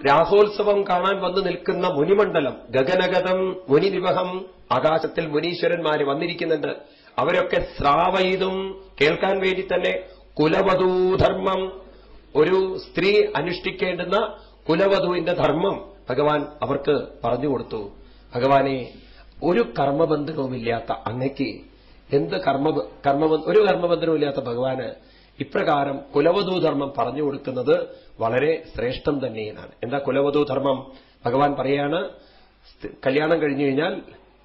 രാസോത്സവം കാണാൻ വന്നു നിൽക്കുന്ന മുനിമണ്ഡലം ഗഗനഗതം മുനിനിവഹം ആകാശത്തിൽ മുനീശ്വരന്മാര് വന്നിരിക്കുന്നുണ്ട് അവരൊക്കെ സ്രാവയിതും കേൾക്കാൻ വേണ്ടി തന്നെ കുലവധൂധർമ്മം ഒരു സ്ത്രീ അനുഷ്ഠിക്കേണ്ടുന്ന കുലവധുവിന്റെ ധർമ്മം ഭഗവാൻ അവർക്ക് പറഞ്ഞു കൊടുത്തു ഭഗവാനെ ഒരു കർമ്മബന്ധനവുമില്ലാത്ത അങ്ങയ്ക്ക് എന്ത് കർമ്മ കർമ്മ ഒരു കർമ്മബന്ധനവുമില്ലാത്ത ഭഗവാന് ഇപ്രകാരം കുലവധൂ ധർമ്മം പറഞ്ഞു കൊടുക്കുന്നത് വളരെ ശ്രേഷ്ഠം തന്നെയാണ് എന്താ കുലവധൂ ധർമ്മം ഭഗവാൻ പറയാണ് സ്ത- കല്യാണം കഴിഞ്ഞു കഴിഞ്ഞാൽ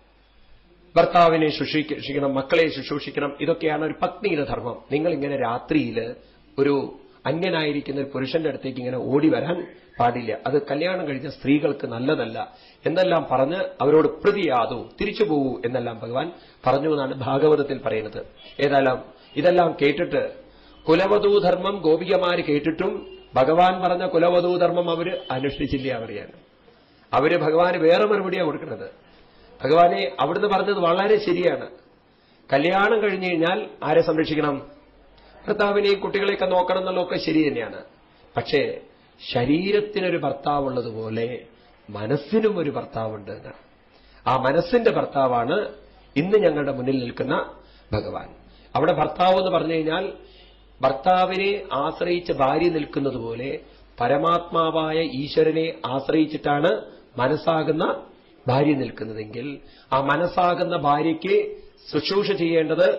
ഭർത്താവിനെ ശുശ്രൂഷിക്കണം മക്കളെ ശുശ്രൂഷിക്കണം ഇതൊക്കെയാണ് ഒരു പത്നിയുടെ ധർമ്മം നിങ്ങൾ ഇങ്ങനെ രാത്രിയിൽ ഒരു അന്യനായിരിക്കുന്ന ഒരു പുരുഷന്റെ അടുത്തേക്ക് ഇങ്ങനെ ഓടി വരാൻ പാടില്ല അത് കല്യാണം കഴിഞ്ഞ സ്ത്രീകൾക്ക് നല്ലതല്ല എന്നെല്ലാം പറഞ്ഞ് അവരോട് പ്രതിയാതൂ തിരിച്ചു പോകൂ എന്നെല്ലാം ഭഗവാൻ പറഞ്ഞു എന്നാണ് ഭാഗവതത്തിൽ പറയുന്നത് ഏതായാലും ഇതെല്ലാം കേട്ടിട്ട് കുലവധൂധർമ്മം ഗോപികമാര് കേട്ടിട്ടും ഭഗവാൻ പറഞ്ഞ കുലവധൂധർമ്മം അവര് അനുഷ്ഠിച്ചില്ല അവരെയാണ് അവര് ഭഗവാന് വേറെ മറുപടിയാണ് കൊടുക്കുന്നത് ഭഗവാനെ അവിടുന്ന് പറഞ്ഞത് വളരെ ശരിയാണ് കല്യാണം കഴിഞ്ഞു കഴിഞ്ഞാൽ ആരെ സംരക്ഷിക്കണം ഭർത്താവിനെയും കുട്ടികളെയൊക്കെ നോക്കണം എന്നുള്ളതൊക്കെ ശരി തന്നെയാണ് പക്ഷേ ശരീരത്തിനൊരു ഭർത്താവുള്ളതുപോലെ മനസ്സിനും ഒരു ഭർത്താവുണ്ട് എന്നാണ് ആ മനസ്സിന്റെ ഭർത്താവാണ് ഇന്ന് ഞങ്ങളുടെ മുന്നിൽ നിൽക്കുന്ന ഭഗവാൻ അവിടെ ഭർത്താവ് എന്ന് പറഞ്ഞു കഴിഞ്ഞാൽ ഭർത്താവിനെ ആശ്രയിച്ച് ഭാര്യ നിൽക്കുന്നത് പോലെ പരമാത്മാവായ ഈശ്വരനെ ആശ്രയിച്ചിട്ടാണ് മനസ്സാകുന്ന ഭാര്യ നിൽക്കുന്നതെങ്കിൽ ആ മനസ്സാകുന്ന ഭാര്യയ്ക്ക് ശുശ്രൂഷ ചെയ്യേണ്ടത്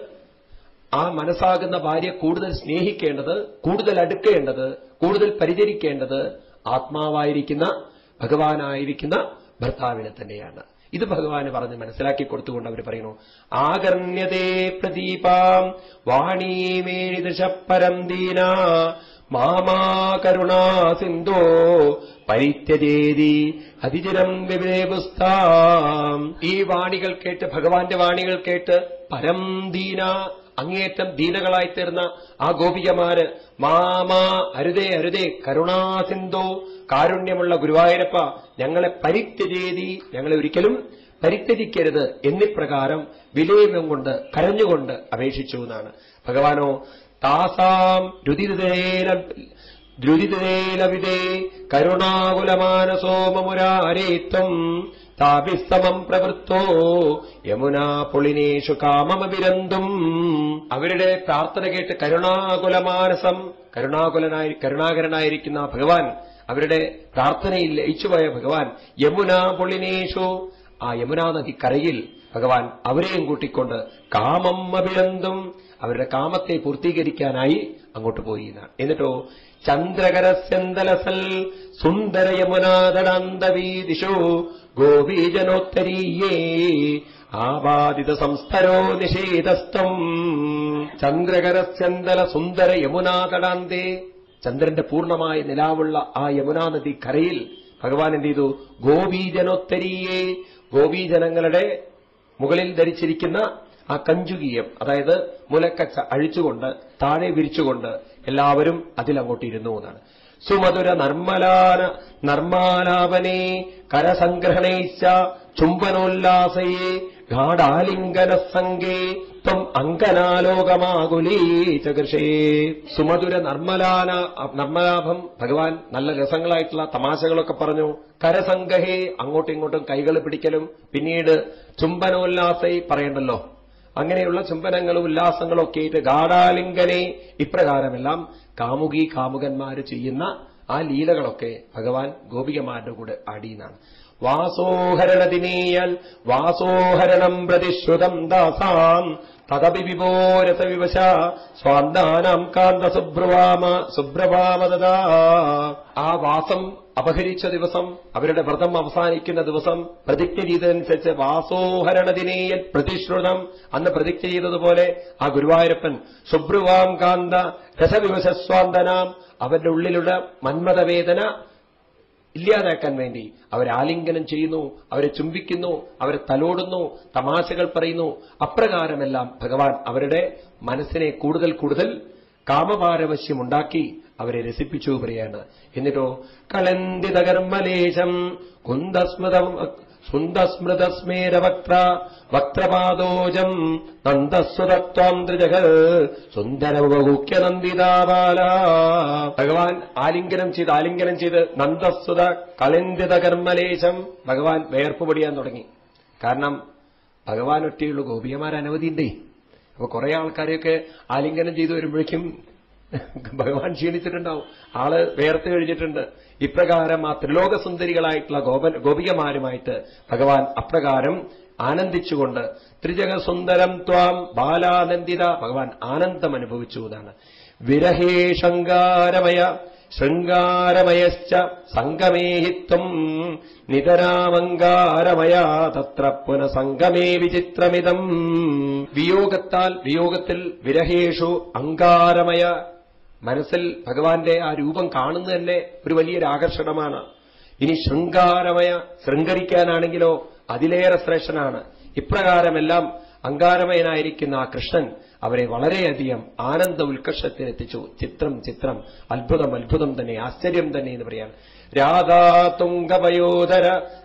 ആ മനസ്സാകുന്ന ഭാര്യ കൂടുതൽ സ്നേഹിക്കേണ്ടത് കൂടുതൽ അടുക്കേണ്ടത് കൂടുതൽ പരിചരിക്കേണ്ടത് ആത്മാവായിരിക്കുന്ന ഭഗവാനായിരിക്കുന്ന ഭർത്താവിനെ തന്നെയാണ് ഇത് ഭഗവാന് പറഞ്ഞ് മനസ്സിലാക്കി കൊടുത്തുകൊണ്ട് അവർ പറയുന്നു ആകർണ്യതേ പ്രദീപാം വാണീമേഴി ദശപ്പരം ദീന മാമാ കരുണാ സിന്ധോ പരിത്യജേതി അതിചിരം വിവേപുസ്താം ഈ വാണികൾ കേട്ട് ഭഗവാന്റെ വാണികൾ കേട്ട് പരം ദീന അങ്ങേയറ്റം ദീനകളായി തീർന്ന ആ ഗോപികമാര് മാമാ അരുതേ അരുതേ കരുണാസിന്ധോ കാരുണ്യമുള്ള ഗുരുവായൂരപ്പ ഞങ്ങളെ പരിത്യജേതി ഞങ്ങളെ ഒരിക്കലും പരിത്യജിക്കരുത് എന്നിപ്രകാരം വിലയം കൊണ്ട് കരഞ്ഞുകൊണ്ട് അപേക്ഷിച്ചു എന്നാണ് ഭഗവാനോ താസാം രുതിരുതേന ദ്രുതിതേലവിതേ കരുണാകുലമാനസോ മമുരാരേത്വം താപിസ്തമം പ്രവൃത്തോ യമുനാ പുളിനേഷു കാമമവിരന്തും അവരുടെ പ്രാർത്ഥന കേട്ട് കരുണാകുലമാനസം കരുണാകുലനായി കരുണാകരനായിരിക്കുന്ന ആ ഭഗവാൻ അവരുടെ പ്രാർത്ഥനയിൽ ലയിച്ചുപോയ ഭഗവാൻ യമുനാ പുളിനേഷു ആ യമുനാ നദി കരയിൽ ഭഗവാൻ അവരെയും കൂട്ടിക്കൊണ്ട് കാമം അഭിനന്ദും അവരുടെ കാമത്തെ പൂർത്തീകരിക്കാനായി അങ്ങോട്ട് പോയി എന്നാണ് എന്നിട്ടോ ചന്ദ്രകരസ്യന്തലസൽ സുന്ദര യമുനാദടാന്തവീദിഷു ഗോപീജനോത്തരീയേ ആപാദിത സംസ്ഥരോ നിഷേധസ്ഥം ചന്ദ്രകരസ്യന്തല സുന്ദര യമുനാതടാന്തേ ചന്ദ്രന്റെ പൂർണ്ണമായ നിലാവുള്ള ആ യമുനാ നദി കരയിൽ ഭഗവാൻ എന്ത് ചെയ്തു ഗോപീജനോത്തരീയേ ഗോപീജനങ്ങളുടെ മുകളിൽ ധരിച്ചിരിക്കുന്ന ആ കഞ്ചുകീയം അതായത് മുലക്കച്ച അഴിച്ചുകൊണ്ട് താഴെ വിരിച്ചുകൊണ്ട് എല്ലാവരും അതിലങ്ങോട്ട് ഇരുന്നു എന്നാണ് സുമധുര നർമ്മലാന നർമാലാപനേ കരസംഗ്രഹണൈശ്ച ചുംബനോല്ലാസയേ ഗാഢാലിംഗന സംഗേ ത്വം അങ്കനാലോകമാകുലീ ചകൃഷേ സുമധുര നർമ്മലാന നർമ്മലാഭം ഭഗവാൻ നല്ല രസങ്ങളായിട്ടുള്ള തമാശകളൊക്കെ പറഞ്ഞു കരസംഗഹേ അങ്ങോട്ടും ഇങ്ങോട്ടും കൈകൾ പിടിക്കലും പിന്നീട് ചുംബനോല്ലാസൈ പറയണ്ടല്ലോ അങ്ങനെയുള്ള ചുംബനങ്ങളും ഉല്ലാസങ്ങളും ഒക്കെ ആയിട്ട് ഗാഢാലിംഗനെ ഇപ്രകാരമെല്ലാം കാമുകി കാമുകന്മാര് ചെയ്യുന്ന ആ ലീലകളൊക്കെ ഭഗവാൻ ഗോപികമാരുടെ കൂടെ ആടിയെന്നാണ് വാസോഹരണദിനീയൽ വാസോഹരണം പ്രതിശ്രുതം ദാസാം തദപി വിഭോരസ വിവശ സ്വാന്താനാം കാന്ത സുബ്രവാമ സുബ്രവാമദാ ആ വാസം അപഹരിച്ച ദിവസം അവരുടെ വ്രതം അവസാനിക്കുന്ന ദിവസം പ്രതിജ്ഞ ചെയ്തതനുസരിച്ച് വാസോഹരണദിനേയൽ പ്രതിശ്രുതം അന്ന് പ്രതിജ്ഞ ചെയ്തതുപോലെ ആ ഗുരുവായൂരപ്പൻ സുബ്രുവാം കാന്ത രസവിവശസ്വാന്തനാം അവരുടെ ഉള്ളിലുള്ള മന്മതവേദന ഇല്ലാതാക്കാൻ വേണ്ടി അവരെ ആലിംഗനം ചെയ്യുന്നു അവരെ ചുംബിക്കുന്നു അവരെ തലോടുന്നു തമാശകൾ പറയുന്നു അപ്രകാരമെല്ലാം ഭഗവാൻ അവരുടെ മനസ്സിനെ കൂടുതൽ കൂടുതൽ കാമപാരവശ്യമുണ്ടാക്കി അവരെ രസിപ്പിച്ചു പറയാണ് എന്നിട്ടോ കളന്തിതകർമ്മലേശം കുന്തസ്മൃതം സുന്ദസ്മൃതസ്മേരവക്ത്ര വക്രപാദോജം നന്ദസ്വതത്വാം ത്രിജഗൽ സുന്ദരമുഖൂക്യ നന്ദിതാബാല ഭഗവാൻ ആലിംഗനം ചെയ്ത് ആലിംഗനം ചെയ്ത് നന്ദസ്വത കളന്തിത കർമ്മലേശം ഭഗവാൻ വേർപ്പ് പൊടിയാൻ തുടങ്ങി കാരണം ഭഗവാൻ ഒറ്റയുള്ള ഗോപികമാർ അനവധിയുണ്ടേ അപ്പൊ കുറെ ആൾക്കാരെയൊക്കെ ആലിംഗനം ചെയ്തു വരുമ്പോഴേക്കും ഭഗവാൻ ക്ഷീണിച്ചിട്ടുണ്ടാവും ആള് വേർത്ത് കഴിഞ്ഞിട്ടുണ്ട് ഇപ്രകാരം ആ ത്രിലോകസുന്ദരികളായിട്ടുള്ള ഗോപ ഗോപികമാരുമായിട്ട് ഭഗവാൻ അപ്രകാരം ആനന്ദിച്ചുകൊണ്ട് ത്രിജഗസുന്ദരം ത്വാം ബാലാനന്ദിത ഭഗവാൻ ആനന്ദം അനുഭവിച്ചു എന്നാണ് വിരഹേ ശങ്കാരമയ ശൃംഗാരമയശ്ച സംഗമേഹിത്വം നിതരാമങ്കാരമയ തത്ര പുനഃസംഗമേ വിചിത്രമിതം വിയോഗത്താൽ വിയോഗത്തിൽ വിരഹേഷു അങ്കാരമയ മനസ്സിൽ ഭഗവാന്റെ ആ രൂപം കാണുന്നത് തന്നെ ഒരു വലിയൊരു ആകർഷണമാണ് ഇനി ശൃംഗാരമയ ശൃംഗരിക്കാനാണെങ്കിലോ അതിലേറെ ശ്രേഷ്ഠനാണ് ഇപ്രകാരമെല്ലാം അങ്കാരമയനായിരിക്കുന്ന ആ കൃഷ്ണൻ അവരെ വളരെയധികം ആനന്ദ ഉത്കർഷത്തിലെത്തിച്ചു ചിത്രം ചിത്രം അത്ഭുതം അത്ഭുതം തന്നെ ആശ്ചര്യം തന്നെ എന്ന് പറയാൻ രാധാ തുംഗപയോധര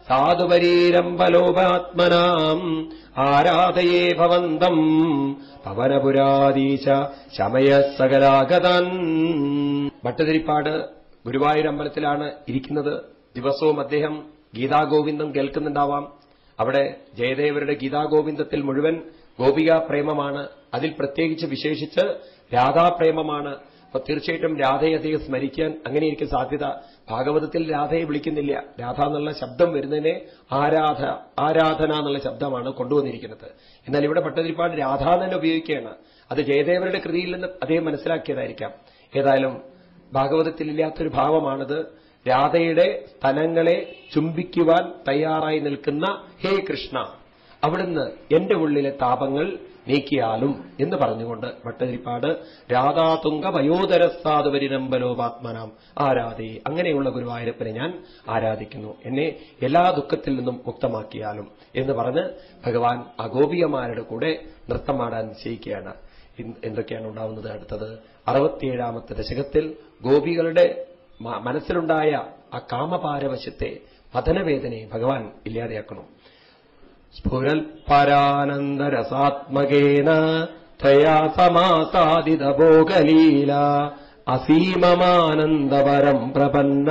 സാധുപരീരംബലോപാത്മനാം ആരാധയേ ഭവന്തം പവനപുരാദീശ ശമയ സകലാഗതാൻ ഭട്ടതിരിപ്പാട് ഗുരുവായൂരമ്പലത്തിലാണ് ഇരിക്കുന്നത് ദിവസവും അദ്ദേഹം ഗീതാഗോവിന്ദം കേൾക്കുന്നുണ്ടാവാം അവിടെ ജയദേവരുടെ ഗീതാഗോവിന്ദത്തിൽ മുഴുവൻ ഗോപികാ പ്രേമമാണ് അതിൽ പ്രത്യേകിച്ച് വിശേഷിച്ച് രാധാപ്രേമമാണ് അപ്പൊ തീർച്ചയായിട്ടും രാധയെ അദ്ദേഹം സ്മരിക്കാൻ അങ്ങനെയിരിക്കും സാധ്യത ഭാഗവതത്തിൽ രാധയെ വിളിക്കുന്നില്ല രാധ എന്നുള്ള ശബ്ദം വരുന്നതിനെ ആരാധ ആരാധന എന്നുള്ള ശബ്ദമാണ് കൊണ്ടുവന്നിരിക്കുന്നത് എന്നാൽ ഇവിടെ ഭട്ടതിരിപ്പാട് രാധ തന്നെ ഉപയോഗിക്കുകയാണ് അത് ജയദേവരുടെ കൃതിയിൽ നിന്ന് അദ്ദേഹം മനസ്സിലാക്കിയതായിരിക്കാം ഏതായാലും ഭാഗവതത്തിലില്ലാത്തൊരു ഭാവമാണിത് രാധയുടെ സ്ഥലങ്ങളെ ചുംബിക്കുവാൻ തയ്യാറായി നിൽക്കുന്ന ഹേ കൃഷ്ണ അവിടുന്ന് എന്റെ ഉള്ളിലെ താപങ്ങൾ നീക്കിയാലും എന്ന് പറഞ്ഞുകൊണ്ട് ഭട്ടതിരിപ്പാട് രാധാതുങ്ക വയോധരസ്ഥാതുപരിരംബലോപാത്മനാം ആരാധേ അങ്ങനെയുള്ള ഗുരുവായൂരപ്പനെ ഞാൻ ആരാധിക്കുന്നു എന്നെ എല്ലാ ദുഃഖത്തിൽ നിന്നും മുക്തമാക്കിയാലും എന്ന് പറഞ്ഞ് ഭഗവാൻ അഗോപികമാരുടെ കൂടെ നൃത്തമാടാൻ നിശ്ചയിക്കുകയാണ് ഇൻ- എന്തൊക്കെയാണ് ഉണ്ടാവുന്നത് അടുത്തത് അറുപത്തിയേഴാമത്തെ ദശകത്തിൽ ഗോപികളുടെ മ- മനസ്സിലുണ്ടായ ആ കാമപാരവശ്യത്തെ പതനവേദനയെ ഭഗവാൻ ഇല്ലാതെയാക്കണം സ്ഫുരൽപരാനന്ദരസാത്മകേന തയാ സമാസാദിതഭോഗലീല അസീമമാനന്ദപരം പ്രപന്ന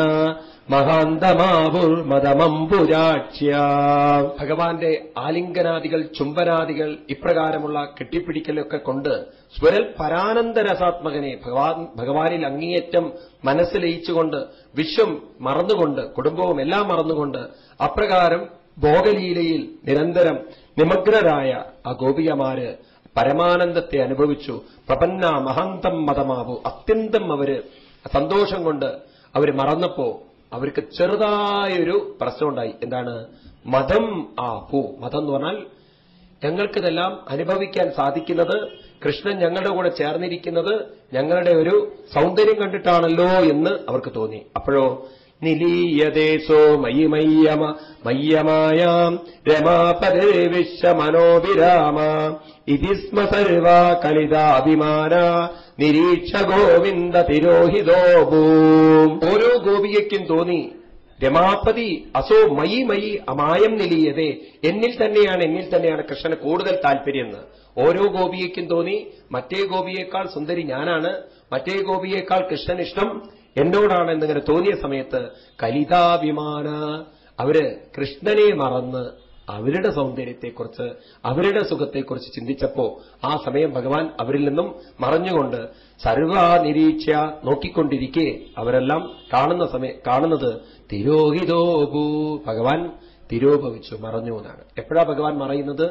മഹാന്തമാവുർമതമംബുരാക്ഷ്യ ഭഗവാന്റെ ആലിംഗനാദികൾ ചുംബനാദികൾ ഇപ്രകാരമുള്ള കെട്ടിപ്പിടിക്കലൊക്കെ കൊണ്ട് സ്വരൽ പരാനന്ദരസാത്മകനെ ഭഗവാൻ ഭഗവാനിൽ അങ്ങേയറ്റം മനസ്സിലയിച്ചുകൊണ്ട് വിശ്വം മറന്നുകൊണ്ട് കുടുംബവും എല്ലാം മറന്നുകൊണ്ട് അപ്രകാരം ഭോഗലീലയിൽ നിരന്തരം നിമഗ്നരായ ആ ഗോപികമാര് പരമാനന്ദത്തെ അനുഭവിച്ചു പ്രപന്ന മഹന്തം മതമാവു അത്യന്തം അവര് സന്തോഷം കൊണ്ട് അവര് മറന്നപ്പോ അവർക്ക് ചെറുതായൊരു പ്രശ്നമുണ്ടായി എന്താണ് മതം ആ പൂ മതം എന്ന് പറഞ്ഞാൽ ഞങ്ങൾക്കിതെല്ലാം അനുഭവിക്കാൻ സാധിക്കുന്നത് കൃഷ്ണൻ ഞങ്ങളുടെ കൂടെ ചേർന്നിരിക്കുന്നത് ഞങ്ങളുടെ ഒരു സൗന്ദര്യം കണ്ടിട്ടാണല്ലോ എന്ന് അവർക്ക് തോന്നി അപ്പോഴോ നിലീയദേശോ മയി മയ്യമ മയ്യമായാം രമാപദേ വിശ്വമനോവിരാമ ഇതി സ്മ സർവാ കലിതാഭിമാന നിരീക്ഷ ഗോവിന്ദ തിരോഹിതോഭൂം ഓരോ ഗോപികയ്ക്കും തോന്നി രമാപതി അസോ മയി മയി അമായം നിലീയതേ എന്നിൽ തന്നെയാണ് എന്നിൽ തന്നെയാണ് കൃഷ്ണന് കൂടുതൽ താല്പര്യം എന്ന് ഓരോ ഗോപിയയ്ക്കും തോന്നി മറ്റേ ഗോപിയേക്കാൾ സുന്ദരി ഞാനാണ് മറ്റേ ഗോപിയേക്കാൾ കൃഷ്ണൻ ഇഷ്ടം എന്നോടാണ് എന്നിങ്ങനെ തോന്നിയ സമയത്ത് കലിതാഭിമാന അവര് കൃഷ്ണനെ മറന്ന് അവരുടെ സൗന്ദര്യത്തെക്കുറിച്ച് അവരുടെ സുഖത്തെക്കുറിച്ച് ചിന്തിച്ചപ്പോ ആ സമയം ഭഗവാൻ അവരിൽ നിന്നും മറഞ്ഞുകൊണ്ട് സർവാ നിരീക്ഷ നോക്കിക്കൊണ്ടിരിക്കെ അവരെല്ലാം കാണുന്ന സമയം കാണുന്നത് തിരോഹിതോഭൂ ഭഗവാൻ തിരോഭവിച്ചു മറഞ്ഞു എന്നാണ് എപ്പോഴാ ഭഗവാൻ മറയുന്നത്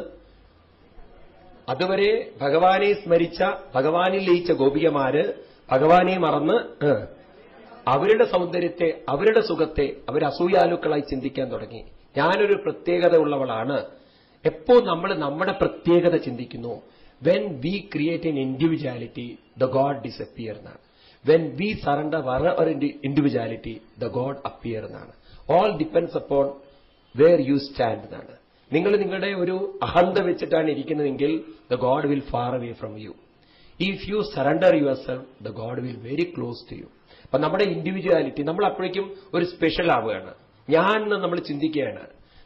അതുവരെ ഭഗവാനെ സ്മരിച്ച ഭഗവാനിൽ ലയിച്ച ഗോപികമാര് ഭഗവാനെ മറന്ന് ഏ, അവരുടെ സൗന്ദര്യത്തെ അവരുടെ സുഖത്തെ അവർ അസൂയാലുക്കളായി ചിന്തിക്കാൻ തുടങ്ങി ഞാനൊരു പ്രത്യേകത ഉള്ളവളാണ് എപ്പോ നമ്മൾ നമ്മുടെ പ്രത്യേകത ചിന്തിക്കുന്നു when we create an individuality the God disappear എന്നാണ് when we surrender our individuality the God appear എന്നാണ് all depends upon where you stand എന്നാണ് നിങ്ങൾ നിങ്ങളുടെ ഒരു അഹന്ത വെച്ചിട്ടാണ് ഇരിക്കുന്നതെങ്കിൽ the God will far away from you if you surrender your self the God will very close to you അപ്പൊ നമ്മുടെ ഇൻഡിവിജ്വാലിറ്റി നമ്മൾ അപ്പോഴേക്കും ഒരു സ്പെഷ്യൽ ആവുകയാണ് ഞാൻ എന്ന് നമ്മൾ ചിന്തിക്കുകയാണ്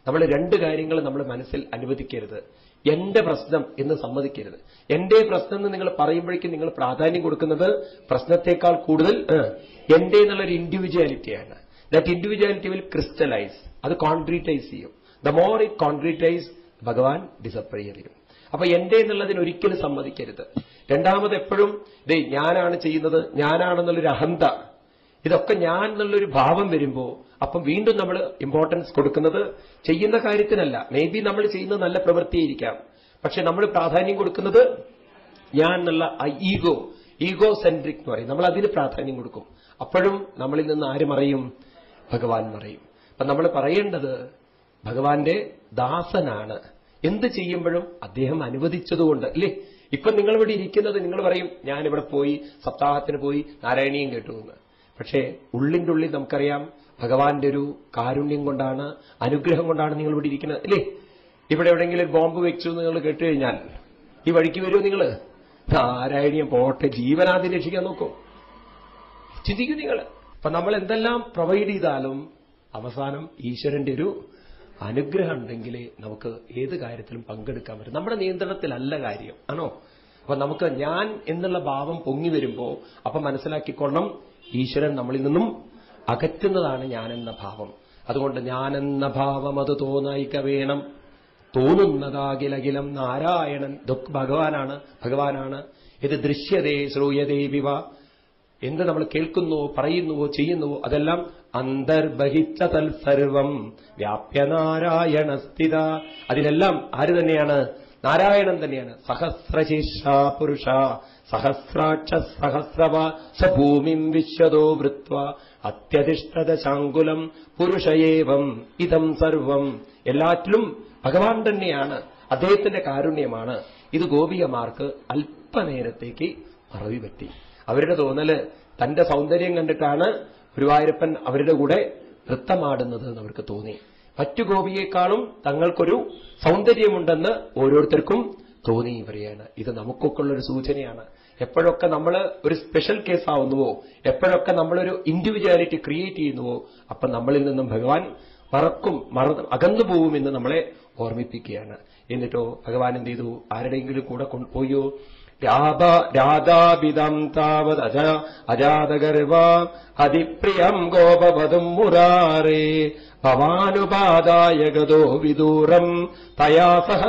നമ്മൾ രണ്ട് കാര്യങ്ങൾ നമ്മൾ മനസ്സിൽ അനുവദിക്കരുത് എന്റെ പ്രശ്നം എന്ന് സമ്മതിക്കരുത് എന്റെ പ്രശ്നം എന്ന് നിങ്ങൾ പറയുമ്പോഴേക്കും നിങ്ങൾ പ്രാധാന്യം കൊടുക്കുന്നത് പ്രശ്നത്തെക്കാൾ കൂടുതൽ ഏഹ്, എന്റെ എന്നുള്ളൊരു ഇൻഡിവിജ്വാലിറ്റിയാണ് ദാറ്റ് ഇൻഡിവിജ്വാലിറ്റി വിൽ ക്രിസ്റ്റലൈസ് അത് കോൺക്രീറ്റൈസ് ചെയ്യും ദ മോർ ഇറ്റ് കോൺക്രീറ്റൈസ് ഭഗവാൻ ഡിസപ്പയർ ചെയ്യും അപ്പൊ എന്റെ എന്നുള്ളതിന് ഒരിക്കലും സമ്മതിക്കരുത് രണ്ടാമത് എപ്പോഴും ദേ ഞാനാണ് ചെയ്യുന്നത് ഞാനാണെന്നുള്ളൊരു അഹന്ത ഇതൊക്കെ ഞാൻ എന്നുള്ളൊരു ഭാവം വരുമ്പോ അപ്പം വീണ്ടും നമ്മൾ ഇമ്പോർട്ടൻസ് കൊടുക്കുന്നത് ചെയ്യുന്ന കാര്യത്തിനല്ല മേ ബി നമ്മൾ ചെയ്യുന്നത് നല്ല പ്രവൃത്തിയായിരിക്കാം പക്ഷെ നമ്മൾ പ്രാധാന്യം കൊടുക്കുന്നത് ഞാൻ എന്നുള്ള ഈഗോ ഈഗോ സെൻട്രിക് എന്ന് പറയും നമ്മൾ അതിന് പ്രാധാന്യം കൊടുക്കും അപ്പോഴും നമ്മളിൽ നിന്ന് ആര് മറയും ഭഗവാൻ മറയും അപ്പൊ നമ്മൾ പറയേണ്ടത് ഭഗവാന്റെ ദാസനാണ് എന്ത് ചെയ്യുമ്പോഴും അദ്ദേഹം അനുവദിച്ചതുകൊണ്ട് അല്ലേ ഇപ്പൊ നിങ്ങളിവിടെ ഇരിക്കുന്നത് നിങ്ങൾ പറയും ഞാനിവിടെ പോയി സപ്താഹത്തിന് പോയി നാരായണീയം കേട്ടു എന്ന് പക്ഷേ ഉള്ളിന്റെ ഉള്ളിൽ നമുക്കറിയാം ഭഗവാന്റെ ഒരു കാരുണ്യം കൊണ്ടാണ് അനുഗ്രഹം കൊണ്ടാണ് നിങ്ങൾ ഇവിടെ ഇരിക്കുന്നത് അല്ലേ ഇവിടെ എവിടെയെങ്കിലും ഒരു ബോംബ് വെച്ചു എന്ന് നിങ്ങൾ കേട്ട് കഴിഞ്ഞാൽ ഈ വഴിക്ക് വരുമോ നിങ്ങൾ നാരായണീയം പോട്ടെ ജീവനാദ്യം രക്ഷിക്കാൻ നോക്കും ചിന്തിക്കും നിങ്ങൾ അപ്പൊ നമ്മൾ എന്തെല്ലാം പ്രൊവൈഡ് ചെയ്താലും അവസാനം ഈശ്വരന്റെ ഒരു അനുഗ്രഹം ഉണ്ടെങ്കിലേ നമുക്ക് ഏത് കാര്യത്തിലും പങ്കെടുക്കാൻ പറ്റും നമ്മുടെ നിയന്ത്രണത്തിലല്ല കാര്യം ആണോ അപ്പൊ നമുക്ക് ഞാൻ എന്നുള്ള ഭാവം പൊങ്ങി വരുമ്പോ അപ്പൊ മനസ്സിലാക്കിക്കൊള്ളണം ഈശ്വരൻ നമ്മളിൽ നിന്നും അകറ്റുന്നതാണ് ഞാനെന്ന ഭാവം അതുകൊണ്ട് ഞാനെന്ന ഭാവം അത് തോന്നായിക്ക വേണം തോന്നുന്നതാകിലകിലം നാരായണൻ ഇതൊക്കെ ഭഗവാനാണ് ഭഗവാനാണ് ഇത് ദൃശ്യതേ ശ്രൂയതേ വിവ എന്ത് നമ്മൾ കേൾക്കുന്നുവോ പറയുന്നുവോ ചെയ്യുന്നുവോ അതെല്ലാം അന്തർബഹിച്ച തൽസർവം വ്യാപ്യനാരായണ സ്ഥിത അതിലെല്ലാം ആര് തന്നെയാണ് നാരായണൻ തന്നെയാണ് സഹസ്രശീർഷ പുരുഷ സഹസ്രാക്ഷ സഹസ്രവ സഭൂമിം വിശ്വതോ വൃത്വ അത്യധിഷ്ഠത ശാങ്കുലം പുരുഷയേവം ഇതം സർവം എല്ലാറ്റിലും ഭഗവാൻ തന്നെയാണ് അദ്ദേഹത്തിന്റെ കാരുണ്യമാണ് ഇത് ഗോപികമാർക്ക് അല്പനേരത്തേക്ക് മറവി പറ്റി അവരുടെ തോന്നല് തന്റെ സൗന്ദര്യം കണ്ടിട്ടാണ് ഗുരുവായൂരപ്പൻ അവരുടെ കൂടെ നൃത്തമാടുന്നത് എന്ന് അവർക്ക് തോന്നി മറ്റു ഗോപിയേക്കാളും തങ്ങൾക്കൊരു സൗന്ദര്യമുണ്ടെന്ന് ഓരോരുത്തർക്കും തോന്നി പറയാണ് ഇത് നമുക്കൊക്കെ ഉള്ളൊരു സൂചനയാണ് എപ്പോഴൊക്കെ നമ്മൾ ഒരു സ്പെഷ്യൽ കേസ് ആവുന്നുവോ എപ്പോഴൊക്കെ നമ്മളൊരു ഇൻഡിവിജ്വാലിറ്റി ക്രിയേറ്റ് ചെയ്യുന്നുവോ അപ്പൊ നമ്മളിൽ നിന്നും ഭഗവാൻ മറക്കും മറ അകന്നു പോവുമെന്ന് നമ്മളെ ഓർമ്മിപ്പിക്കുകയാണ് എന്നിട്ടോ ഭഗവാൻ എന്ത് ചെയ്തു ആരുടെയെങ്കിലും കൂടെ കൊണ്ടുപോയോ രാധ രാധാപിതം താവത് അജ അജാതഗർവ അതിപ്രിയം ഗോപവധും മുരാറേ ഭവാനുപാദായ ഗതോ വിദൂരം തയാ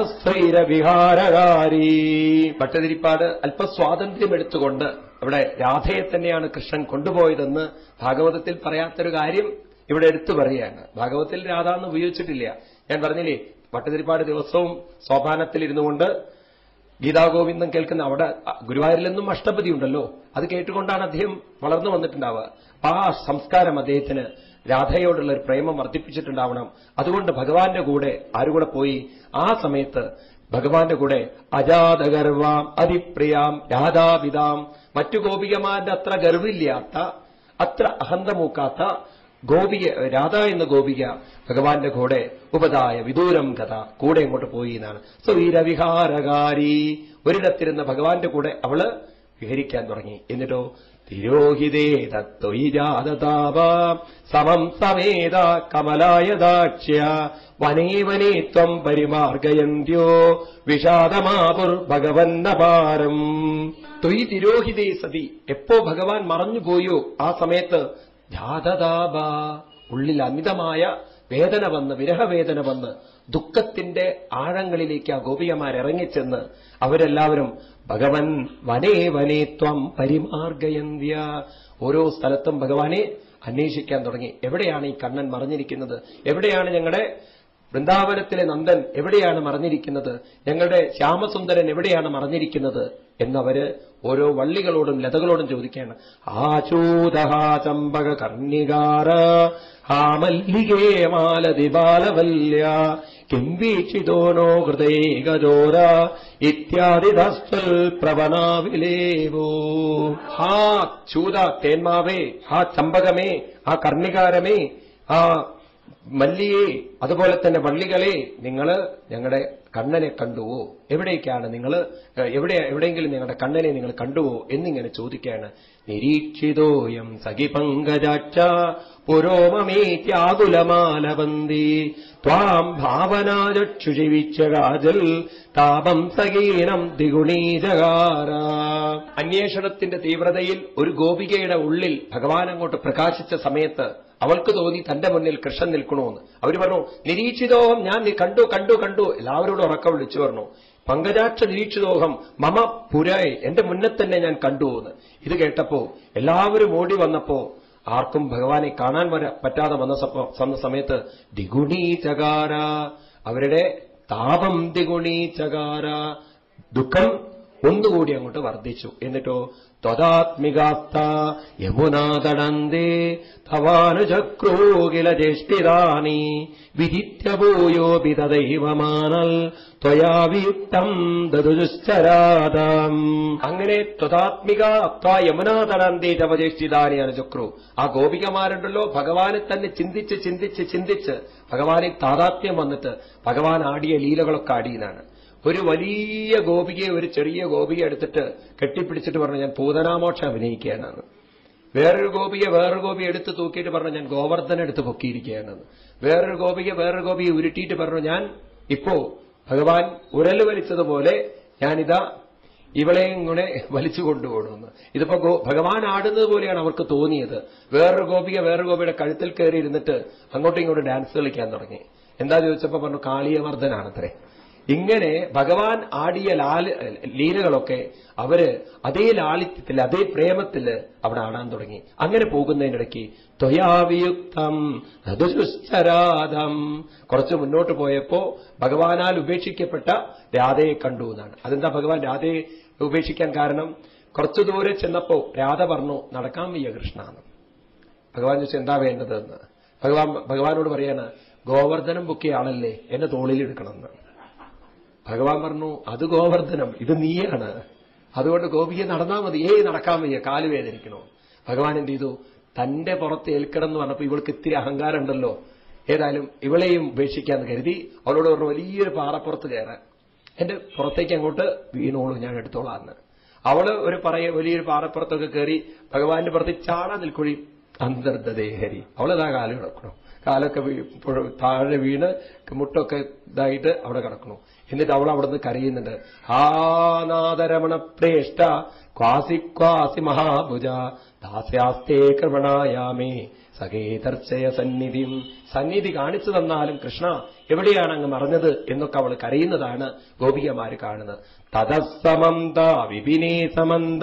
സഹസ്രൈരവിഹാരകാരി ഭട്ടതിരിപ്പാട് അല്പസ്വാതന്ത്ര്യം എടുത്തുകൊണ്ട് അവിടെ രാധയെ തന്നെയാണ് കൃഷ്ണൻ കൊണ്ടുപോയതെന്ന് ഭാഗവതത്തിൽ പറയാത്തൊരു കാര്യം ഇവിടെ എടുത്തു പറയുകയാണ് ഭാഗവതത്തിൽ രാധ എന്ന് ഉപയോഗിച്ചിട്ടില്ല ഞാൻ പറഞ്ഞില്ലേ ഭട്ടതിരിപ്പാട് ദിവസവും സോപാനത്തിൽ ഇരുന്നുകൊണ്ട് ഗീതാഗോവിന്ദം കേൾക്കുന്ന അവിടെ ഗുരുവായൂരിൽ നിന്നും അഷ്ടപതി ഉണ്ടല്ലോ അത് കേട്ടുകൊണ്ടാണ് അദ്ദേഹം വളർന്നു വന്നിട്ടുണ്ടാവുക അപ്പൊ ആ സംസ്കാരം അദ്ദേഹത്തിന് രാധയോടുള്ള ഒരു പ്രേമം വർദ്ധിപ്പിച്ചിട്ടുണ്ടാവണം അതുകൊണ്ട് ഭഗവാന്റെ കൂടെ ആരുകൂടെ പോയി ആ സമയത്ത് ഭഗവാന്റെ കൂടെ അജാതഗർവാം അതിപ്രിയാം രാധാപിതാം മറ്റു ഗോപികമാരുടെ അത്ര ഗർവില്ലാത്ത അത്ര അഹന്തമൂക്കാത്ത ഗോപിക രാധ എന്ന ഗോപിക ഭഗവാന്റെ കൂടെ ഉപതായ വിദൂരം കഥ കൂടെ ഇങ്ങോട്ട് പോയി എന്നാണ് സ്വീരവിഹാരകാരി ഒരിടത്തിരുന്ന ഭഗവാന്റെ കൂടെ അവള് വിഹരിക്കാൻ തുടങ്ങി എന്നിട്ടോ തിരോഹിതേ തത്വൈജാതതാപ സമം സമേത കമലായദാക്ഷ്യ വനേ വനേ ത്വം പരിമാർഗയന്ത്യോ വിഷാദമാപുർ ഭഗവന്നപാരം തൊയ് തിരോഹിതേ സതി എപ്പോ ഭഗവാൻ മറഞ്ഞുപോയോ ആ സമയത്ത് ജാതതാപ ഉള്ളിൽ അമിതമായ വേദന വന്ന് വിരഹവേദന വന്ന് ദുഃഖത്തിന്റെ ആഴങ്ങളിലേക്ക് ആ ഗോപികമാർ ഇറങ്ങിച്ചെന്ന് അവരെല്ലാവരും ഭഗവൻ വനേ വനേ ത്വം പരിമാർഗയന്ത്യ ഓരോ സ്ഥലത്തും ഭഗവാനെ അന്വേഷിക്കാൻ തുടങ്ങി എവിടെയാണ് ഈ കണ്ണൻ മറഞ്ഞിരിക്കുന്നത് എവിടെയാണ് ഞങ്ങളുടെ വൃന്ദാവനത്തിലെ നന്ദൻ എവിടെയാണ് മറഞ്ഞിരിക്കുന്നത് ഞങ്ങളുടെ ശ്യാമസുന്ദരൻ എവിടെയാണ് മറഞ്ഞിരിക്കുന്നത് എന്നവര് ഓരോ വള്ളികളോടും ലതകളോടും ചോദിക്കുകയാണ് ആചൂതഹാ ചമ്പക കർണികാര ഹാ മല്ലികേ മാലതി ബാലവല്യ കിം വീക്ഷിതോനോ ഹൃദയേകജോര ഇത്യാദി ദസ്തൽ പ്രവനാവിലേവോ ഹാ ചൂത തേന്മാവേ ഹാ ചമ്പകമേ ആ കർണികാരമേ ആ മല്ലിയെ അതുപോലെ തന്നെ വള്ളികളെ നിങ്ങൾ ഞങ്ങളുടെ കണ്ണനെ കണ്ടുവോ എവിടേക്കാണ് നിങ്ങൾ എവിടെ എവിടെയെങ്കിലും നിങ്ങളുടെ കണ്ണനെ നിങ്ങൾ കണ്ടുവോ എന്നിങ്ങനെ ചോദിക്കുകയാണ് നിരീക്ഷിതോയം സഖി പങ്കജാക്ഷ പുരോമമേത്യാകുലമാലവന്തി ത്വാം ഭാവനാചക്ഷുഷിവിച്ച കാജൽ താപം സകീനം ദ്വിഗുണീജകാര അന്വേഷണത്തിന്റെ തീവ്രതയിൽ ഒരു ഗോപികയുടെ ഉള്ളിൽ ഭഗവാൻ അങ്ങോട്ട് പ്രകാശിച്ച സമയത്ത് അവൾക്ക് തോന്നി തന്റെ മുന്നിൽ കൃഷ്ണൻ നിൽക്കണമെന്ന് അവര് പറഞ്ഞു നിരീക്ഷിതോഹം ഞാൻ നി- കണ്ടു കണ്ടു കണ്ടു എല്ലാവരോടും ഉറക്കം വിളിച്ചു പറഞ്ഞു പങ്കജാക്ഷ നിരീക്ഷിതോഹം മമ പുരായി എന്റെ മുന്നെ തന്നെ ഞാൻ കണ്ടു എന്ന് ഇത് കേട്ടപ്പോ എല്ലാവരും ഓടി വന്നപ്പോ ആർക്കും ഭഗവാനെ കാണാൻ വര പറ്റാതെ വന്ന സപ്പ- വന്ന സമയത്ത് ദിഗുണീചകാര അവരുടെ താപം ദിഗുണീചകാര ദുഃഖം ഒന്നുകൂടി അങ്ങോട്ട് വർദ്ധിച്ചു എന്നിട്ടോ ത്വതാത്മികാസ്ത യമുനാതടന്തേ തവാനുചക്രോകില ജ്യേഷ്ഠിതാനി വിദിത്യഭൂയോപി തദൈവമാനൽ ത്വയാ വിയുക്തം ദതുജുശ്ചരാദം അങ്ങനെ ത്വതാത്മിക അത്വാ യമുനാതടന്തേ തവജ്യേഷ്ഠിതാനി അനുചക്രു ആ ഗോപികമാരുണ്ടല്ലോ ഭഗവാനെ തന്നെ ചിന്തിച്ച് ചിന്തിച്ച് ചിന്തിച്ച് ഭഗവാനെ താതാത്മ്യം വന്നിട്ട് ഭഗവാൻ ആടിയ ലീലകളൊക്കെ ആടിയതാണ് ഒരു വലിയ ഗോപികയെ ഒരു ചെറിയ ഗോപിക എടുത്തിട്ട് കെട്ടിപ്പിടിച്ചിട്ട് പറഞ്ഞു ഞാൻ പൂതനാമോക്ഷം അഭിനയിക്കുകയാണെന്ന് വേറൊരു ഗോപിയെ വേറൊരു ഗോപി എടുത്ത് തൂക്കിയിട്ട് പറഞ്ഞു ഞാൻ ഗോവർദ്ധന എടുത്ത് പൊക്കിയിരിക്കുകയാണെന്ന് വേറൊരു ഗോപിയെ വേറൊരു ഗോപിയെ ഉരുട്ടിയിട്ട് പറഞ്ഞു ഞാൻ ഇപ്പോ ഭഗവാൻ ഉരല് വലിച്ചതുപോലെ ഞാനിതാ ഇവളെയും കൂടെ വലിച്ചു കൊണ്ടുപോകണമെന്ന് ഇതിപ്പോ ഗോ- ഭഗവാൻ ആടുന്നത് പോലെയാണ് അവർക്ക് തോന്നിയത് വേറൊരു ഗോപിക വേറൊരു ഗോപിയുടെ കഴുത്തിൽ കയറി ഇരുന്നിട്ട് അങ്ങോട്ടും ഇങ്ങോട്ടും ഡാൻസ് കളിക്കാൻ തുടങ്ങി എന്താ ചോദിച്ചപ്പോ പറഞ്ഞു കാളിയമർദ്ദനാണത്രേ ഇങ്ങനെ ഭഗവാൻ ആടിയ ലാല ലീലകളൊക്കെ അവര് അതേ ലാളിത്യത്തിൽ അതേ പ്രേമത്തില് അവിടെ ആടാൻ തുടങ്ങി അങ്ങനെ പോകുന്നതിനിടയ്ക്ക് ത്വയാവിയുക്തം നദുശുശ്ചരാധം കുറച്ച് മുന്നോട്ട് പോയപ്പോ ഭഗവാനാൽ ഉപേക്ഷിക്കപ്പെട്ട രാധയെ കണ്ടു എന്നാണ് അതെന്താ ഭഗവാൻ രാധയെ ഉപേക്ഷിക്കാൻ കാരണം കുറച്ചു ദൂരെ ചെന്നപ്പോ രാധ പറഞ്ഞു നടക്കാൻ വയ്യ കൃഷ്ണ എന്ന് ഭഗവാൻ ചോദിച്ചു എന്താ വേണ്ടതെന്ന് ഭഗവാൻ ഭഗവാനോട് പറയാണ് ഗോവർദ്ധനം പൊക്കിയ ആളല്ലേ എന്നെ തോളിൽ എടുക്കണമെന്ന് ഭഗവാൻ പറഞ്ഞു അത് ഗോവർദ്ധനം ഇത് നീയാണ് അതുകൊണ്ട് ഗോപിയെ നടന്നാൽ മതി ഏയ് നടക്കാൻ വയ്യ കാല് വേദനിക്കണോ ഭഗവാൻ എന്ത് ചെയ്തു തന്റെ പുറത്ത് ഏൽക്കണം എന്ന് പറഞ്ഞപ്പോ ഇവൾക്ക് ഇത്തിരി അഹങ്കാരം ഉണ്ടല്ലോ ഏതായാലും ഇവളെയും ഉപേക്ഷിക്കാന്ന് കരുതി അവളോട് പറഞ്ഞു വലിയൊരു പാറപ്പുറത്ത് കയറാൻ എന്റെ പുറത്തേക്ക് അങ്ങോട്ട് വീണോളൂ ഞാൻ എടുത്തോളാന്ന് അവള് ഒരു പറയ വലിയൊരു പാറപ്പുറത്തൊക്കെ കയറി ഭഗവാന്റെ പുറത്ത് ചാടാൻ നിൽക്കുഴി അന്തർദേഹരി അവളിതാ കാല് കിടക്കണം കാലൊക്കെ വീ- പുഴ- താഴെ വീണ് മുട്ടൊക്കെ ഇതായിട്ട് അവിടെ കിടക്കണു എന്നിട്ട് അവൾ അവിടെ നിന്ന് കരയുന്നുണ്ട് ആ നാദരമണ പ്രേഷ്ട ക്വാസി ക്വാസി മഹാഭുജ ദാസ്യാസ്തേ കൃപണായാമേ സഖേതർച്ചയ സന്നിധിം സന്നിധി കാണിച്ചു തന്നാലും കൃഷ്ണ എവിടെയാണ് അങ്ങ് മറഞ്ഞത് എന്നൊക്കെ അവൾ കരയുന്നതാണ് ഗോപികമാര് കാണുന്നത് തതസമന്ത വിപിനേ സമന്ത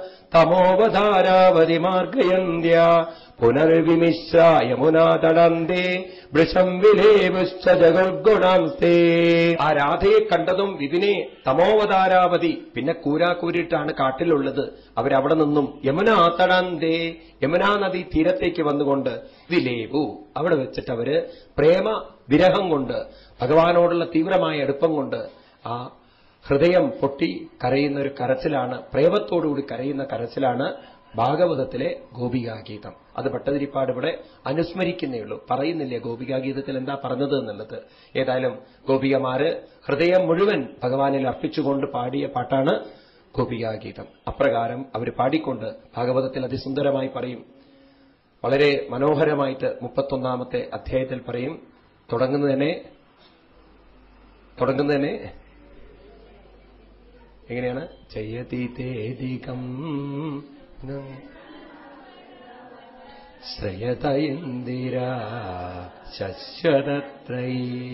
തമോവധാരാവതി മാർഗയന്ത്യ പുനർവിമിശ്ര യമുനാതടന്തേ വൃഷം വിലേപുശ്ച ജഗൽഗുണാംസ്തേ ആ രാധയെ കണ്ടതും വിപിനെ തമോവതാരാവതി പിന്നെ കൂരാക്കൂരിട്ടാണ് കാട്ടിലുള്ളത് അവരവിടെ നിന്നും യമുനാ തടന്തേ യമുനാ നദി തീരത്തേക്ക് വന്നുകൊണ്ട് വിലേപു അവിടെ വെച്ചിട്ട് അവര് പ്രേമ വിരഹം കൊണ്ട് ഭഗവാനോടുള്ള തീവ്രമായ അടുപ്പം കൊണ്ട് ആ ഹൃദയം പൊട്ടി കരയുന്ന ഒരു കരച്ചിലാണ് പ്രേമത്തോടുകൂടി കരയുന്ന കരച്ചിലാണ് ഭാഗവതത്തിലെ ഗോപികാഗീതം അത് ഭട്ടതിരിപ്പാട് ഇവിടെ അനുസ്മരിക്കുന്നേ ഉള്ളൂ പറയുന്നില്ല ഗോപികാഗീതത്തിൽ എന്താ പറഞ്ഞത് എന്നുള്ളത് ഏതായാലും ഗോപികമാര് ഹൃദയം മുഴുവൻ ഭഗവാനിൽ അർപ്പിച്ചുകൊണ്ട് പാടിയ പാട്ടാണ് ഗോപികാഗീതം അപ്രകാരം അവർ പാടിക്കൊണ്ട് ഭാഗവതത്തിൽ അതിസുന്ദരമായി പറയും വളരെ മനോഹരമായിട്ട് മുപ്പത്തൊന്നാമത്തെ അധ്യായത്തിൽ പറയും തുടങ്ങുന്നതിനെ തുടങ്ങുന്നതിനെ എങ്ങനെയാണ് ചെയ്യതി തേദികം ശ്രയത ഇന്ദിര ശശ്വതത്രൈ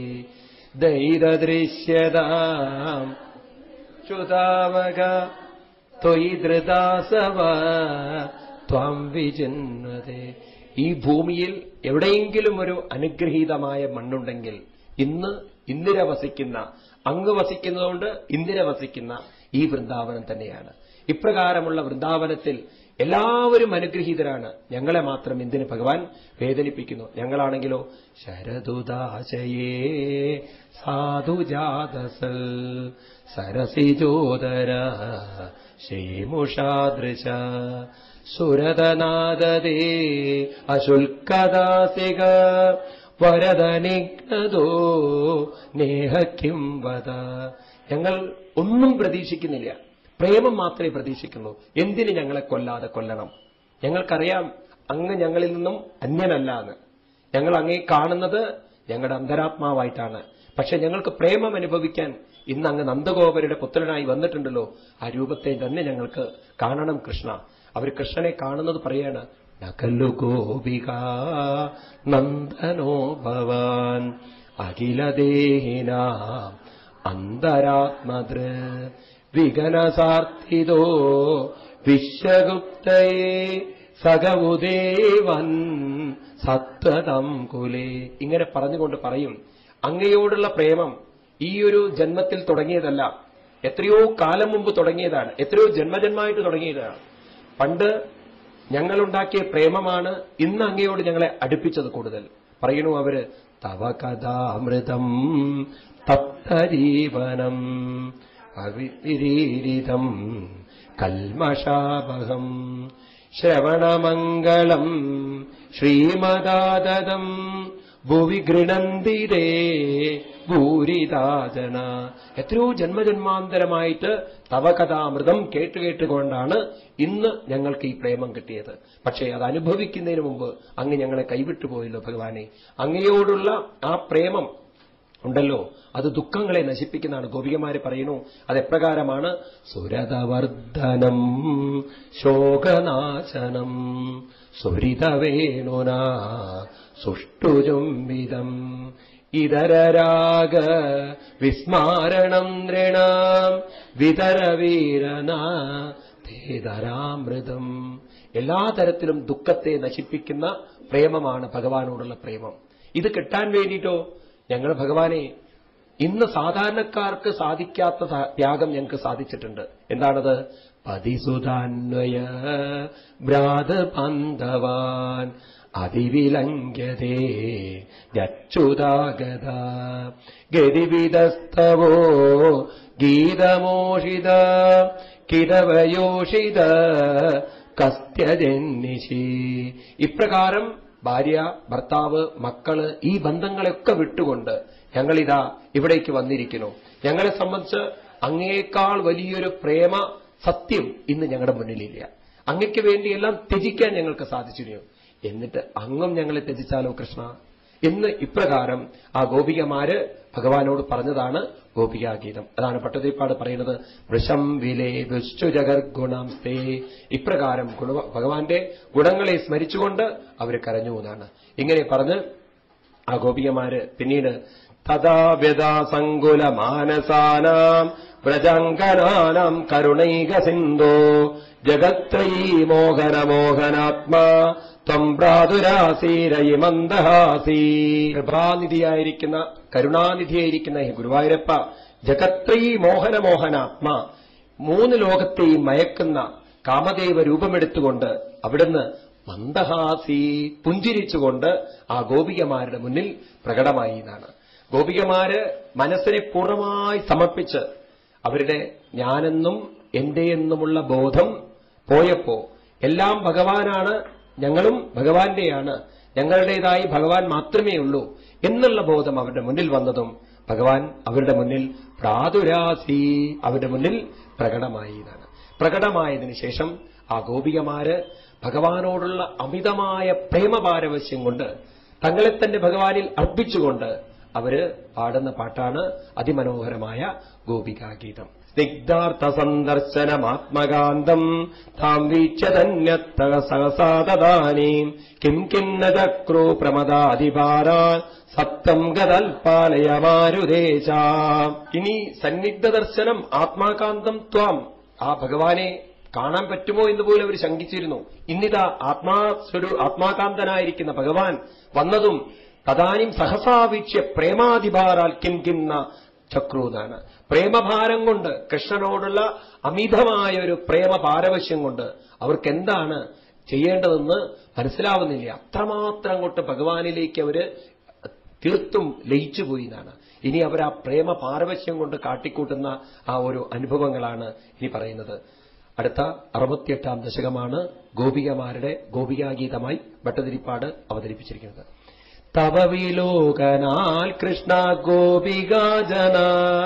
ദൈരദൃശ്യതാം ചുതാവക ത്വയി ധൃതാസവ ത്വാം വിചിന്വതേ ഈ ഭൂമിയിൽ എവിടെയെങ്കിലും ഒരു അനുഗ്രഹീതമായ മണ്ണുണ്ടെങ്കിൽ ഇന്ന് ഇന്ദിര വസിക്കുന്ന അങ്ങ് വസിക്കുന്നതുകൊണ്ട് ഇന്ദിര വസിക്കുന്ന ഈ വൃന്ദാവനം തന്നെയാണ് ഇപ്രകാരമുള്ള വൃന്ദാവനത്തിൽ എല്ലാവരും അനുഗ്രഹീതരാണ് ഞങ്ങളെ മാത്രം എന്തിന് ഭഗവാൻ വേദനിപ്പിക്കുന്നു ഞങ്ങളാണെങ്കിലോ ശരദുദാശയേ സാധുജാതസൽ സരസിജോദര ശ്രീമുഷാദൃശ സുരതനാദദേ അശുൽക്കദാസിക വരദനിഗ്നതോ നേഹക്കിം വദ ഞങ്ങൾ ഒന്നും പ്രതീക്ഷിക്കുന്നില്ല പ്രേമം മാത്രമേ പ്രതീക്ഷിക്കുള്ളൂ എന്തിന് ഞങ്ങളെ കൊല്ലാതെ കൊല്ലണം ഞങ്ങൾക്കറിയാം അങ്ങ് ഞങ്ങളിൽ നിന്നും അന്യനല്ല എന്ന് ഞങ്ങൾ അങ്ങേ കാണുന്നത് ഞങ്ങളുടെ അന്തരാത്മാവായിട്ടാണ് പക്ഷെ ഞങ്ങൾക്ക് പ്രേമം അനുഭവിക്കാൻ ഇന്ന് അങ്ങ് നന്ദഗോപരുടെ പുത്രനായി വന്നിട്ടുണ്ടല്ലോ ആ രൂപത്തെ തന്നെ ഞങ്ങൾക്ക് കാണണം കൃഷ്ണ അവർ കൃഷ്ണനെ കാണുന്നത് പറയാണ് നകല്ലു ഗോപിക നന്ദനോ ഭവാൻ അഖിലദേഹിന അന്തരാത്മതൃ വിഗനസാർത്ഥിതോ വിശ്വഗുപ്തയെ സകവുദേവൻ സത്വതം കുലേ ഇങ്ങനെ പറഞ്ഞുകൊണ്ട് പറയും അങ്ങയോടുള്ള പ്രേമം ഈ ഒരു ജന്മത്തിൽ തുടങ്ങിയതല്ല എത്രയോ കാലം മുമ്പ് തുടങ്ങിയതാണ് എത്രയോ ജന്മജന്മായിട്ട് തുടങ്ങിയതാണ് പണ്ട് ഞങ്ങളുണ്ടാക്കിയ പ്രേമമാണ് ഇന്ന് അങ്ങയോട് ഞങ്ങളെ അടുപ്പിച്ചത് കൂടുതൽ പറയണു അവര് തവ കഥാമൃതം തപ്തരീവനം അവിരീരിതം കൽമഷാപഹം ശ്രവണമംഗളം ശ്രീമദാദം ഭുവി ഗൃണന്തിരേ ഭൂരിതാജന എത്രയോ ജന്മജന്മാന്തരമായിട്ട് തവ കഥാമൃതം കേട്ട് കേട്ടുകൊണ്ടാണ് ഇന്ന് ഞങ്ങൾക്ക് ഈ പ്രേമം കിട്ടിയത് പക്ഷേ അത് അനുഭവിക്കുന്നതിന് മുമ്പ് അങ്ങ് ഞങ്ങളെ കൈവിട്ടു പോയല്ലോ ഭഗവാനെ അങ്ങയോടുള്ള ആ പ്രേമം ഉണ്ടല്ലോ അത് ദുഃഖങ്ങളെ നശിപ്പിക്കുന്നതാണ് ഗോപികമാര് പറയുന്നു അത് എപ്രകാരമാണ് സുരതവർദ്ധനം ശോകനാശനം സുരിതവേണുന സുഷ്ടുചുംബിതം ഇതരരാഗ വിസ്മാരണം നൃണാം വിതരവീരന തേതരാമൃതം എല്ലാ തരത്തിലും ദുഃഖത്തെ നശിപ്പിക്കുന്ന പ്രേമമാണ് ഭഗവാനോടുള്ള പ്രേമം ഇത് കിട്ടാൻ വേണ്ടിയിട്ടോ ഞങ്ങൾ ഭഗവാനെ ഇന്ന് സാധാരണക്കാർക്ക് സാധിക്കാത്ത സ- ത്യാഗം ഞങ്ങൾക്ക് സാധിച്ചിട്ടുണ്ട് എന്താണത് പതിസുതാന്വയ ഭ്രാതബന്ധവാൻ അതിവിലംഘ്യതേ യച്യുതാഗത ഗതിവിദസ്തവോ ഗീതമോഷിത കിരവയോഷിത കസ്ത്യജന്നിശി ഇപ്രകാരം ഭാര്യ ഭർത്താവ് മക്കള് ഈ ബന്ധങ്ങളെയൊക്കെ വിട്ടുകൊണ്ട് ഞങ്ങളിതാ ഇവിടേക്ക് വന്നിരിക്കുന്നു ഞങ്ങളെ സംബന്ധിച്ച് അങ്ങേക്കാൾ വലിയൊരു പ്രേമ സത്യം ഇന്ന് ഞങ്ങളുടെ മുന്നിലില്ല അങ്ങയ്ക്ക് വേണ്ടിയെല്ലാം ത്യജിക്കാൻ ഞങ്ങൾക്ക് സാധിച്ചിരുന്നു എന്നിട്ട് അങ്ങും ഞങ്ങളെ ത്യജിച്ചാലോ കൃഷ്ണ എന്ന് ഇപ്രകാരം ആ ഗോപികമാര് ഭഗവാനോട് പറഞ്ഞതാണ് ഗോപികാഗീതം അതാണ് പട്ടതിപ്പാട് പറയുന്നത് വൃഷം വിലേ ദുശ്ചുജഗർഗുണം സ്തേ ഇപ്രകാരം ഗുണ ഭഗവാന്റെ ഗുണങ്ങളെ സ്മരിച്ചുകൊണ്ട് അവർ കരഞ്ഞു എന്നാണ് ഇങ്ങനെ പറഞ്ഞ് ആ ഗോപികമാര് പിന്നീട് തഥാ വ്യഥാസങ്കുല മാനസാനാം വ്രജങ്കനാനാം കരുണൈക സിന്ധോ ജഗത്രയീ മോഹന മോഹനാത്മാ ത്വം പ്രാതുരാസീരയി മന്ദഹാസീ കൃപാനിധിയായിരിക്കുന്ന കരുണാനിധിയായിരിക്കുന്ന ഈ ഗുരുവായൂരപ്പ ജഗത്രയീ മോഹന മോഹനാത്മാ മൂന്ന് ലോകത്തെയും മയക്കുന്ന കാമദേവ രൂപമെടുത്തുകൊണ്ട് അവിടുന്ന് മന്ദഹാസി പുഞ്ചിരിച്ചുകൊണ്ട് ആ ഗോപികമാരുടെ മുന്നിൽ പ്രകടമായി എന്നാണ് ഗോപികമാര് മനസ്സിനെ പൂർണ്ണമായി സമർപ്പിച്ച് അവരുടെ ഞാനെന്നും എന്റെയെന്നുമുള്ള ബോധം പോയപ്പോ എല്ലാം ഭഗവാനാണ് ഞങ്ങളും ഭഗവാന്റെയാണ് ഞങ്ങളുടേതായി ഭഗവാൻ മാത്രമേ ഉള്ളൂ എന്നുള്ള ബോധം അവരുടെ മുന്നിൽ വന്നതും ഭഗവാൻ അവരുടെ മുന്നിൽ പ്രാതുരാസി അവരുടെ മുന്നിൽ പ്രകടമായി എന്നാണ് പ്രകടമായതിനു ശേഷം ആ ഗോപികമാര് ഭഗവാനോടുള്ള അമിതമായ പ്രേമപാരവശ്യം കൊണ്ട് തങ്ങളെ തന്നെ ഭഗവാനിൽ അർപ്പിച്ചുകൊണ്ട് അവര് പാടുന്ന പാട്ടാണ് അതിമനോഹരമായ ഗോപികാഗീതം സ്നിഗ്ധാർത്ഥ സന്ദർശനമാത്മകാന്തം താം വീക്ഷതന്യത്ത സഹസാദാനീം കിം കിന്ന ചക്രോ പ്രമദാധിപാരാൻ സപ്തം ഗതൽപാലയ മാരുദേശ ഇനി സന്നിഗ്ധ ദർശനം ആത്മാകാന്തം ത്വാം ആ ഭഗവാനെ കാണാൻ പറ്റുമോ എന്ന് പോലും അവർ ശങ്കിച്ചിരുന്നു ഇന്നിതാ ആത്മാ സ്വരൂ ആത്മാകാന്തനായിരിക്കുന്ന ഭഗവാൻ വന്നതും തദാനും സഹസാവീക്ഷ്യ പ്രേമാധിഭാരാൽ കിം കിന്ന ചക്രൂന്നാണ് പ്രേമഭാരം കൊണ്ട് കൃഷ്ണനോടുള്ള അമിതമായ ഒരു പ്രേമ പാരവശ്യം കൊണ്ട് അവർക്ക് എന്താണ് ചെയ്യേണ്ടതെന്ന് മനസ്സിലാവുന്നില്ല അത്രമാത്രം അങ്ങോട്ട് ഭഗവാനിലേക്ക് അവര് തീർത്തും ലയിച്ചുപോയി എന്നാണ് ഇനി അവർ ആ പ്രേമ പാരവശ്യം കൊണ്ട് കാട്ടിക്കൂട്ടുന്ന ആ ഒരു അനുഭവങ്ങളാണ് ഇനി പറയുന്നത് അടുത്ത അറുപത്തിയെട്ടാം ദശകമാണ് ഗോപികമാരുടെ ഗോപികാഗീതമായി ഭട്ടതിരിപ്പാട് അവതരിപ്പിച്ചിരിക്കുന്നത് തവ വിലോകനാൽ കൃഷ്ണ ഗോപികാജന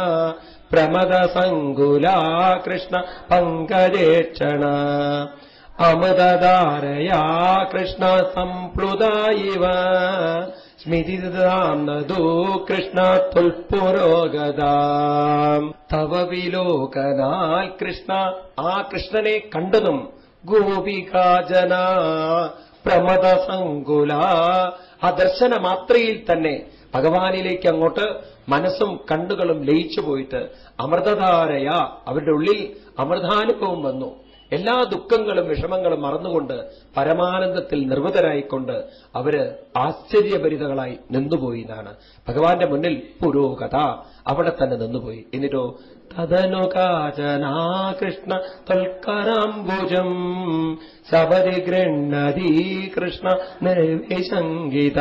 പ്രമദ സങ്കുലാ കൃഷ്ണ പങ്കജേക്ഷണ അമൃതധാരയാ കൃഷ്ണ സംപ്ലുത ഇവ സ്മിതിതാന്നതോ കൃഷ്ണ തുൽപുരോഗതാം തവ വിലോകനാൽ കൃഷ്ണ ആ കൃഷ്ണനെ കണ്ടതും ഗോപികാജന പ്രമദ സങ്കുല ആ ദർശന മാത്രയിൽ തന്നെ ഭഗവാനിലേക്ക് അങ്ങോട്ട് മനസ്സും കണ്ണുകളും ലയിച്ചു പോയിട്ട് അമൃതധാരയ അവരുടെ ഉള്ളിൽ അമൃതാനുഭവം വന്നു എല്ലാ ദുഃഖങ്ങളും വിഷമങ്ങളും മറന്നുകൊണ്ട് പരമാനന്ദത്തിൽ നിർവൃതരായിക്കൊണ്ട് അവര് ആശ്ചര്യഭരിതകളായി നിന്നുപോയി എന്നാണ് ഭഗവാന്റെ മുന്നിൽ പുരോഗത അവിടെ തന്നെ നിന്നുപോയി എന്നിട്ടോ തദനു കാചനാ കൃഷ്ണ തൽക്കരാംബുജം ശബരി ഗൃഹണതി കൃഷ്ണ നിർവിശങ്കിത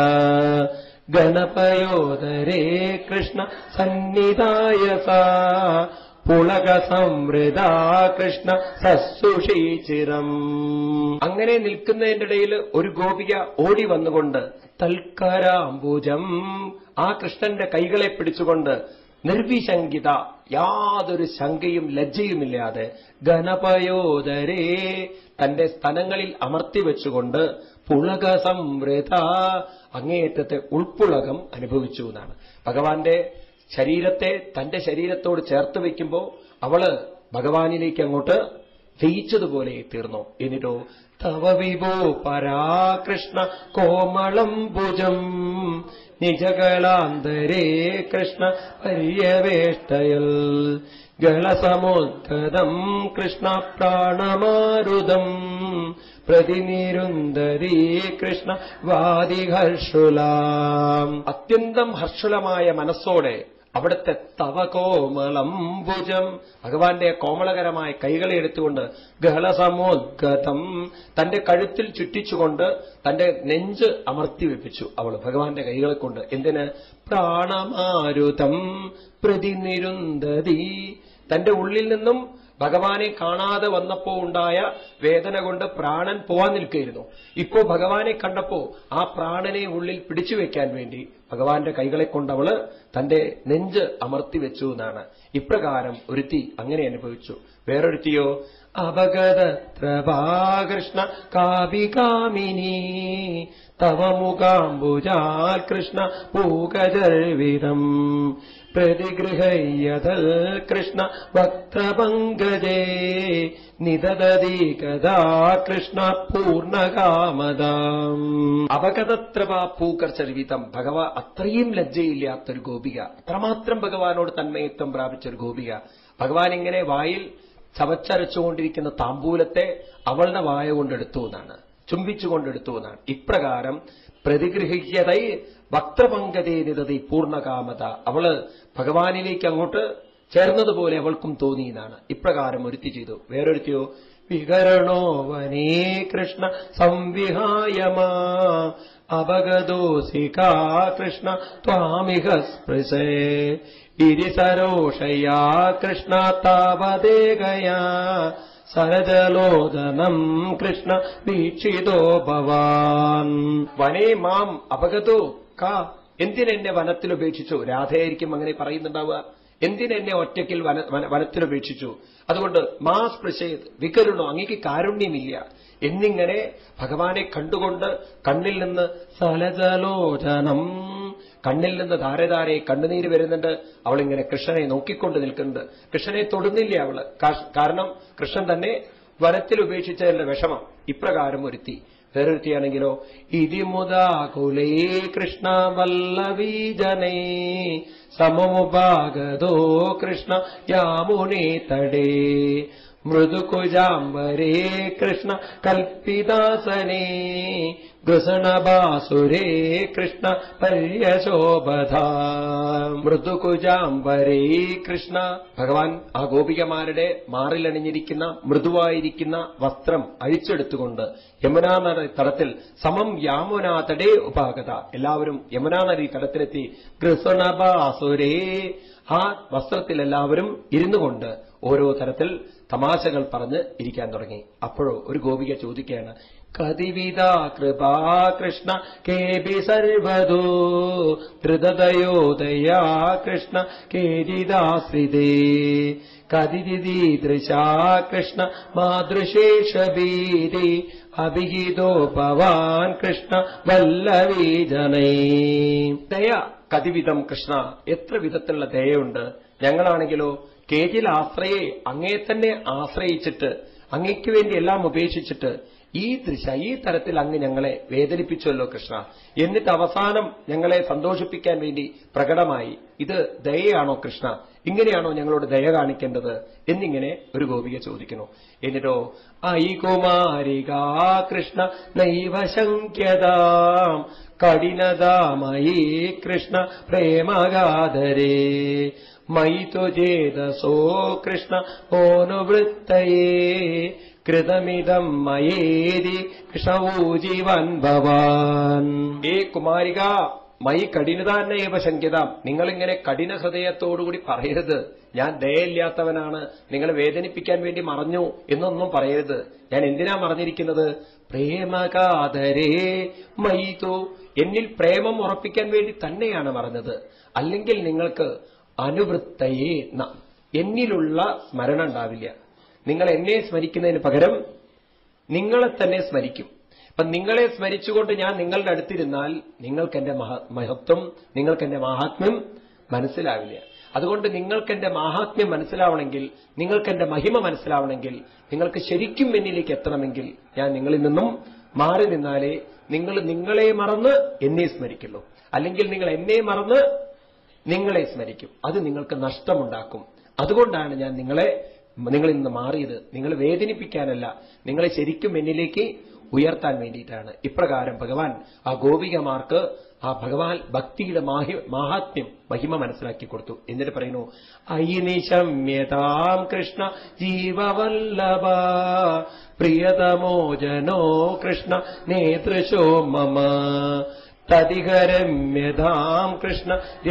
ഗണപയോദരേ കൃഷ്ണ സന്നിധായ സാ പുളക സംവൃത കൃഷ്ണ സസുഷീചിരം അങ്ങനെ നിൽക്കുന്നതിന്റെ ഇടയിൽ ഒരു ഗോപിക ഓടി വന്നുകൊണ്ട് തൽക്കരാംബുജം ആ കൃഷ്ണന്റെ കൈകളെ പിടിച്ചുകൊണ്ട് നിർവിശങ്കിത യാതൊരു ശങ്കയും ലജ്ജയുമില്ലാതെ ഗണപയോദരേ തന്റെ സ്ഥലങ്ങളിൽ അമർത്തി വെച്ചുകൊണ്ട് പുളക സംവൃത അങ്ങേയറ്റത്തെ ഉൾപ്പുളകം അനുഭവിച്ചു എന്നാണ് ഭഗവാന്റെ ശരീരത്തെ തന്റെ ശരീരത്തോട് ചേർത്ത് വയ്ക്കുമ്പോ അവള് ഭഗവാനിലേക്ക് അങ്ങോട്ട് ലയിച്ചതുപോലെ തീർന്നു എന്നിട്ടോ തവ വിഭോ പരാകൃഷ്ണ കോമളം ഭുജം നിജകളാന്തരേ കൃഷ്ണ പര്യവേഷ്ടയൽ ഗളസമോദ്ഗതം കൃഷ്ണ പ്രാണമാരുതം പ്രതിനിരുന്തരീ കൃഷ്ണ വാദിഹർഷുലാം അത്യന്തം ഹർഷുലമായ മനസ്സോടെ അവിടുത്തെ തവ കോമളം ഭുജം ഭഗവാന്റെ കോമളകരമായ കൈകളെ എടുത്തുകൊണ്ട് ഗഹളസമോദ്ഗതം തന്റെ കഴുത്തിൽ ചുറ്റിച്ചുകൊണ്ട് തന്റെ നെഞ്ച് അമർത്തി വെപ്പിച്ചു അവൾ ഭഗവാന്റെ കൈകളെ കൊണ്ട് എന്തിന് പ്രാണമാരുതം പ്രതിനിരുന്തതി തന്റെ ഉള്ളിൽ നിന്നും ഭഗവാനെ കാണാതെ വന്നപ്പോ ഉണ്ടായ വേദന കൊണ്ട് പ്രാണൻ പോവാൻ നിൽക്കുകയായിരുന്നു ഇപ്പോ ഭഗവാനെ കണ്ടപ്പോ ആ പ്രാണനെ ഉള്ളിൽ പിടിച്ചു വെക്കാൻ വേണ്ടി ഭഗവാന്റെ കൈകളെ കൊണ്ട് അവള് തന്റെ നെഞ്ച് അമർത്തി വെച്ചു എന്നാണ് ഇപ്രകാരം ഒരുത്തി അങ്ങനെ അനുഭവിച്ചു വേറൊരുത്തിയോ അപഗതത്രഭാകൃഷ്ണ കാവികാമിനി തവ മുഖാംബുജാൽ കൃഷ്ണ പൂകജർവിതം പ്രതിഗൃഹയതൽ കൃഷ്ണ വക്രപങ്കജേ നിതദതി കഥാ കൃഷ്ണ പൂർണ്ണകാമതാം അപകതത്രവ പൂക്കർച്ചർവിതം ഭഗവ അത്രയും ലജ്ജയില്ലാത്തൊരു ഗോപിക അത്രമാത്രം ഭഗവാനോട് തന്മയത്വം പ്രാപിച്ചൊരു ഗോപിക ഭഗവാൻ ഇങ്ങനെ വായിൽ ചവച്ചരച്ചുകൊണ്ടിരിക്കുന്ന താമ്പൂലത്തെ അവളുടെ വായ കൊണ്ടെടുത്തു എന്നാണ് ചുംബിച്ചുകൊണ്ടെടുത്തു എന്നാണ് ഇപ്രകാരം പ്രതിഗൃഹിക്കതൈ വക്രപങ്കതേ നിതതി പൂർണ്ണകാമത അവള് ഭഗവാനിലേക്ക് അങ്ങോട്ട് ചേർന്നതുപോലെ അവൾക്കും തോന്നി എന്നാണ് ഇപ്രകാരം ഒരുത്തി ചെയ്തു വേറൊരുത്തിയോ വികരണോ വനേ കൃഷ്ണ സംവിഹായമാ അപഗതോസികാ കൃഷ്ണ ത്വാമിഹ സ്പൃശേ ഗിരിസരോഷയാ കൃഷ്ണ താവദേകയാ സരജലോദനം കൃഷ്ണ വീക്ഷിതോ ഭവാൻ വനേ മാം അപഗതോ കാ എന്തിനെന്നെ വനത്തിൽ ഉപേക്ഷിച്ചു രാധയായിരിക്കും അങ്ങനെ പറയുന്നുണ്ടാവുക എന്തിനെന്നെ ഒറ്റയ്ക്കിൽ വന വന- വനത്തിൽ ഉപേക്ഷിച്ചു അതുകൊണ്ട് മാ സ്പൃശേത് വികരുണോ അങ്ങേക്ക് കാരുണ്യമില്ല എന്നിങ്ങനെ ഭഗവാനെ കണ്ടുകൊണ്ട് കണ്ണിൽ നിന്ന് സലജലോചനം കണ്ണിൽ നിന്ന് ധാരധാരെ കണ്ണുനീര് വരുന്നുണ്ട് അവളിങ്ങനെ കൃഷ്ണനെ നോക്കിക്കൊണ്ട് നിൽക്കുന്നുണ്ട് കൃഷ്ണനെ തൊടുന്നില്ല അവള് കാ- കാരണം കൃഷ്ണൻ തന്നെ വനത്തിൽ ഉപേക്ഷിച്ചതിന്റെ വിഷമം ഇപ്രകാരം ഒരുത്തി വേറൊരുത്തിയാണെങ്കിലോ ഇതിമുദാകുലേ കൃഷ്ണ വല്ലവീജനേ സമമുപാഗതോ കൃഷ്ണ യാമുനേ തടേ മൃദുകുജാംബരേ കൃഷ്ണ കൽപ്പിതാസനേ ഗൃസണബാസുരേ കൃഷ്ണ പര്യശോഭത മൃദുകുജാംബരേ കൃഷ്ണ ഭഗവാൻ ആ ഗോപികമാരുടെ മാറിലണിഞ്ഞിരിക്കുന്ന മൃദുവായിരിക്കുന്ന വസ്ത്രം അഴിച്ചെടുത്തുകൊണ്ട് യമുനാ നദി തടത്തിൽ സമം യാമുനാ തടേ ഉപാഗത എല്ലാവരും യമുനാ നദി തടത്തിലെത്തി ഗൃസണബാസുരേ ആ വസ്ത്രത്തിൽ എല്ലാവരും ഇരുന്നു കൊണ്ട് ഓരോ തരത്തിൽ തമാശകൾ പറഞ്ഞ് ഇരിക്കാൻ തുടങ്ങി അപ്പോഴോ ഒരു ഗോപിക ചോദിക്കുകയാണ് കതിവിധ കൃപാ കൃഷ്ണ കേബി സർവദോ ധൃതദയോദയാ കൃഷ്ണ കേരിദാശ്രിതേ കതിരിദീദൃശാ കൃഷ്ണ മാതൃശേഷബീതി അഭിഹിതോ ഭവാൻ കൃഷ്ണ വല്ലവീ ജനൈ ദയ കതിവിധം കൃഷ്ണ എത്ര വിധത്തിലുള്ള ദയയുണ്ട് ഞങ്ങളാണെങ്കിലോ കേജിൽ ആശ്രയെ അങ്ങേ തന്നെ ആശ്രയിച്ചിട്ട് അങ്ങയ്ക്ക് വേണ്ടി എല്ലാം ഉപേക്ഷിച്ചിട്ട് ഈ ദൃശ ഈ തരത്തിൽ അങ്ങ് ഞങ്ങളെ വേദനിപ്പിച്ചുവല്ലോ കൃഷ്ണ എന്നിട്ട് അവസാനം ഞങ്ങളെ സന്തോഷിപ്പിക്കാൻ വേണ്ടി പ്രകടമായി ഇത് ദയയാണോ കൃഷ്ണ ഇങ്ങനെയാണോ ഞങ്ങളോട് ദയ കാണിക്കേണ്ടത് എന്നിങ്ങനെ ഒരു ഗോപിക ചോദിക്കുന്നു എന്നിട്ടോ ഐ കുമാരികാ കൃഷ്ണ നൈവ ശങ്ക്യതാം കഠിനതാമയീ കൃഷ്ണ പ്രേമഗാധരേ മയി ത്വജേതസോ കൃഷ്ണ ഓനുവൃത്തയേ കൃതമിതം മയേരി കൃഷ്ണവൂജീവൻ ഭവാൻ ഏ കുമാരിക മൈ കഠിനതാന്നേവ ശങ്കിതാം നിങ്ങളിങ്ങനെ കഠിന ഹൃദയത്തോടുകൂടി പറയരുത് ഞാൻ ദയയില്ലാത്തവനാണ് നിങ്ങളെ വേദനിപ്പിക്കാൻ വേണ്ടി മറഞ്ഞു എന്നൊന്നും പറയരുത് ഞാൻ എന്തിനാ മറഞ്ഞിരിക്കുന്നത് പ്രേമകാതരേ മൈതോ എന്നിൽ പ്രേമം ഉറപ്പിക്കാൻ വേണ്ടി തന്നെയാണ് പറഞ്ഞത് അല്ലെങ്കിൽ നിങ്ങൾക്ക് അനുവൃത്തയെ ന എന്നിലുള്ള സ്മരണ ഉണ്ടാവില്ല നിങ്ങൾ എന്നെ സ്മരിക്കുന്നതിന് പകരം നിങ്ങളെ തന്നെ സ്മരിക്കും അപ്പൊ നിങ്ങളെ സ്മരിച്ചുകൊണ്ട് ഞാൻ നിങ്ങളുടെ അടുത്തിരുന്നാൽ നിങ്ങൾക്ക് എന്റെ മഹത്വം നിങ്ങൾക്ക് എന്റെ മാഹാത്മ്യം മനസ്സിലാവില്ല അതുകൊണ്ട് നിങ്ങൾക്ക് എന്റെ മാഹാത്മ്യം മനസ്സിലാവണമെങ്കിൽ നിങ്ങൾക്ക് എന്റെ മഹിമ മനസ്സിലാവണമെങ്കിൽ നിങ്ങൾക്ക് ശരിക്കും എന്നിലേക്ക് എത്തണമെങ്കിൽ ഞാൻ നിങ്ങളിൽ നിന്നും മാറി നിന്നാലേ നിങ്ങൾ നിങ്ങളെ മറന്ന് എന്നെ സ്മരിക്കുള്ളൂ അല്ലെങ്കിൽ നിങ്ങൾ എന്നെ മറന്ന് നിങ്ങളെ സ്മരിക്കും അത് നിങ്ങൾക്ക് നഷ്ടമുണ്ടാക്കും അതുകൊണ്ടാണ് ഞാൻ നിങ്ങളെ നിങ്ങളിൽ നിന്ന് മാറിയത് നിങ്ങൾ വേദനിപ്പിക്കാനല്ല നിങ്ങളെ ശരിക്കും എന്നിലേക്ക് ഉയർത്താൻ വേണ്ടിയിട്ടാണ് ഇപ്രകാരം ഭഗവാൻ ആ ഗോപികമാർക്ക് ആ ഭഗവാൻ ഭക്തിയുടെ മാഹാത്മ്യം മഹിമ മനസ്സിലാക്കി കൊടുത്തു എന്നിട്ട് പറയുന്നു അയിനിശമ്യതാം കൃഷ്ണ ജീവവല്ലഭ പ്രിയതമോജനോ കൃഷ്ണ നേതൃശോ മമ തതികരമ്യതാം കൃഷ്ണ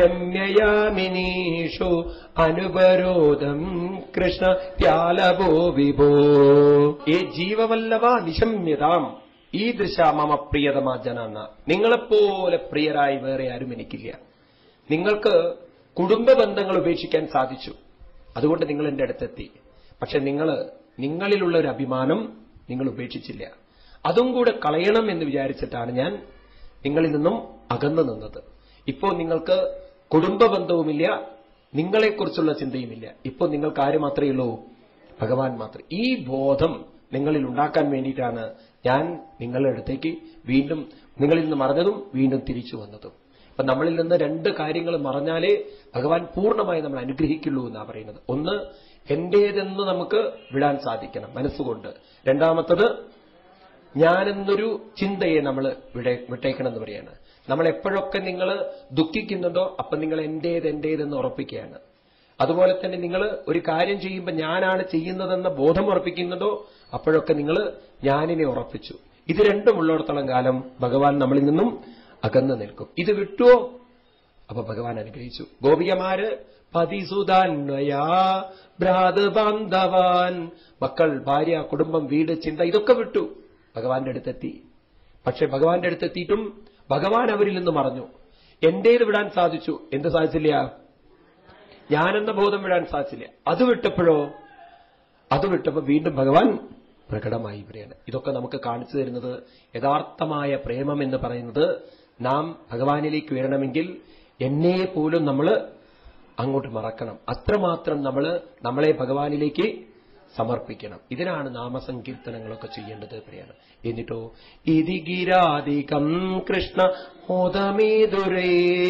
രമ്യയാമിനീഷു അനുപരോധം കൃഷ്ണ ത്യാലഭോ വിഭോ ഏ ജീവവല്ലഭ നിശമ്യതാം ഈ ദൃശ മമ പ്രിയതമാ ജനാന്ന നിങ്ങളെപ്പോലെ പ്രിയരായി വേറെ ആരും എനിക്കില്ല നിങ്ങൾക്ക് കുടുംബ ബന്ധങ്ങൾ ഉപേക്ഷിക്കാൻ സാധിച്ചു അതുകൊണ്ട് നിങ്ങൾ എന്റെ അടുത്തെത്തി പക്ഷെ നിങ്ങൾ നിങ്ങളിലുള്ള ഒരു അഭിമാനം നിങ്ങൾ ഉപേക്ഷിച്ചില്ല അതും കൂടെ കളയണം എന്ന് വിചാരിച്ചിട്ടാണ് ഞാൻ നിങ്ങളിൽ നിന്നും അകന്നു നിന്നത് ഇപ്പോൾ നിങ്ങൾക്ക് കുടുംബ ബന്ധവുമില്ല നിങ്ങളെക്കുറിച്ചുള്ള ചിന്തയുമില്ല ഇപ്പോൾ നിങ്ങൾക്ക് ആര് മാത്രമേ ഉള്ളൂ ഭഗവാൻ മാത്രം ഈ ബോധം നിങ്ങളിൽ ഉണ്ടാക്കാൻ വേണ്ടിയിട്ടാണ് ഞാൻ നിങ്ങളുടെ അടുത്തേക്ക് വീണ്ടും നിങ്ങളിൽ നിന്ന് മറഞ്ഞതും വീണ്ടും തിരിച്ചു വന്നതും അപ്പൊ നമ്മളിൽ നിന്ന് രണ്ട് കാര്യങ്ങൾ മറഞ്ഞാലേ ഭഗവാൻ പൂർണ്ണമായി നമ്മൾ അനുഗ്രഹിക്കുള്ളൂ എന്നാണ് പറയുന്നത് ഒന്ന് എന്റേതെന്ന് നമുക്ക് വിടാൻ സാധിക്കണം മനസ്സുകൊണ്ട് രണ്ടാമത്തത് ഞാനെന്നൊരു ചിന്തയെ നമ്മൾ വിട വിട്ടേക്കണം എന്ന് പറയാണ് നമ്മൾ എപ്പോഴൊക്കെ നിങ്ങൾ ദുഃഖിക്കുന്നുണ്ടോ അപ്പൊ നിങ്ങൾ എന്റേത് എന്റേതെന്ന് ഉറപ്പിക്കുകയാണ് അതുപോലെ തന്നെ നിങ്ങൾ ഒരു കാര്യം ചെയ്യുമ്പോൾ ഞാനാണ് ചെയ്യുന്നതെന്ന ബോധം ഉറപ്പിക്കുന്നുണ്ടോ അപ്പോഴൊക്കെ നിങ്ങൾ ഞാനിനെ ഉറപ്പിച്ചു ഇത് രണ്ടും ഉള്ളിടത്തോളം കാലം ഭഗവാൻ നമ്മളിൽ നിന്നും അകന്നു നിൽക്കും ഇത് വിട്ടുവോ അപ്പൊ ഭഗവാൻ അനുഗ്രഹിച്ചു ഗോപികമാര് പതിസുതാന്വയാ ഭ്രാതബാന്ധവാൻ മക്കൾ ഭാര്യ കുടുംബം വീട് ചിന്ത ഇതൊക്കെ വിട്ടു ഭഗവാന്റെ അടുത്തെത്തി പക്ഷെ ഭഗവാന്റെ അടുത്തെത്തിയിട്ടും ഭഗവാൻ അവരിൽ നിന്ന് മറഞ്ഞു എന്റേത് വിടാൻ സാധിച്ചു എന്ത് സാധിച്ചില്ല ഞാനെന്ന ബോധം വിടാൻ സാധിച്ചില്ല അത് വിട്ടപ്പോഴോ അത് വിട്ടപ്പോ വീണ്ടും ഭഗവാൻ പ്രകടമായി ഇവരെയാണ് ഇതൊക്കെ നമുക്ക് കാണിച്ചു തരുന്നത് യഥാർത്ഥമായ പ്രേമം എന്ന് പറയുന്നത് നാം ഭഗവാനിലേക്ക് വരണമെങ്കിൽ എന്നെ പോലും നമ്മൾ അങ്ങോട്ട് മറക്കണം അത്രമാത്രം നമ്മൾ നമ്മളെ ഭഗവാനിലേക്ക് സമർപ്പിക്കണം ഇതിനാണ് നാമസങ്കീർത്തനങ്ങളൊക്കെ ചെയ്യേണ്ടത് പറയാണ് എന്നിട്ടോ ഇതിഗിരാധികം കൃഷ്ണ മോദമേതുരേ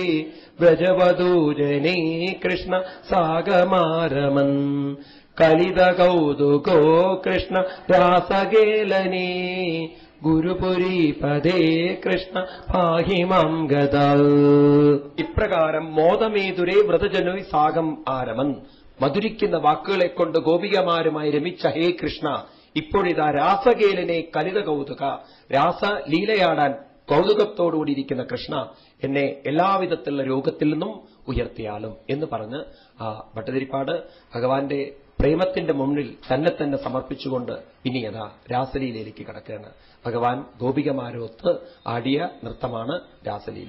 വ്രജവധൂജനേ കൃഷ്ണ സാഗമാരമൻ കലിത കൗതുകോ കൃഷ്ണ രാസകേലനേ ഗുരുപുരി പദേ കൃഷ്ണ പാഹിമാം ഗതൽ ഇപ്രകാരം മോദമേതുരേ വ്രതജനു സാഗം ആരമൻ മധുരിക്കുന്ന വാക്കുകളെ കൊണ്ട് ഗോപികമാരുമായി രമിച്ച ഹേ കൃഷ്ണ ഇപ്പോഴിതാ രാസകേലനെ കലിത കൗതുക രാസലീലയാടാൻ കൗതുകത്തോടുകൂടിയിരിക്കുന്ന കൃഷ്ണ എന്നെ എല്ലാവിധത്തിലുള്ള രോഗത്തിൽ നിന്നും ഉയർത്തിയാലും എന്ന് പറഞ്ഞ് ആ ഭട്ടതിരിപ്പാട് ഭഗവാന്റെ പ്രേമത്തിന്റെ മുന്നിൽ തന്നെ തന്നെ സമർപ്പിച്ചുകൊണ്ട് ഇനി യഥാ രാസലീലയിലേക്ക് കടക്കുകയാണ് ഭഗവാൻ ഗോപികമാരൊത്ത് ആടിയ നൃത്തമാണ് രാസലീല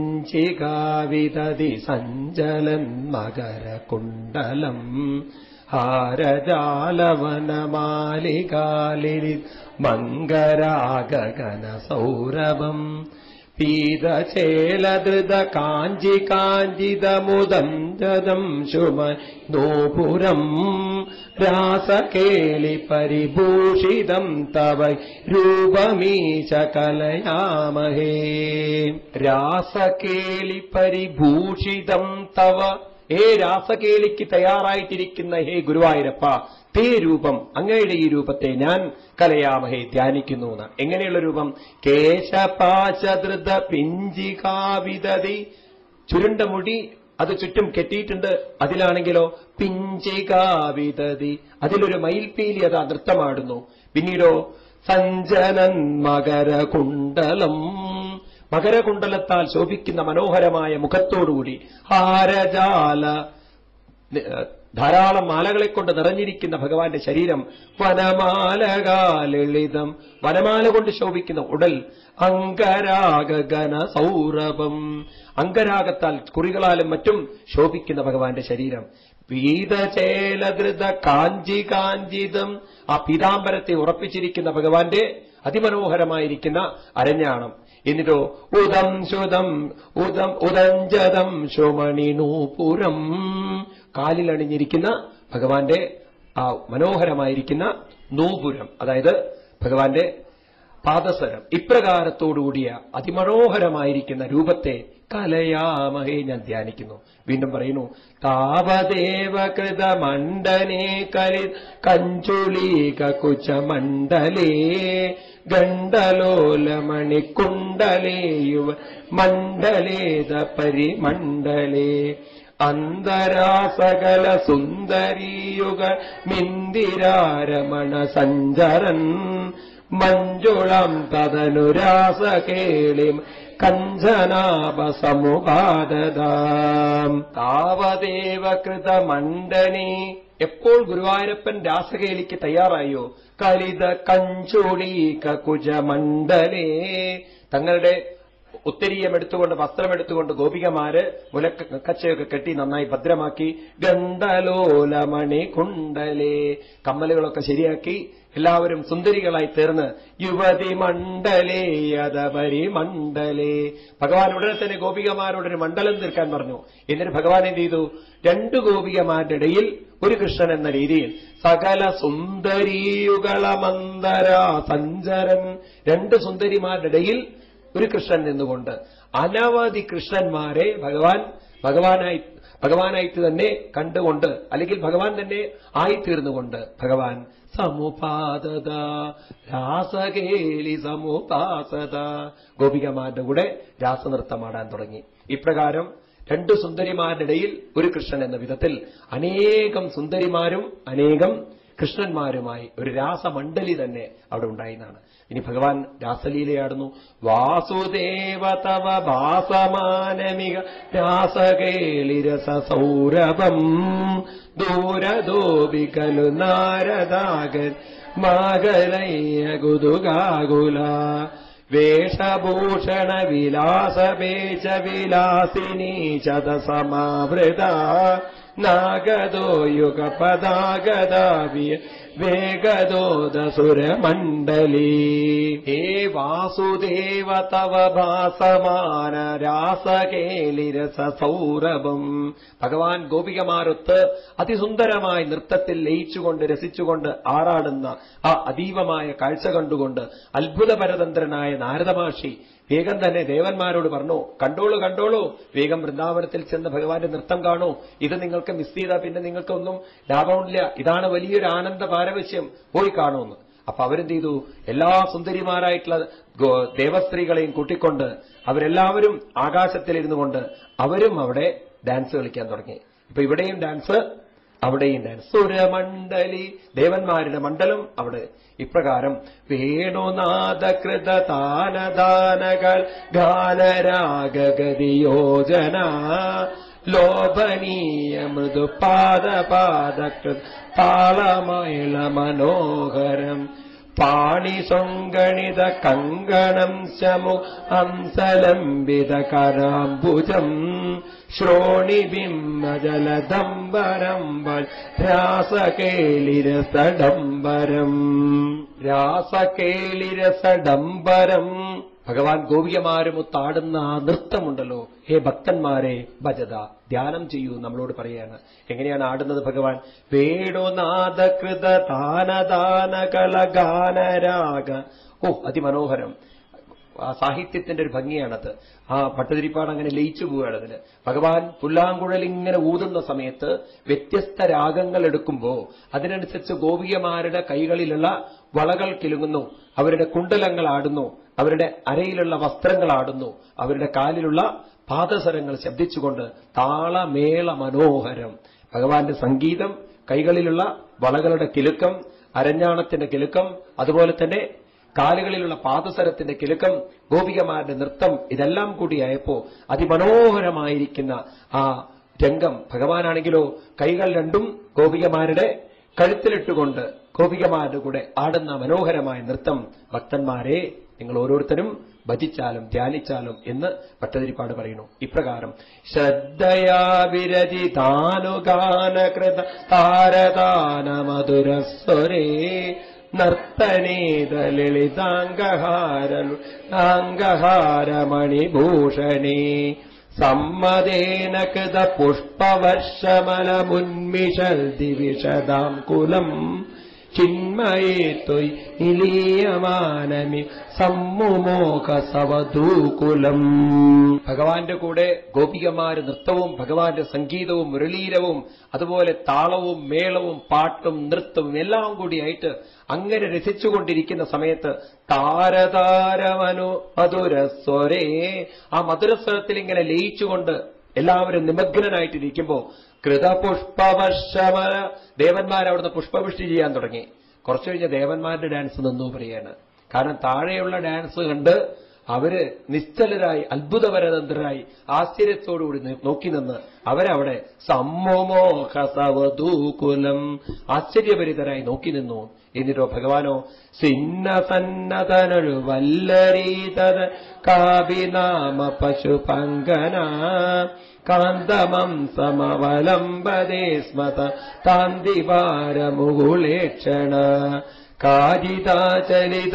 കേശപാശധൃതപിഞ്ചികാവിതതി സഞ്ജലൻ മകരകുണ്ടലം ഹാരജാലവനമാലികാലിരി മങ്കരാഗഗന സൗരഭം പീതചേലധൃത കാഞ്ചി കാഞ്ചിതമുദം ജതം ശുമ നോപുരം രാസകേളി പരിഭൂഷിതം തവ രൂപമീശ കലയാമഹേ രാസകേളി പരിഭൂഷിതം തവ ഹേ രാസകേളിക്ക് തയ്യാറായിട്ടിരിക്കുന്ന ഹേ ഗുരുവായൂരപ്പ തേ രൂപം അങ്ങയുടെ ഈ രൂപത്തെ ഞാൻ കലയാമഹേ ധ്യാനിക്കുന്നു എന്നാണ് എങ്ങനെയുള്ള രൂപം കേശപാശധൃത പിഞ്ചികാവിതതി ചുരുണ്ട മുടി അത് ചുറ്റും കെട്ടിയിട്ടുണ്ട് അതിലാണെങ്കിലോ പിഞ്ചികാവിതതി അതിലൊരു മയിൽപീലി അത് നൃത്തമാടുന്നു പിന്നീടോ സഞ്ജനൻ മകരകുണ്ടലം മകരകുണ്ടലത്താൽ ശോഭിക്കുന്ന മനോഹരമായ മുഖത്തോടുകൂടി ഹാരജാല ധാരാളം മാലകളെ കൊണ്ട് നിറഞ്ഞിരിക്കുന്ന ഭഗവാന്റെ ശരീരം വനമാലകാലളിതം വനമാല കൊണ്ട് ശോഭിക്കുന്ന ഉടൽ അങ്കരാഗഗന സൗരഭം അങ്കരാഗത്താൽ കുറികളാലും മറ്റും ശോഭിക്കുന്ന ഭഗവാന്റെ ശരീരം പീതചേലധൃത കാഞ്ചി കാഞ്ചിതം ആ പീതാംബരത്തെ ഉറപ്പിച്ചിരിക്കുന്ന ഭഗവാന്റെ അതിമനോഹരമായിരിക്കുന്ന അരഞ്ഞാണം എന്നിട്ടോ ഉദം ശുതം ഉദം ഉദഞ്ചതം ശുമണിനൂപുരം കാലിലണിഞ്ഞിരിക്കുന്ന ഭഗവാന്റെ ആ മനോഹരമായിരിക്കുന്ന നൂപുരം അതായത് ഭഗവാന്റെ പാദസരം ഇപ്രകാരത്തോടുകൂടിയ അതിമനോഹരമായിരിക്കുന്ന രൂപത്തെ കലയാമഹേ ഞാൻ ധ്യാനിക്കുന്നു വീണ്ടും പറയുന്നു താവദേവകൃത മണ്ഡനേ കലി കഞ്ചുളീക കുചമണ്ഡലേ ഗണ്ഡലോലമണിക്കുണ്ടലേ യുവ മണ്ഡലേത പരിമണ്ഡലേ അന്തരാസകല സുന്ദരീയുഗ മിന്ദിരാരമണ സഞ്ചരൻ മഞ്ജുളം തദനുരാസകേളിം കഞ്ചനാപസമുപാദതാം താവദേവ കൃതമണ്ഡനി എപ്പോൾ ഗുരുവായൂരപ്പൻ രാസകേലിക്ക് തയ്യാറായോ കലിത കഞ്ചുളീക കുജമണ്ഡലേ തങ്ങളുടെ ഉത്തരീയം എടുത്തുകൊണ്ട് വസ്ത്രമെടുത്തുകൊണ്ട് ഗോപികമാര് മുലക്കച്ചയൊക്കെ കെട്ടി നന്നായി ഭദ്രമാക്കി ഗണ്ഡലോലമണി കുണ്ടലേ കമ്മലുകളൊക്കെ ശരിയാക്കി എല്ലാവരും സുന്ദരികളായി തീർന്ന് യുവതി മണ്ഡലേ യഥപരി മണ്ഡലേ ഭഗവാൻ ഉടനെ തന്നെ ഗോപികമാരോടൊരു മണ്ഡലം തീർക്കാൻ പറഞ്ഞു എന്നിട്ട് ഭഗവാൻ എന്ത് ചെയ്തു രണ്ടു ഗോപികമാരുടെ ഇടയിൽ ഒരു കൃഷ്ണൻ എന്ന രീതിയിൽ സകല സുന്ദരീയുകള മന്ദര സഞ്ചരൻ രണ്ട് സുന്ദരിമാരുടെ ഇടയിൽ ഒരു കൃഷ്ണൻ നിന്നുകൊണ്ട് അനവധി കൃഷ്ണന്മാരെ ഭഗവാൻ ഭഗവാനായി ഭഗവാനായിട്ട് തന്നെ കണ്ടുകൊണ്ട് അല്ലെങ്കിൽ ഭഗവാൻ തന്നെ ആയിത്തീർന്നുകൊണ്ട് ഭഗവാൻ സമുപാദത രാസകേലി സമുപാസത ഗോപികമാരുടെ കൂടെ രാസനൃത്തമാടാൻ തുടങ്ങി ഇപ്രകാരം രണ്ട് സുന്ദരിമാരുടെ ഇടയിൽ ഒരു കൃഷ്ണൻ എന്ന വിധത്തിൽ അനേകം സുന്ദരിമാരും അനേകം കൃഷ്ണന്മാരുമായി ഒരു രാസമണ്ഡലി തന്നെ അവിടെ ഉണ്ടായിരുന്നാണ് ഇനി ഭഗവാൻ രാസലീലയാടുന്നു വാസുദേവ തവ ഭാസമാനമിക രാസകേളിരസ സൗരഭം ദൂരദോപികലു നാരദാകൻ മാകലയ്യ ഗുതുകാകുല വേഷഭൂഷണ വിലാസവേശ വിലാസിനി ശതസമാവൃത നാഗദോ യുഗ പദാഗദാവിയ വേഗദോദസുരമണ്ഡലീ ഹേ വാസുദേവ തവ ഭാസമാന രാസകേലിരസ സൗരഭം ഭഗവാൻ ഗോപികമാരൊത്ത് അതിസുന്ദരമായി നൃത്തത്തിൽ ലയിച്ചുകൊണ്ട് രസിച്ചുകൊണ്ട് ആറാടുന്ന ആ അതീവമായ കാഴ്ച കണ്ടുകൊണ്ട് അത്ഭുതപരതന്ത്രനായ നാരദമാഷി വേഗം തന്നെ ദേവന്മാരോട് പറഞ്ഞു കണ്ടോളൂ കണ്ടോളൂ വേഗം വൃന്ദാവനത്തിൽ ചെന്ന് ഭഗവാന്റെ നൃത്തം കാണൂ ഇത് നിങ്ങൾക്ക് മിസ് ചെയ്താൽ പിന്നെ നിങ്ങൾക്കൊന്നും ലാഭമില്ല ഇതാണ് വലിയൊരു ആനന്ദ പാരവശ്യം പോയി കാണൂന്ന് അപ്പൊ അവരെന്ത് ചെയ്തു എല്ലാ സുന്ദരിമാരായിട്ടുള്ള ദേവസ്ത്രീകളെയും കൂട്ടിക്കൊണ്ട് അവരെല്ലാവരും ആകാശത്തിലിരുന്നു കൊണ്ട് അവരും അവിടെ ഡാൻസ് കളിക്കാൻ തുടങ്ങി ഇപ്പൊ ഇവിടെയും ഡാൻസ് അവിടെയും ഡാൻസ് സുരമണ്ഡലി ദേവന്മാരുടെ മണ്ഡലം അവിടെ ഇപ്രകാരം വേണുനാഥകൃത താനദാനകൾ ഗാനരാഗഗതിയോജന ലോഭനീയ മൃദുപാദപാദകൃത് താളമൈള മനോഹരം പാണിസൊങ്കണിത കങ്കണം ശമു ഹംസലംബിത കരാംബുജം ശ്രോണിബിംബജലദംബരം രാസകേളിരസഡംബരം രാസകേളിരസഡംബരം ഭഗവാൻ ഗോപികമാരുമൊത്താടുന്ന ആ നൃത്തമുണ്ടല്ലോ ഹേ ഭക്തന്മാരെ ഭജത ധ്യാനം ചെയ്യൂ നമ്മളോട് പറയാണ് എങ്ങനെയാണ് ആടുന്നത് ഭഗവാൻ വേണുനാഥകൃത താനദാനകള ഗാനരാഗ ഓ അതിമനോഹരം ആ സാഹിത്യത്തിന്റെ ഒരു ഭംഗിയാണത് ആ പട്ടുതിരിപ്പാട് അങ്ങനെ ലയിച്ചു പോവുകയാണ് അതിന് ഭഗവാൻ പുല്ലാങ്കുഴൽ ഇങ്ങനെ ഊതുന്ന സമയത്ത് വ്യത്യസ്ത രാഗങ്ങൾ എടുക്കുമ്പോൾ അതിനനുസരിച്ച് ഗോപികമാരുടെ കൈകളിലുള്ള വളകൾ കിലുങ്ങുന്നു അവരുടെ കുണ്ടലങ്ങൾ ആടുന്നു അവരുടെ അരയിലുള്ള വസ്ത്രങ്ങൾ ആടുന്നു അവരുടെ കാലിലുള്ള പാദസരങ്ങൾ ശബ്ദിച്ചുകൊണ്ട് താളമേള മനോഹരം ഭഗവാന്റെ സംഗീതം കൈകളിലുള്ള വളകളുടെ കിലുക്കം അരഞ്ഞാണത്തിന്റെ കിലുക്കം അതുപോലെ തന്നെ കാലുകളിലുള്ള പാദസരത്തിന്റെ കിലുക്കം ഗോപികമാരുടെ നൃത്തം ഇതെല്ലാം കൂടിയായപ്പോ അതിമനോഹരമായിരിക്കുന്ന ആ രംഗം ഭഗവാനാണെങ്കിലോ കൈകൾ രണ്ടും ഗോപികമാരുടെ കഴുത്തിലിട്ടുകൊണ്ട് ഗോപികമാരുടെ കൂടെ ആടുന്ന മനോഹരമായ നൃത്തം ഭക്തന്മാരെ നിങ്ങൾ ഓരോരുത്തരും ഭജിച്ചാലും ധ്യാനിച്ചാലും എന്ന് ഭട്ടതിരിപ്പാട് പറയുന്നു ഇപ്രകാരം ശ്രദ്ധയാ വിരതി താനുഗാനകൃത താരദാന മധുരസ്വരേ നർത്തനേത ലളിതാംഗഹാരലു അംഗഹാരമണിഭൂഷണേ സമ്മതേന കൃത പുഷ്പവർഷമലമുന്മിഷൽ ദിവിഷദാം കുലം ചിന്മയേ ത്വയ് നിലീയമാനമി സമ്മുമോഹ സവധൂകുലം ഭഗവാന്റെ കൂടെ ഗോപികമാര് നൃത്തവും ഭഗവാന്റെ സംഗീതവും മുരളീരവും അതുപോലെ താളവും മേളവും പാട്ടും നൃത്തവും എല്ലാം കൂടിയായിട്ട് അങ്ങനെ രസിച്ചുകൊണ്ടിരിക്കുന്ന സമയത്ത് താരതാരമനു മധുരസ്വരേ ആ മധുരസ്വരത്തിൽ ഇങ്ങനെ ലയിച്ചുകൊണ്ട് എല്ലാവരും നിമഗ്നനായിട്ടിരിക്കുമ്പോ കൃതപുഷ്പവർഷമല ദേവന്മാർ അവിടുന്ന് പുഷ്പവൃഷ്ടി ചെയ്യാൻ തുടങ്ങി കുറച്ചു കഴിഞ്ഞ ദേവന്മാരുടെ ഡാൻസ് നിന്നു പറയാണ് കാരണം താഴെയുള്ള ഡാൻസ് കണ്ട് അവര് നിശ്ചലരായി അത്ഭുതപരതന്ത്രരായി ആശ്ചര്യത്തോടുകൂടി നി- നോക്കി നിന്ന് അവരവിടെ സമ്മോഹസവധൂകുലം ആശ്ചര്യഭരിതരായി നോക്കി നിന്നു എന്നിട്ടോ ഭഗവാനോ സിന്നസന്നതനൊരു വല്ലരീതത കാപിനാമ പശുപങ്കന കാന്തമം സമവലംബദേ സ്മത താന്തിവാരമുകുളേക്ഷണ കാരിതാചലിത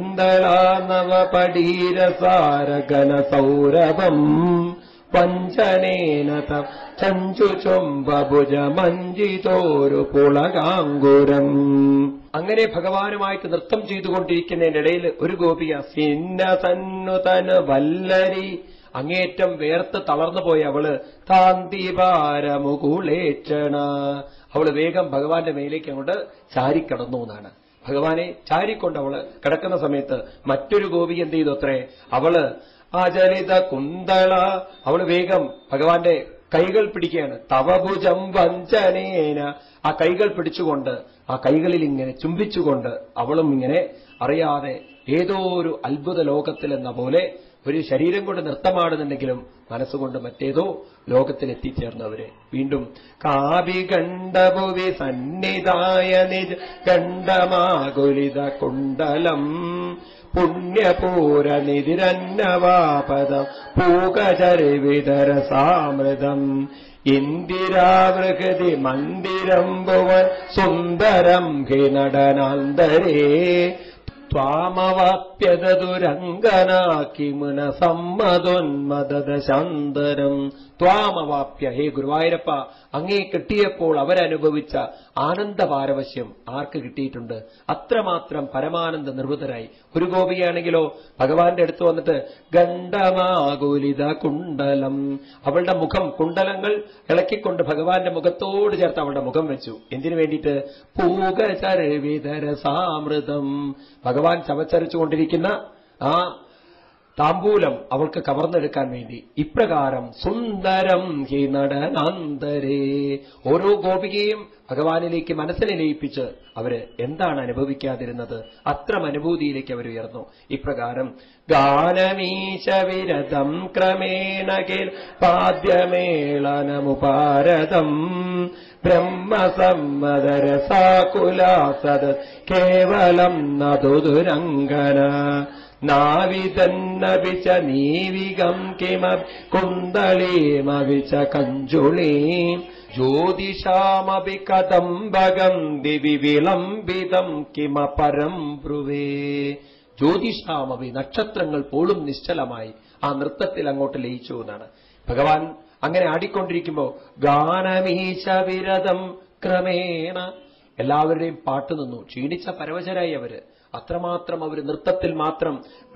കുന്തളാനവപടീരസാരഗന സൗരഭം പഞ്ചനേന ചഞ്ചുചുംബഭുജ മഞ്ജിതോരു പുളകാങ്കുരം അങ്ങനെ ഭഗവാനുമായിട്ട് നൃത്തം ചെയ്തുകൊണ്ടിരിക്കുന്നതിനിടയിൽ ഒരു ഗോപിക സിന്ന സന്നുതന് വല്ലരി അങ്ങേറ്റം വേർത്ത് തളർന്നു പോയ അവള് താന്തിപാരമുകുളേക്ഷണ അവള് വേഗം ഭഗവാന്റെ മേലേക്ക് അങ്ങോട്ട് ചാരിക്കടന്നു എന്നാണ് ഭഗവാനെ ചാരിക്കൊണ്ട് അവള് കിടക്കുന്ന സമയത്ത് മറ്റൊരു ഗോപി എന്ത് ചെയ്തു അത്രേ അവള് ആചരിത കുന്തള അവള് വേഗം ഭഗവാന്റെ കൈകൾ പിടിക്കുകയാണ് തവഭുജം വഞ്ചനേന ആ കൈകൾ പിടിച്ചുകൊണ്ട് ആ കൈകളിൽ ഇങ്ങനെ ചുംബിച്ചുകൊണ്ട് അവളും ഇങ്ങനെ അറിയാതെ ഏതോ ഒരു അത്ഭുത ലോകത്തിൽ എന്ന പോലെ ഒരു ശരീരം കൊണ്ട് നൃത്തമാടുന്നുണ്ടെങ്കിലും മനസ്സുകൊണ്ട് മറ്റേതോ ലോകത്തിൽ എത്തിച്ചേർന്നവര് വീണ്ടും കാവികണ്ഠഭുവി സന്നിധായ നിജ ഗണ്ഡമാകുലിത കുണ്ടലം പുണ്യപൂര നിതിരന്നവാപദം പൂകചരിവിതര സാമൃതം ഇന്ദിരാവൃഹതി മന്ദിരം ഭുവൻ സുന്ദരം ഹി നടനാന്തരേ ത്വാമവാപ്യതുരംഗനാക്കി മുന സമ്മതോന്മദ ശാന്തരം ത്വാമവാപ്യ ഹേ ഗുരുവായൂരപ്പ അങ്ങേ കിട്ടിയപ്പോൾ അവരനുഭവിച്ച ആനന്ദപാരവശ്യം ആർക്ക് കിട്ടിയിട്ടുണ്ട് അത്രമാത്രം പരമാനന്ദ നിർവൃതരായി ഒരു ഗോപികയാണെങ്കിലോ ഭഗവാന്റെ അടുത്ത് വന്നിട്ട് ഗണ്ഡമാകുലിത കുണ്ടലം അവളുടെ മുഖം കുണ്ടലങ്ങൾ ഇളക്കിക്കൊണ്ട് ഭഗവാന്റെ മുഖത്തോട് ചേർത്ത് അവളുടെ മുഖം വെച്ചു എന്തിനു വേണ്ടിയിട്ട് പൂകചരവിതര സാമൃതം ഭഗവാൻ ചവച്ചരച്ചുകൊണ്ടിരിക്കുന്ന ആ താമ്പൂലം അവൾക്ക് കവർന്നെടുക്കാൻ വേണ്ടി ഇപ്രകാരം സുന്ദരം ഹി നടനാന്തരേ ഓരോ ഗോപികയും ഭഗവാനിലേക്ക് മനസ്സിനെ ലയിപ്പിച്ച് അവര് എന്താണ് അനുഭവിക്കാതിരുന്നത് അത്രം അനുഭൂതിയിലേക്ക് അവർ ഉയർന്നു ഇപ്രകാരം ഗാനമീശവിരതം ക്രമേണ കേൽ പാദ്യമേളനമുപാരതം ബ്രഹ്മസമ്മതരസാകുലാസത് കേവലം നതുതുരങ്കന നാവിതന്നപി ച നീവികം കിമപി കുന്തളീമപി ച കഞ്ചുളീം ജ്യോതിഷാമപി കദംബകം ദിവി വിളംബിതം കിമ പരം ബ്രുവേ ജ്യോതിഷാമപി നക്ഷത്രങ്ങൾ പോലും നിശ്ചലമായി ആ നൃത്തത്തിൽ അങ്ങോട്ട് ലയിച്ചു എന്നാണ് ഭഗവാൻ അങ്ങനെ ആടിക്കൊണ്ടിരിക്കുമ്പോ ഗാനമീശ വിരതം ക്രമേണ എല്ലാവരുടെയും പാട്ട് നിന്നു ക്ഷീണിച്ച പരവശരായി അവര് അത്രമാത്രം അവർ നൃത്തത്തിൽ മാത്രം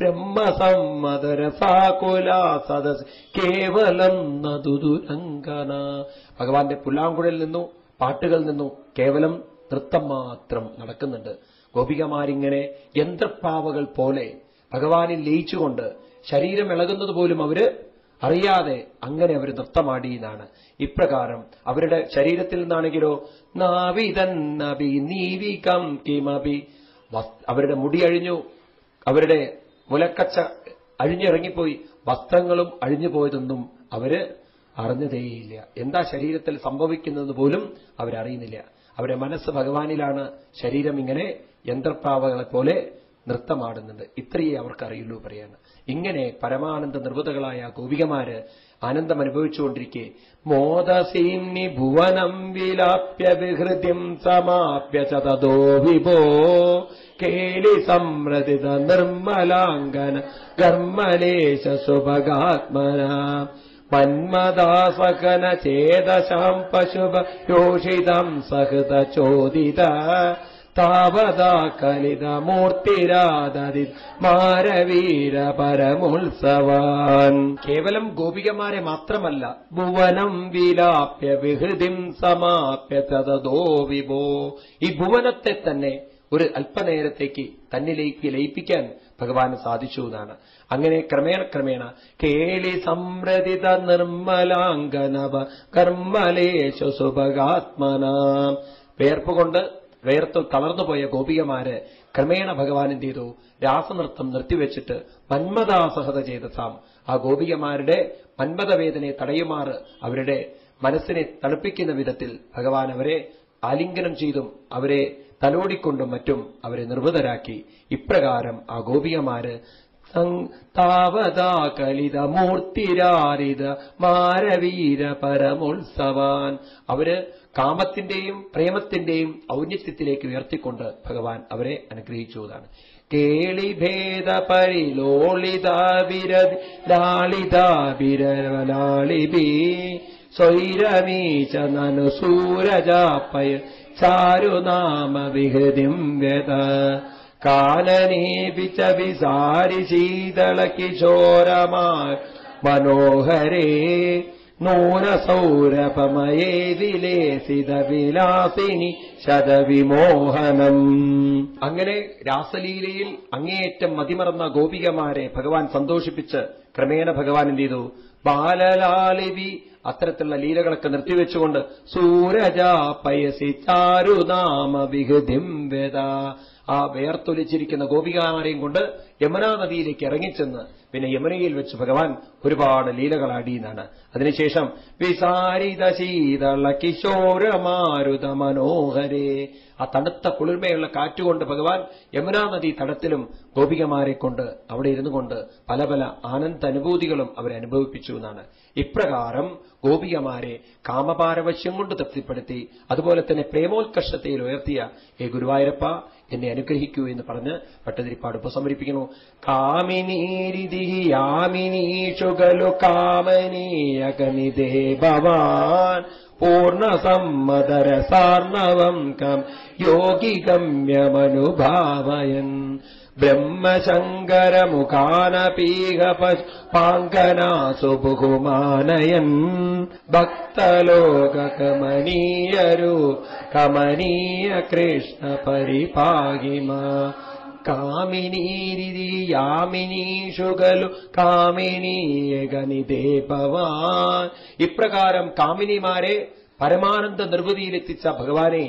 ബ്രഹ്മസമ്മതരസാകുല സദസ് കേവലം നതുതുരങ്കന ഭഗവാന്റെ പുല്ലാങ്കുഴൽ നിന്നു പാട്ടുകൾ നിന്നു കേവലം നൃത്തം മാത്രം നടക്കുന്നുണ്ട് ഗോപികമാരിങ്ങനെ യന്ത്രപ്പാവകൾ പോലെ ഭഗവാനിൽ ലയിച്ചുകൊണ്ട് ശരീരം ഇളകുന്നത് പോലും അവര് അറിയാതെ അങ്ങനെ അവർ നൃത്തമാടി എന്നാണ് ഇപ്രകാരം അവരുടെ ശരീരത്തിൽ നിന്നാണെങ്കിലോ നാവിതന്നബി നീവികം കിമബി വസ്- അവരുടെ മുടി അഴിഞ്ഞു അവരുടെ മുലക്കച്ച അഴിഞ്ഞിറങ്ങിപ്പോയി വസ്ത്രങ്ങളും അഴിഞ്ഞു പോയതൊന്നും അവര് അറിഞ്ഞതേയില്ല എന്താ ശരീരത്തിൽ സംഭവിക്കുന്നത് പോലും അവരറിയുന്നില്ല അവരുടെ മനസ്സ് ഭഗവാനിലാണ് ശരീരം ഇങ്ങനെ യന്ത്രപ്രാവകളെ പോലെ നൃത്തമാടുന്നുണ്ട് ഇത്രയേ അവർക്കറിയുള്ളൂ പറയാണ് ഇങ്ങനെ പരമാനന്ദ നിർവൃതകളായ ഗോപികമാര് ആനന്ദം അനുഭവിച്ചുകൊണ്ടിരിക്കെ മോദസീംനി ഭുവനം വിലാപ്യ വിഹൃതിം സമാപ്യ ച തതോ വിഭോ കേളി സംരതിത നിർമ്മലാംഗന കർമ്മലേശ സുഭഗാത്മന മന്മദാസകന ചേതശാം പശുഭ യോഷിതം സഹൃത ചോദിത താവതാ കലിതമൂർത്തിരാദതി മാരവീര പരമുത്സവാൻ കേവലം ഗോപികമാരെ മാത്രമല്ല ഭുവനം വിലാപ്യ വിഹൃതിം സമാപ്യ തതോ വിഭോ ഈ ഭുവനത്തെ തന്നെ ഒരു അല്പനേരത്തേക്ക് തന്നിലേക്ക് ലയിപ്പിക്കാൻ ഭഗവാന് സാധിച്ചു എന്നാണ് അങ്ങനെ ക്രമേണ ക്രമേണ കേളി സംരതിത നിർമ്മലാംഗനവ കർമ്മലേശു സുഭഗാത്മന വേർപ്പുകൊണ്ട് വേർത്തു തളർന്നുപോയ ഗോപികമാര് ക്രമേണ ഭഗവാൻ എന്ത് ചെയ്തു രാസനൃത്തം നിർത്തിവെച്ചിട്ട് മന്മദാസഹത ചെയ്തതാം ആ ഗോപികമാരുടെ മന്മദവേദനയെ തടയുമാറ് അവരുടെ മനസ്സിനെ തണുപ്പിക്കുന്ന വിധത്തിൽ ഭഗവാൻ അവരെ ആലിംഗനം ചെയ്തും അവരെ തലോടിക്കൊണ്ടും മറ്റും അവരെ നിർവൃതരാക്കി ഇപ്രകാരം ആ ഗോപികമാര് സം- താവതാ കലിത മൂർത്തിരാരിത മാരവീര പരമുത്സവാൻ അവര് കാമത്തിന്റെയും പ്രേമത്തിന്റെയും ഔന്നത്യത്തിലേക്ക് ഉയർത്തിക്കൊണ്ട് ഭഗവാൻ അവരെ അനുഗ്രഹിച്ചു എന്നാണ് കേളിഭേദ പരിലോളിതാവിരതി ലാളിതാവിരലാളിബി സ്വൈരമീച നനു സൂരജാപ്പയ ചാരുനാമ വിഹൃതിം വ്യത കാനനേപി ച വിസാരി ശീതള കിശോരമാ മനോഹരേ നൂനസൗരഭമയേ വിലേസിത വിലാസിനി ശതവിമോഹനം അങ്ങനെ രാസലീലയിൽ അങ്ങേയറ്റം മതിമറന്ന ഗോപികമാരെ ഭഗവാൻ സന്തോഷിപ്പിച്ച് ക്രമേണ ഭഗവാൻ എന്ത് ചെയ്തു ബാലലാലിവി അത്തരത്തിലുള്ള ലീലകളൊക്കെ നിർത്തിവെച്ചുകൊണ്ട് സൂരജ പയസി ചാരുനാമ വിഹൃതിം വേദ ആ വേർത്തൊലിച്ചിരിക്കുന്ന ഗോപികാമാരെയും കൊണ്ട് യമുനാ നദിയിലേക്ക് ഇറങ്ങിച്ചെന്ന് പിന്നെ യമുനയിൽ വെച്ച് ഭഗവാൻ ഒരുപാട് ലീലകളാടി എന്നാണ് അതിനുശേഷം വിസാരിത ശീതള കിശോരമാരുത മനോഹരേ ആ തണുത്ത കുളിർമയുള്ള കാറ്റുകൊണ്ട് ഭഗവാൻ യമുനാ നദി തടത്തിലും ഗോപികമാരെ കൊണ്ട് അവിടെ ഇരുന്നു കൊണ്ട് പല പല ആനന്ദ അനുഭൂതികളും അവരെ അനുഭവിപ്പിച്ചു എന്നാണ് ഇപ്രകാരം ഗോപികമാരെ കാമപാരവശ്യം കൊണ്ട് തൃപ്തിപ്പെടുത്തി അതുപോലെ തന്നെ പ്രേമോത്കർഷത്തിൽ ഉയർത്തിയ ഹേ ഗുരുവായൂരപ്പ എന്നെ അനുഗ്രഹിക്കൂ എന്ന് പറഞ്ഞ് ഭട്ടതിരിപ്പാട് ഉപസമരിപ്പിക്കുന്നു കാമിനീരിതി യാമിനീഷുകലു കാമനീയകനിതേ ഭവാൻ പൂർണ്ണസമ്മതരസാർണവം കം യോഗി ഗമ്യമനുഭാവയൻ ബ്രഹ്മശങ്കരമുഖാനപീഹ പാങ്കനാസു ബഹുമാനയൻ ഭക്തലോകമനീയരു കമനീയ കൃഷ്ണ പരിപാഹിമ കാമിനീരിതി യാമിനീഷുകലു കാമിനീയഗനിതേ ഭവാൻ ഇപ്രകാരം കാമിനിമാരെ പരമാനന്ദ നിർവൃതിയിലെത്തിച്ച ഭഗവാനെ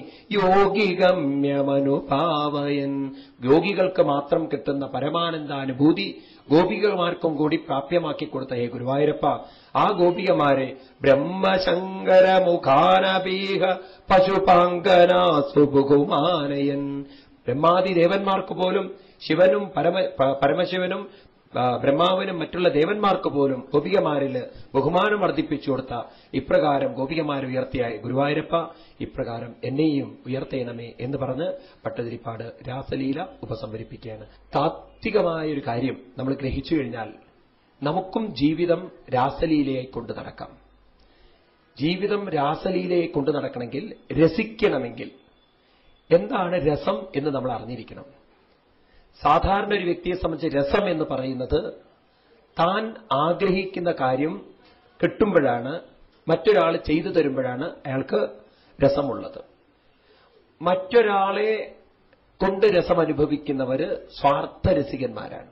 യോഗിഗമ്യമനുഭാവയൻ യോഗികൾക്ക് മാത്രം കിട്ടുന്ന പരമാനന്ദാനുഭൂതി ഗോപികമാർക്കും കൂടി പ്രാപ്യമാക്കി കൊടുത്ത ഹേ ഗുരുവായൂരപ്പ ആ ഗോപികമാരെ ബ്രഹ്മശങ്കര മുഖാനപീഹ പശുപാങ്കനാസു ബഹുമാനയൻ ബ്രഹ്മാദി ദേവന്മാർക്ക് പോലും ശിവനും പരമ പ- പരമശിവനും ആ, ബ്രഹ്മാവിനും മറ്റുള്ള ദേവന്മാർക്ക് പോലും ഗോപികമാരിൽ ബഹുമാനം വർദ്ധിപ്പിച്ചു കൊടുത്ത ഇപ്രകാരം ഗോപികമാരെ ഉയർത്തിയ ഗുരുവായൂരപ്പ ഇപ്രകാരം എന്നെയും ഉയർത്തേണമേ എന്ന് പറഞ്ഞ് പട്ടതിരിപ്പാട് രാസലീല ഉപസംഹരിപ്പിക്കുകയാണ് താത്വികമായ ഒരു കാര്യം നമ്മൾ ഗ്രഹിച്ചു കഴിഞ്ഞാൽ നമുക്കും ജീവിതം രാസലീലയായി കൊണ്ടു നടക്കാം ജീവിതം രാസലീലയെ കൊണ്ടു നടക്കണമെങ്കിൽ രസിക്കണമെങ്കിൽ എന്താണ് രസം എന്ന് നമ്മൾ അറിഞ്ഞിരിക്കണം സാധാരണ ഒരു വ്യക്തിയെ സംബന്ധിച്ച് രസം എന്ന് പറയുന്നത് താൻ ആഗ്രഹിക്കുന്ന കാര്യം കിട്ടുമ്പോഴാണ് മറ്റൊരാൾ ചെയ്തു തരുമ്പോഴാണ് അയാൾക്ക് രസമുള്ളത് മറ്റൊരാളെ കൊണ്ട് രസം അനുഭവിക്കുന്നവര് സ്വാർത്ഥരസികന്മാരാണ്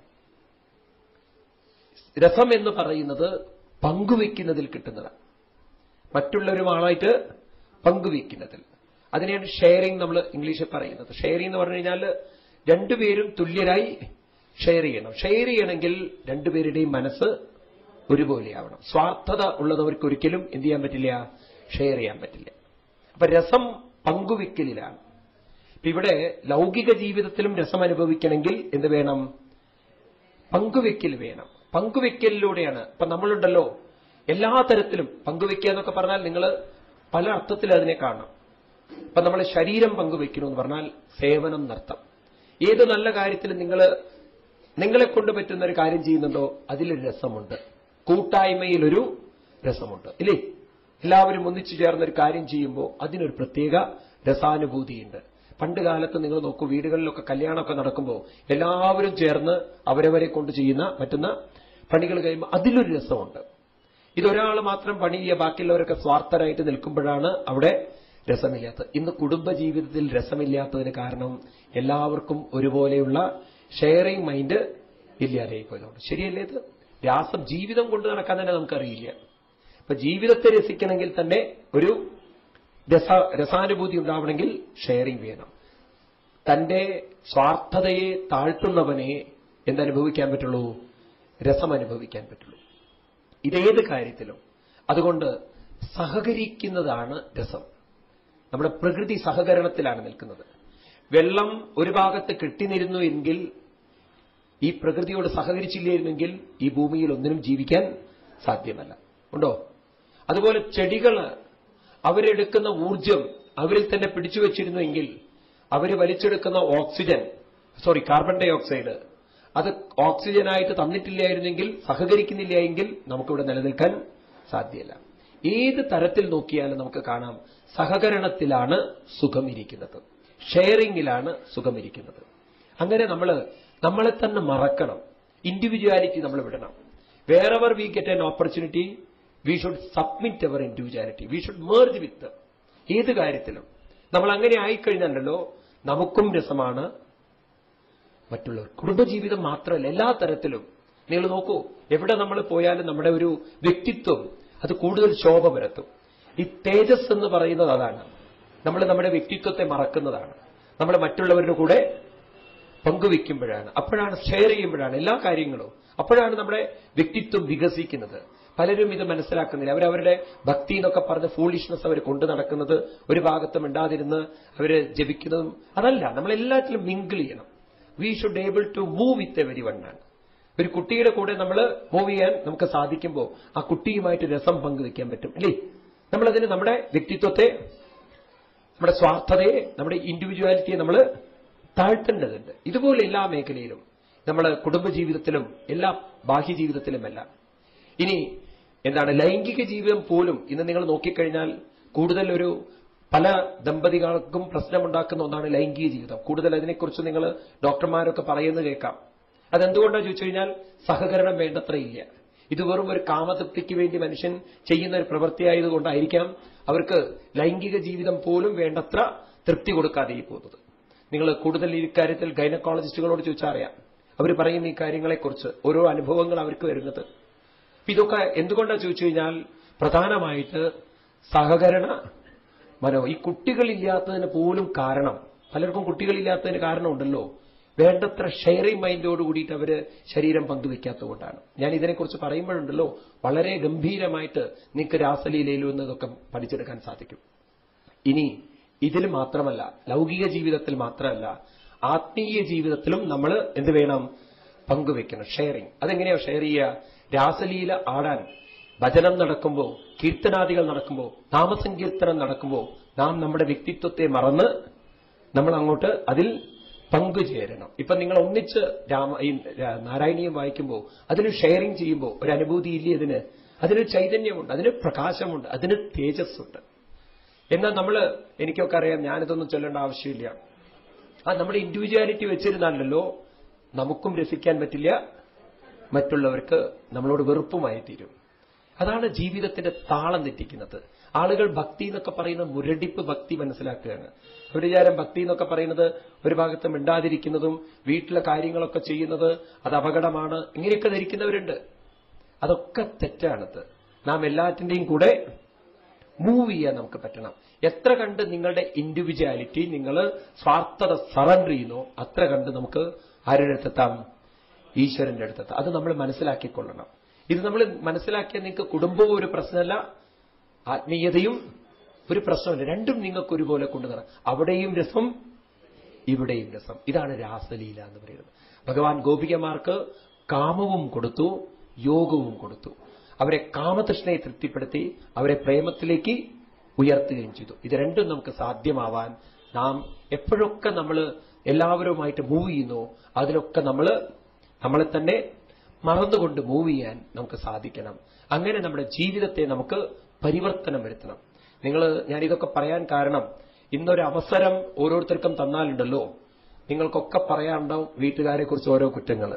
രസം എന്ന് പറയുന്നത് പങ്കുവെക്കുന്നതിൽ കിട്ടുന്നതാണ് മറ്റുള്ളവരുമായിട്ട് പങ്കുവെക്കുന്നതിൽ അതിനെയാണ് ഷെയറിംഗ് നമ്മൾ ഇംഗ്ലീഷിൽ പറയുന്നത് ഷെയറിംഗ് എന്ന് പറഞ്ഞു കഴിഞ്ഞാൽ രണ്ടുപേരും തുല്യരായി ഷെയർ ചെയ്യണം ഷെയർ ചെയ്യണമെങ്കിൽ രണ്ടുപേരുടെയും മനസ്സ് ഒരുപോലെയാവണം സ്വാർത്ഥത ഉള്ളതവർക്ക് ഒരിക്കലും എന്ത് ചെയ്യാൻ പറ്റില്ല ഷെയർ ചെയ്യാൻ പറ്റില്ല അപ്പൊ രസം പങ്കുവെക്കലിലാണ് ഇപ്പൊ ഇവിടെ ലൗകിക ജീവിതത്തിലും രസം അനുഭവിക്കണമെങ്കിൽ എന്ത് വേണം പങ്കുവെക്കൽ വേണം പങ്കുവെക്കലിലൂടെയാണ് ഇപ്പൊ നമ്മളുണ്ടല്ലോ എല്ലാ തരത്തിലും പങ്കുവെക്കുക എന്നൊക്കെ പറഞ്ഞാൽ നിങ്ങൾ പല അർത്ഥത്തിൽ അതിനെ കാണണം ഇപ്പൊ നമ്മൾ ശരീരം പങ്കുവെക്കുന്നു എന്ന് പറഞ്ഞാൽ സേവനം നർത്തം ഏത് നല്ല കാര്യത്തിലും നിങ്ങൾ നിങ്ങളെ കൊണ്ട് പറ്റുന്ന ഒരു കാര്യം ചെയ്യുന്നുണ്ടോ അതിലൊരു രസമുണ്ട് കൂട്ടായ്മയിലൊരു രസമുണ്ട് ഇല്ലേ എല്ലാവരും ഒന്നിച്ചു ചേർന്ന് ഒരു കാര്യം ചെയ്യുമ്പോൾ അതിനൊരു പ്രത്യേക രസാനുഭൂതിയുണ്ട് പണ്ട് കാലത്ത് നിങ്ങൾ നോക്കൂ വീടുകളിലൊക്കെ കല്യാണമൊക്കെ നടക്കുമ്പോൾ എല്ലാവരും ചേർന്ന് അവരവരെ കൊണ്ട് ചെയ്യുന്ന പറ്റുന്ന പണികൾ കഴിയുമ്പോൾ അതിലൊരു രസമുണ്ട് ഇതൊരാൾ മാത്രം പണി ചെയ്യുക ബാക്കിയുള്ളവരൊക്കെ സ്വാർത്ഥരായിട്ട് നിൽക്കുമ്പോഴാണ് അവിടെ രസമില്ലാത്തത് ഇന്ന് കുടുംബജീവിതത്തിൽ രസമില്ലാത്തതിന് കാരണം എല്ലാവർക്കും ഒരുപോലെയുള്ള ഷെയറിംഗ് മൈൻഡ് ഇല്ലാതെയായി പോയതുകൊണ്ട് ശരിയല്ലേ ഇത് രാസം ജീവിതം കൊണ്ട് നടക്കാൻ തന്നെ നമുക്കറിയില്ല അപ്പൊ ജീവിതത്തെ രസിക്കണമെങ്കിൽ തന്നെ ഒരു രസ രസാനുഭൂതി ഉണ്ടാവണമെങ്കിൽ ഷെയറിംഗ് വേണം തന്റെ സ്വാർത്ഥതയെ താഴ്ത്തുന്നവനെ എന്തനുഭവിക്കാൻ പറ്റുള്ളൂ രസം അനുഭവിക്കാൻ പറ്റുള്ളൂ ഇതേത് കാര്യത്തിലും അതുകൊണ്ട് സഹകരിക്കുന്നതാണ് രസം നമ്മുടെ പ്രകൃതി സഹകരണത്തിലാണ് നിൽക്കുന്നത് വെള്ളം ഒരു ഭാഗത്ത് കെട്ടിനിരുന്നു എങ്കിൽ ഈ പ്രകൃതിയോട് സഹകരിച്ചില്ലായിരുന്നെങ്കിൽ ഈ ഭൂമിയിൽ ഒന്നിനും ജീവിക്കാൻ സാധ്യമല്ല ഉണ്ടോ അതുപോലെ ചെടികൾ അവരെടുക്കുന്ന ഊർജം അവരിൽ തന്നെ പിടിച്ചു വച്ചിരുന്നുവെങ്കിൽ അവർ വലിച്ചെടുക്കുന്ന oxygen sorry carbon dioxide അത് ഓക്സിജനായിട്ട് തന്നിട്ടില്ലായിരുന്നെങ്കിൽ സഹകരിക്കുന്നില്ല എങ്കിൽ നമുക്കിവിടെ നിലനിൽക്കാൻ സാധ്യമല്ല ഏത് തരത്തിൽ നോക്കിയാലും നമുക്ക് കാണാം സഹകരണത്തിലാണ് സുഖമിരിക്കുന്നത് ഷെയറിംഗിലാണ് സുഖമിരിക്കുന്നത് അങ്ങനെ നമ്മൾ നമ്മളെ തന്നെ മറക്കണം ഇൻഡിവിജ്വാലിറ്റി നമ്മൾ വിടണം whenever we get an opportunity we should submit our individuality we should merge with ഏത് കാര്യത്തിലും നമ്മൾ അങ്ങനെ ആയിക്കഴിഞ്ഞാലല്ലോ നമുക്കും രസമാണ് മറ്റുള്ളവർ കുടുംബജീവിതം മാത്രമല്ല എല്ലാ തരത്തിലും നിങ്ങൾ നോക്കൂ എവിടെ നമ്മൾ പോയാലും നമ്മുടെ ഒരു വ്യക്തിത്വം അത് കൂടുതൽ ശോഭ പരത്തും ഈ തേജസ് എന്ന് പറയുന്നത് അതാണ് നമ്മൾ നമ്മുടെ വ്യക്തിത്വത്തെ മറക്കുന്നതാണ് നമ്മൾ മറ്റുള്ളവരുടെ കൂടെ പങ്കുവെക്കുമ്പോഴാണ് അപ്പോഴാണ് ഷെയർ ചെയ്യുമ്പോഴാണ് എല്ലാ കാര്യങ്ങളും അപ്പോഴാണ് നമ്മുടെ വ്യക്തിത്വം വികസിക്കുന്നത് പലരും ഇത് മനസ്സിലാക്കുന്നില്ല അവരവരുടെ ഭക്തി എന്നൊക്കെ പറഞ്ഞ് ഫൂളിഷ്നെസ് അവർ കൊണ്ടു നടക്കുന്നത് ഒരു ഭാഗത്ത് മിണ്ടാതിരുന്ന് അവര് ജപിക്കുന്നതും അതല്ല നമ്മൾ എല്ലാറ്റിലും മിങ്കിൾ ചെയ്യണം we should able to move with everyone ആണ് ഒരു കുട്ടിയുടെ കൂടെ നമ്മൾ മൂവ് ചെയ്യാൻ നമുക്ക് സാധിക്കുമ്പോൾ ആ കുട്ടിയുമായിട്ട് രസം പങ്കുവെക്കാൻ പറ്റും അല്ലേ നമ്മളതിന് നമ്മുടെ വ്യക്തിത്വത്തെ നമ്മുടെ സ്വാർത്ഥതയെ നമ്മുടെ ഇൻഡിവിജ്വാലിറ്റിയെ നമ്മൾ താഴ്ത്തേണ്ടതുണ്ട് ഇതുപോലെ എല്ലാ മേഖലയിലും നമ്മുടെ കുടുംബജീവിതത്തിലും എല്ലാ ബാഹ്യജീവിതത്തിലുമെല്ലാം ഇനി എന്താണ് ലൈംഗിക ജീവിതം പോലും ഇന്ന് നിങ്ങൾ നോക്കിക്കഴിഞ്ഞാൽ കൂടുതൽ ഒരു പല ദമ്പതികൾക്കും പ്രശ്നമുണ്ടാക്കുന്ന ഒന്നാണ് ലൈംഗിക ജീവിതം കൂടുതൽ അതിനെക്കുറിച്ച് നിങ്ങൾ ഡോക്ടർമാരൊക്കെ പറയുന്നത് കേൾക്കാം അതെന്തുകൊണ്ടാണ് ചോദിച്ചു കഴിഞ്ഞാൽ സഹകരണം വേണ്ടത്ര ഇല്ല ഇത് വെറും ഒരു കാമതൃപ്തിക്ക് വേണ്ടി മനുഷ്യൻ ചെയ്യുന്ന ഒരു പ്രവൃത്തിയായതുകൊണ്ടായിരിക്കാം അവർക്ക് ലൈംഗിക ജീവിതം പോലും വേണ്ടത്ര തൃപ്തി കൊടുക്കാതെ പോകുന്നത് നിങ്ങൾ കൂടുതൽ ഈ കാര്യത്തിൽ ഗൈനക്കോളജിസ്റ്റുകളോട് ചോദിച്ചാൽ അറിയാം അവർ പറയുന്ന ഈ കാര്യങ്ങളെക്കുറിച്ച് ഓരോ അനുഭവങ്ങൾ അവർക്ക് വരുന്നത് അപ്പൊ ഇതൊക്കെ എന്തുകൊണ്ടാണ് ചോദിച്ചു കഴിഞ്ഞാൽ പ്രധാനമായിട്ട് സഹകരണ മനോ ഈ കുട്ടികളില്ലാത്തതിന് പോലും കാരണം പലർക്കും കുട്ടികളില്ലാത്തതിന് കാരണമുണ്ടല്ലോ വേണ്ടത്ര ഷെയറിംഗ് മൈൻഡോട് കൂടിയിട്ട് അവര് ശരീരം പങ്കുവെക്കാത്തതുകൊണ്ടാണ് ഞാൻ ഇതിനെക്കുറിച്ച് പറയുമ്പോഴുണ്ടല്ലോ വളരെ ഗംഭീരമായിട്ട് നിങ്ങൾക്ക് രാസലീലയിലും എന്നതൊക്കെ പഠിച്ചെടുക്കാൻ സാധിക്കും ഇനി ഇതിൽ മാത്രമല്ല ലൗകിക ജീവിതത്തിൽ മാത്രമല്ല ആത്മീയ ജീവിതത്തിലും നമ്മൾ എന്ത് വേണം പങ്കുവെക്കണം ഷെയറിംഗ് അതെങ്ങനെയാ ഷെയർ ചെയ്യുക രാസലീല ആടാൻ ഭജനം നടക്കുമ്പോൾ കീർത്തനാദികൾ നടക്കുമ്പോൾ നാമസങ്കീർത്തനം നടക്കുമ്പോൾ നാം നമ്മുടെ വ്യക്തിത്വത്തെ മറന്ന് നമ്മൾ അങ്ങോട്ട് അതിൽ പങ്കുചേരണം ഇപ്പൊ നിങ്ങൾ ഒന്നിച്ച് രാമ ഈ നാരായണീയം വായിക്കുമ്പോൾ അതിന് ഷെയറിംഗ് ചെയ്യുമ്പോൾ ഒരു അനുഭൂതി ഇല്ലേ അതിന് അതിന് ചൈതന്യമുണ്ട് അതിന് പ്രകാശമുണ്ട് അതിന് തേജസ്സുണ്ട് എന്നാൽ നമ്മൾ എനിക്കൊക്കെ അറിയാം ഞാനിതൊന്നും ചൊല്ലേണ്ട ആവശ്യമില്ല ആ നമ്മുടെ ഇൻഡിവിജ്വാലിറ്റി വെച്ചിരുന്നാലല്ലോ നമുക്കും രസിക്കാൻ പറ്റില്ല മറ്റുള്ളവർക്ക് നമ്മളോട് വെറുപ്പുമായി തീരും അതാണ് ജീവിതത്തിന്റെ താളം തെറ്റിക്കുന്നത് ആളുകൾ ഭക്തി എന്നൊക്കെ പറയുന്ന മുരടിപ്പ് ഭക്തി മനസ്സിലാക്കുകയാണ് ഒരു വിചാരം ഭക്തി എന്നൊക്കെ പറയുന്നത് ഒരു ഭാഗത്ത് മിണ്ടാതിരിക്കുന്നതും വീട്ടിലെ കാര്യങ്ങളൊക്കെ ചെയ്യുന്നത് അത് അപകടമാണ് ഇങ്ങനെയൊക്കെ ധരിക്കുന്നവരുണ്ട് അതൊക്കെ തെറ്റാണത് നാം എല്ലാറ്റിന്റെയും കൂടെ മൂവ് ചെയ്യാൻ നമുക്ക് പറ്റണം എത്ര കണ്ട് നിങ്ങളുടെ ഇൻഡിവിജ്വാലിറ്റി നിങ്ങൾ സ്വാർത്ഥത സറണ്ടർ ചെയ്യുന്നോ അത്ര കണ്ട് നമുക്ക് ആരുടെ അടുത്തെത്താം ഈശ്വരന്റെ അടുത്തെത്താം അത് നമ്മൾ മനസ്സിലാക്കിക്കൊള്ളണം ഇത് നമ്മൾ മനസ്സിലാക്കിയാൽ നിങ്ങൾക്ക് കുടുംബവും ഒരു പ്രശ്നമല്ല ആത്മീയതയും ഒരു പ്രശ്നമല്ല രണ്ടും നിങ്ങൾക്ക് ഒരുപോലെ കൊണ്ടുവരണം അവിടെയും രസം ഇവിടെയും രസം ഇതാണ് രാസലീല എന്ന് പറയുന്നത് ഭഗവാൻ ഗോപികമാർക്ക് കാമവും കൊടുത്തു യോഗവും കൊടുത്തു അവരെ കാമതൃഷ്ണയെ തൃപ്തിപ്പെടുത്തി അവരെ പ്രേമത്തിലേക്ക് ഉയർത്തുകയും ചെയ്തു ഇത് രണ്ടും നമുക്ക് സാധ്യമാവാൻ നാം എപ്പോഴൊക്കെ നമ്മൾ എല്ലാവരുമായിട്ട് മൂവ് ചെയ്യുന്നു അതിലൊക്കെ നമ്മൾ നമ്മളെ തന്നെ മറന്നുകൊണ്ട് മൂവ് ചെയ്യാൻ നമുക്ക് സാധിക്കണം അങ്ങനെ നമ്മുടെ ജീവിതത്തെ നമുക്ക് പരിവർത്തനം വരുത്തണം നിങ്ങൾ ഞാനിതൊക്കെ പറയാൻ കാരണം ഇന്നൊരു അവസരം ഓരോരുത്തർക്കും തന്നാലുണ്ടല്ലോ നിങ്ങൾക്കൊക്കെ പറയാനുണ്ടാവും വീട്ടുകാരെ കുറിച്ച് ഓരോ കുറ്റങ്ങൾ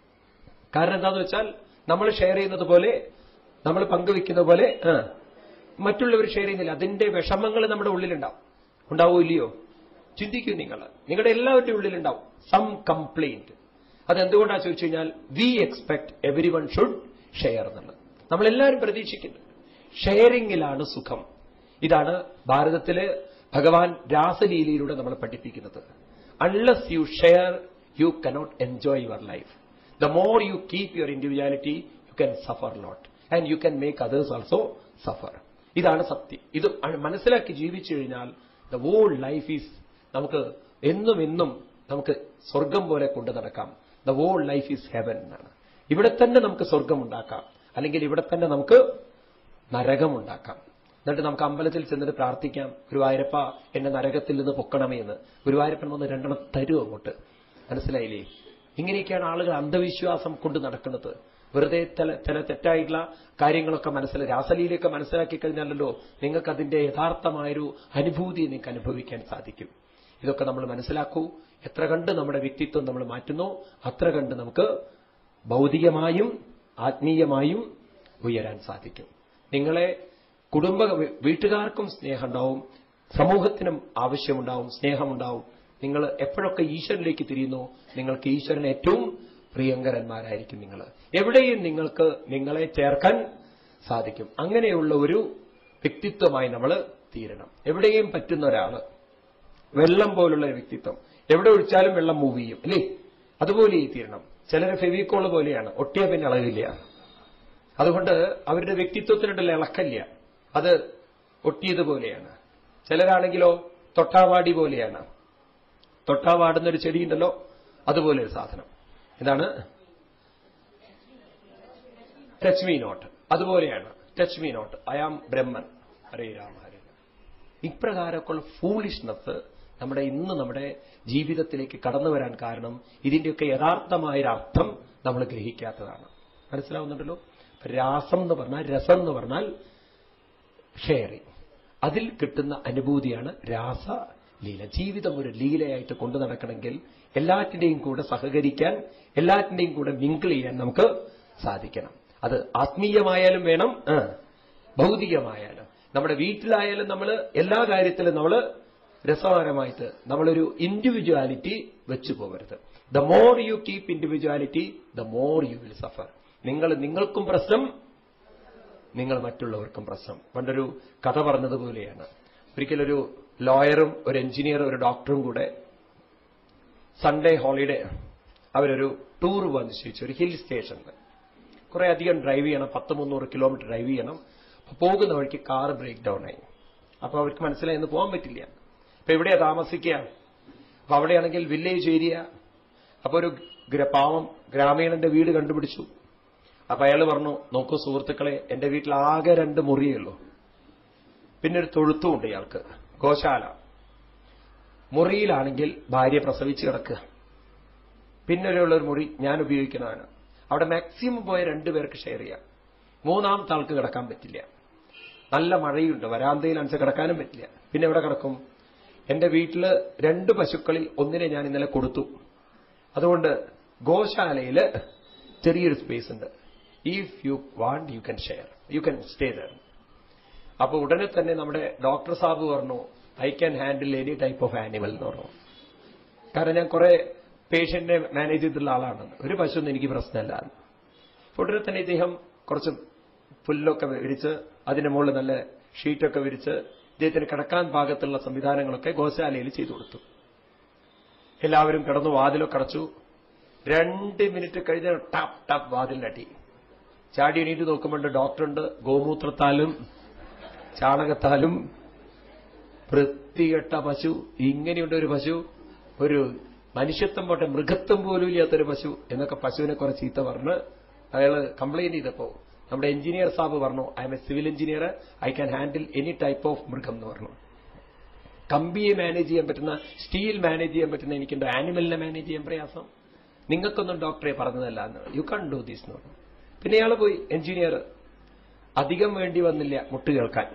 കാരണം എന്താന്ന് വെച്ചാൽ നമ്മൾ ഷെയർ ചെയ്യുന്നത് പോലെ നമ്മൾ പങ്കുവെക്കുന്ന പോലെ ആ, മറ്റുള്ളവർ ഷെയർ ചെയ്യുന്നില്ല അതിന്റെ വിഷമങ്ങൾ നമ്മുടെ ഉള്ളിലുണ്ടാവും ഉണ്ടാവോ ഇല്ലയോ ചിന്തിക്കൂ നിങ്ങൾ നിങ്ങളുടെ എല്ലാവരുടെയും ഉള്ളിലുണ്ടാവും സം കംപ്ലൈന്റ് അതെന്തുകൊണ്ടാണ് ചോദിച്ചു കഴിഞ്ഞാൽ we expect everyone should share എന്നുള്ളത് നമ്മളെല്ലാവരും പ്രതീക്ഷിക്കുന്നു ഷെയറിംഗിലാണ് സുഖം ഇതാണ് ഭാരതത്തില് ഭഗവാൻ രാസലീലയിലൂടെ നമ്മൾ പഠിപ്പിക്കുന്നത് unless you share you cannot enjoy your life the more you keep your individuality you can suffer lot and you can make others also suffer ഇതാണ് സത്യം ഇത് അ- മനസ്സിലാക്കി ജീവിച്ചു കഴിഞ്ഞാൽ ദ വോൾ ലൈഫ് ഈസ് നമുക്ക് എന്നും എന്നും നമുക്ക് സ്വർഗം പോലെ കൊണ്ടു നടക്കാം the whole life is heaven എന്നാണ് ഇവിടെ തന്നെ നമുക്ക് സ്വർഗം ഉണ്ടാക്കാം അല്ലെങ്കിൽ ഇവിടെ തന്നെ നമുക്ക് നരകമുണ്ടാക്കാം എന്നിട്ട് നമുക്ക് അമ്പലത്തിൽ ചെന്നിട്ട് പ്രാർത്ഥിക്കാം ഗുരുവായൂരപ്പ എന്നെ നരകത്തിൽ നിന്ന് പൊക്കണമേ എന്ന് ഗുരുവായൂരപ്പൻ വന്ന് രണ്ടെണ്ണം തരും അങ്ങോട്ട് മനസ്സിലായില്ലേ ഇങ്ങനെയൊക്കെയാണ് ആളുകൾ അന്ധവിശ്വാസം കൊണ്ട് നടക്കുന്നത് വെറുതെ ചില ചില തെറ്റായിട്ടുള്ള കാര്യങ്ങളൊക്കെ മനസ്സിൽ രാസലീലയൊക്കെ മനസ്സിലാക്കി കഴിഞ്ഞാലല്ലോ നിങ്ങൾക്ക് അതിന്റെ യഥാർത്ഥമായൊരു അനുഭൂതി നിങ്ങൾക്ക് അനുഭവിക്കാൻ സാധിക്കും ഇതൊക്കെ നമ്മൾ മനസ്സിലാക്കൂ എത്ര കണ്ട് നമ്മുടെ വ്യക്തിത്വം നമ്മൾ മാറ്റുന്നു അത്ര കണ്ട് നമുക്ക് ഭൗതികമായും ആത്മീയമായും ഉയരാൻ സാധിക്കും നിങ്ങളെ കുടുംബ വീട്ടുകാർക്കും സ്നേഹമുണ്ടാവും സമൂഹത്തിനും ആവശ്യമുണ്ടാവും സ്നേഹമുണ്ടാവും നിങ്ങൾ എപ്പോഴൊക്കെ ഈശ്വരനിലേക്ക് തിരിയുന്നു നിങ്ങൾക്ക് ഈശ്വരൻ ഏറ്റവും പ്രിയങ്കരന്മാരായിരിക്കും നിങ്ങൾ എവിടെയും നിങ്ങൾക്ക് നിങ്ങളെ ചേർക്കാൻ സാധിക്കും അങ്ങനെയുള്ള ഒരു വ്യക്തിത്വമായി നമ്മൾ തീരണം എവിടെയും പറ്റുന്ന ഒരാള് വെള്ളം പോലുള്ള ഒരു വ്യക്തിത്വം എവിടെ ഒഴിച്ചാലും വെള്ളം മൂവ് ചെയ്യും അല്ലേ അതുപോലെ തീരണം ചിലര് ഫെവിക്കോള് പോലെയാണ് ഒട്ടിയ പിന്നെ അളകില്ല അതുകൊണ്ട് അവരുടെ വ്യക്തിത്വത്തിനുണ്ടല്ലോ ഇളക്കല്ല അത് ഒട്ടിയതുപോലെയാണ് ചിലരാണെങ്കിലോ തൊട്ടാവാടി പോലെയാണ് തൊട്ടാവാടുന്ന ഒരു ചെടിയുണ്ടല്ലോ അതുപോലെ ഒരു സാധനം ഇതാണ് ടച്ച് മീ നോട്ട് അതുപോലെയാണ് touch me not I am Brahman Hare Rama Hare Rama. ഇപ്രകാരമൊക്കെയുള്ള ഫൂളിഷ്നെസ് നമ്മുടെ ഇന്ന് നമ്മുടെ ജീവിതത്തിലേക്ക് കടന്നു വരാൻ കാരണം ഇതിന്റെയൊക്കെ യഥാർത്ഥമായൊരു അർത്ഥം നമ്മൾ ഗ്രഹിക്കാത്തതാണ് മനസ്സിലാവുന്നുണ്ടല്ലോ രാസം എന്ന് പറഞ്ഞാൽ രസം എന്ന് പറഞ്ഞാൽ ഷെയറിങ് അതിൽ കിട്ടുന്ന അനുഭൂതിയാണ് രാസലീല ജീവിതം ഒരു ലീലയായിട്ട് കൊണ്ടു നടക്കണമെങ്കിൽ എല്ലാറ്റിന്റെയും കൂടെ സഹകരിക്കാൻ എല്ലാറ്റിന്റെയും കൂടെ മിങ്കിൾ ചെയ്യാൻ നമുക്ക് സാധിക്കണം അത് ആത്മീയമായാലും വേണം ആ, ഭൗതികമായാലും നമ്മുടെ വീട്ടിലായാലും നമ്മൾ എല്ലാ കാര്യത്തിലും നമ്മൾ രസകരമായിട്ട് നമ്മളൊരു ഇൻഡിവിജ്വാലിറ്റി വെച്ചു പോകരുത് the more you keep individuality the more you will suffer നിങ്ങൾ നിങ്ങൾക്കും പ്രശ്നം നിങ്ങൾ മറ്റുള്ളവർക്കും പ്രശ്നം പണ്ടൊരു കഥ പറഞ്ഞതുപോലെയാണ് ഒരിക്കലൊരു ലോയറും ഒരു എഞ്ചിനീയറും ഒരു ഡോക്ടറും കൂടെ സൺഡേ ഹോളിഡേ അവരൊരു ടൂർ പോകാൻ നിശ്ചയിച്ചു ഒരു ഹിൽ സ്റ്റേഷനിൽ കുറെ അധികം ഡ്രൈവ് ചെയ്യണം പത്ത് മുന്നൂറ് കിലോമീറ്റർ ഡ്രൈവ് ചെയ്യണം അപ്പൊ പോകുന്ന വഴിക്ക് കാർ ബ്രേക്ക് ഡൗൺ ആയി അപ്പൊ അവർക്ക് മനസ്സിലായി ഇന്ന് പോകാൻ പറ്റില്ല അപ്പൊ എവിടെയാ താമസിക്കുക അപ്പൊ അവിടെയാണെങ്കിൽ വില്ലേജ് ഏരിയ അപ്പൊ ഒരു ഗ്ര- പാവം ഗ്രാമീണന്റെ വീട് കണ്ടുപിടിച്ചു അപ്പൊ അയാൾ പറഞ്ഞു നോക്കൂ സുഹൃത്തുക്കളെ എന്റെ വീട്ടിൽ ആകെ രണ്ട് മുറിയേ ഉള്ളൂ പിന്നെ ഒരു തൊഴുത്തുമുണ്ട് ഇയാൾക്ക് ഗോശാല മുറിയിലാണെങ്കിൽ ഭാര്യ പ്രസവിച്ച് കിടക്കുക പിന്നെ ഒരു ഒരു മുറി ഞാൻ ഉപയോഗിക്കുന്നതാണ് അവിടെ മാക്സിമം പോയ രണ്ടുപേർക്ക് ഷെയർ ചെയ്യാം മൂന്നാമത്തെ ആൾക്ക് കിടക്കാൻ പറ്റില്ല നല്ല മഴയുണ്ട് വരാന്തയിൽ അനുസരിച്ച് കിടക്കാനും പറ്റില്ല പിന്നെ എവിടെ കിടക്കും എന്റെ വീട്ടില് രണ്ട് പശുക്കളിൽ ഒന്നിനെ ഞാൻ ഇന്നലെ കൊടുത്തു അതുകൊണ്ട് ഗോശാലയിൽ ചെറിയൊരു സ്പേസ് ഉണ്ട് if you want you can share you can stay there അപ്പൊ ഉടനെ തന്നെ നമ്മുടെ ഡോക്ടർ സാബ് പറഞ്ഞു I can handle any type of animal എന്ന് പറഞ്ഞു കാരണം ഞാൻ കുറെ പേഷ്യന്റിനെ മാനേജ് ചെയ്തിട്ടുള്ള ആളാണ് ഒരു പശുവൊന്നും എനിക്ക് പ്രശ്നമല്ല അപ്പൊ ഉടനെ തന്നെ ഇദ്ദേഹം കുറച്ച് പുല്ലൊക്കെ വിരിച്ച് അതിന്റെ മുകളിൽ നല്ല ഷീറ്റൊക്കെ വിരിച്ച് ഇദ്ദേഹത്തിന് കിടക്കാൻ പാകത്തുള്ള സംവിധാനങ്ങളൊക്കെ ഗോശാലയിൽ ചെയ്തു കൊടുത്തു എല്ലാവരും കിടന്നു വാതിലൊക്കെ അടച്ചു രണ്ട് മിനിറ്റ് കഴിഞ്ഞ് ടാപ്പ് ടാപ്പ് വാതിലിനടി ചാടി എണീറ്റ് നോക്കുമ്പോൾ ഡോക്ടറുണ്ട് ഗോമൂത്രത്താലും ചാണകത്താലും വൃത്തികെട്ട പശു ഇങ്ങനെയുണ്ട് ഒരു പശു ഒരു മനുഷ്യത്വം പോട്ടെ മൃഗത്വം പോലും ഇല്ലാത്തൊരു പശു എന്നൊക്കെ പശുവിനെ കുറെ ചീത്ത പറഞ്ഞ് അയാള് കംപ്ലൈന്റ് ചെയ്തപ്പോ നമ്മുടെ എഞ്ചിനീയർ സാബ് പറഞ്ഞു I am a civil engineer I can handle any type of മൃഗം എന്ന് പറഞ്ഞു കമ്പിയെ മാനേജ് ചെയ്യാൻ പറ്റുന്ന സ്റ്റീൽ മാനേജ് ചെയ്യാൻ പറ്റുന്ന എനിക്കുണ്ട് ആനിമലിനെ മാനേജ് ചെയ്യാൻ പ്രയാസം നിങ്ങൾക്കൊന്നും ഡോക്ടറെ പറഞ്ഞതല്ല എന്ന് യു കൺ ഡു ദീസ് എന്ന് പറഞ്ഞു പിന്നെ ഇയാൾ പോയി എഞ്ചിനീയർ അധികം വേണ്ടി വന്നില്ല മുട്ട് കേൾക്കാൻ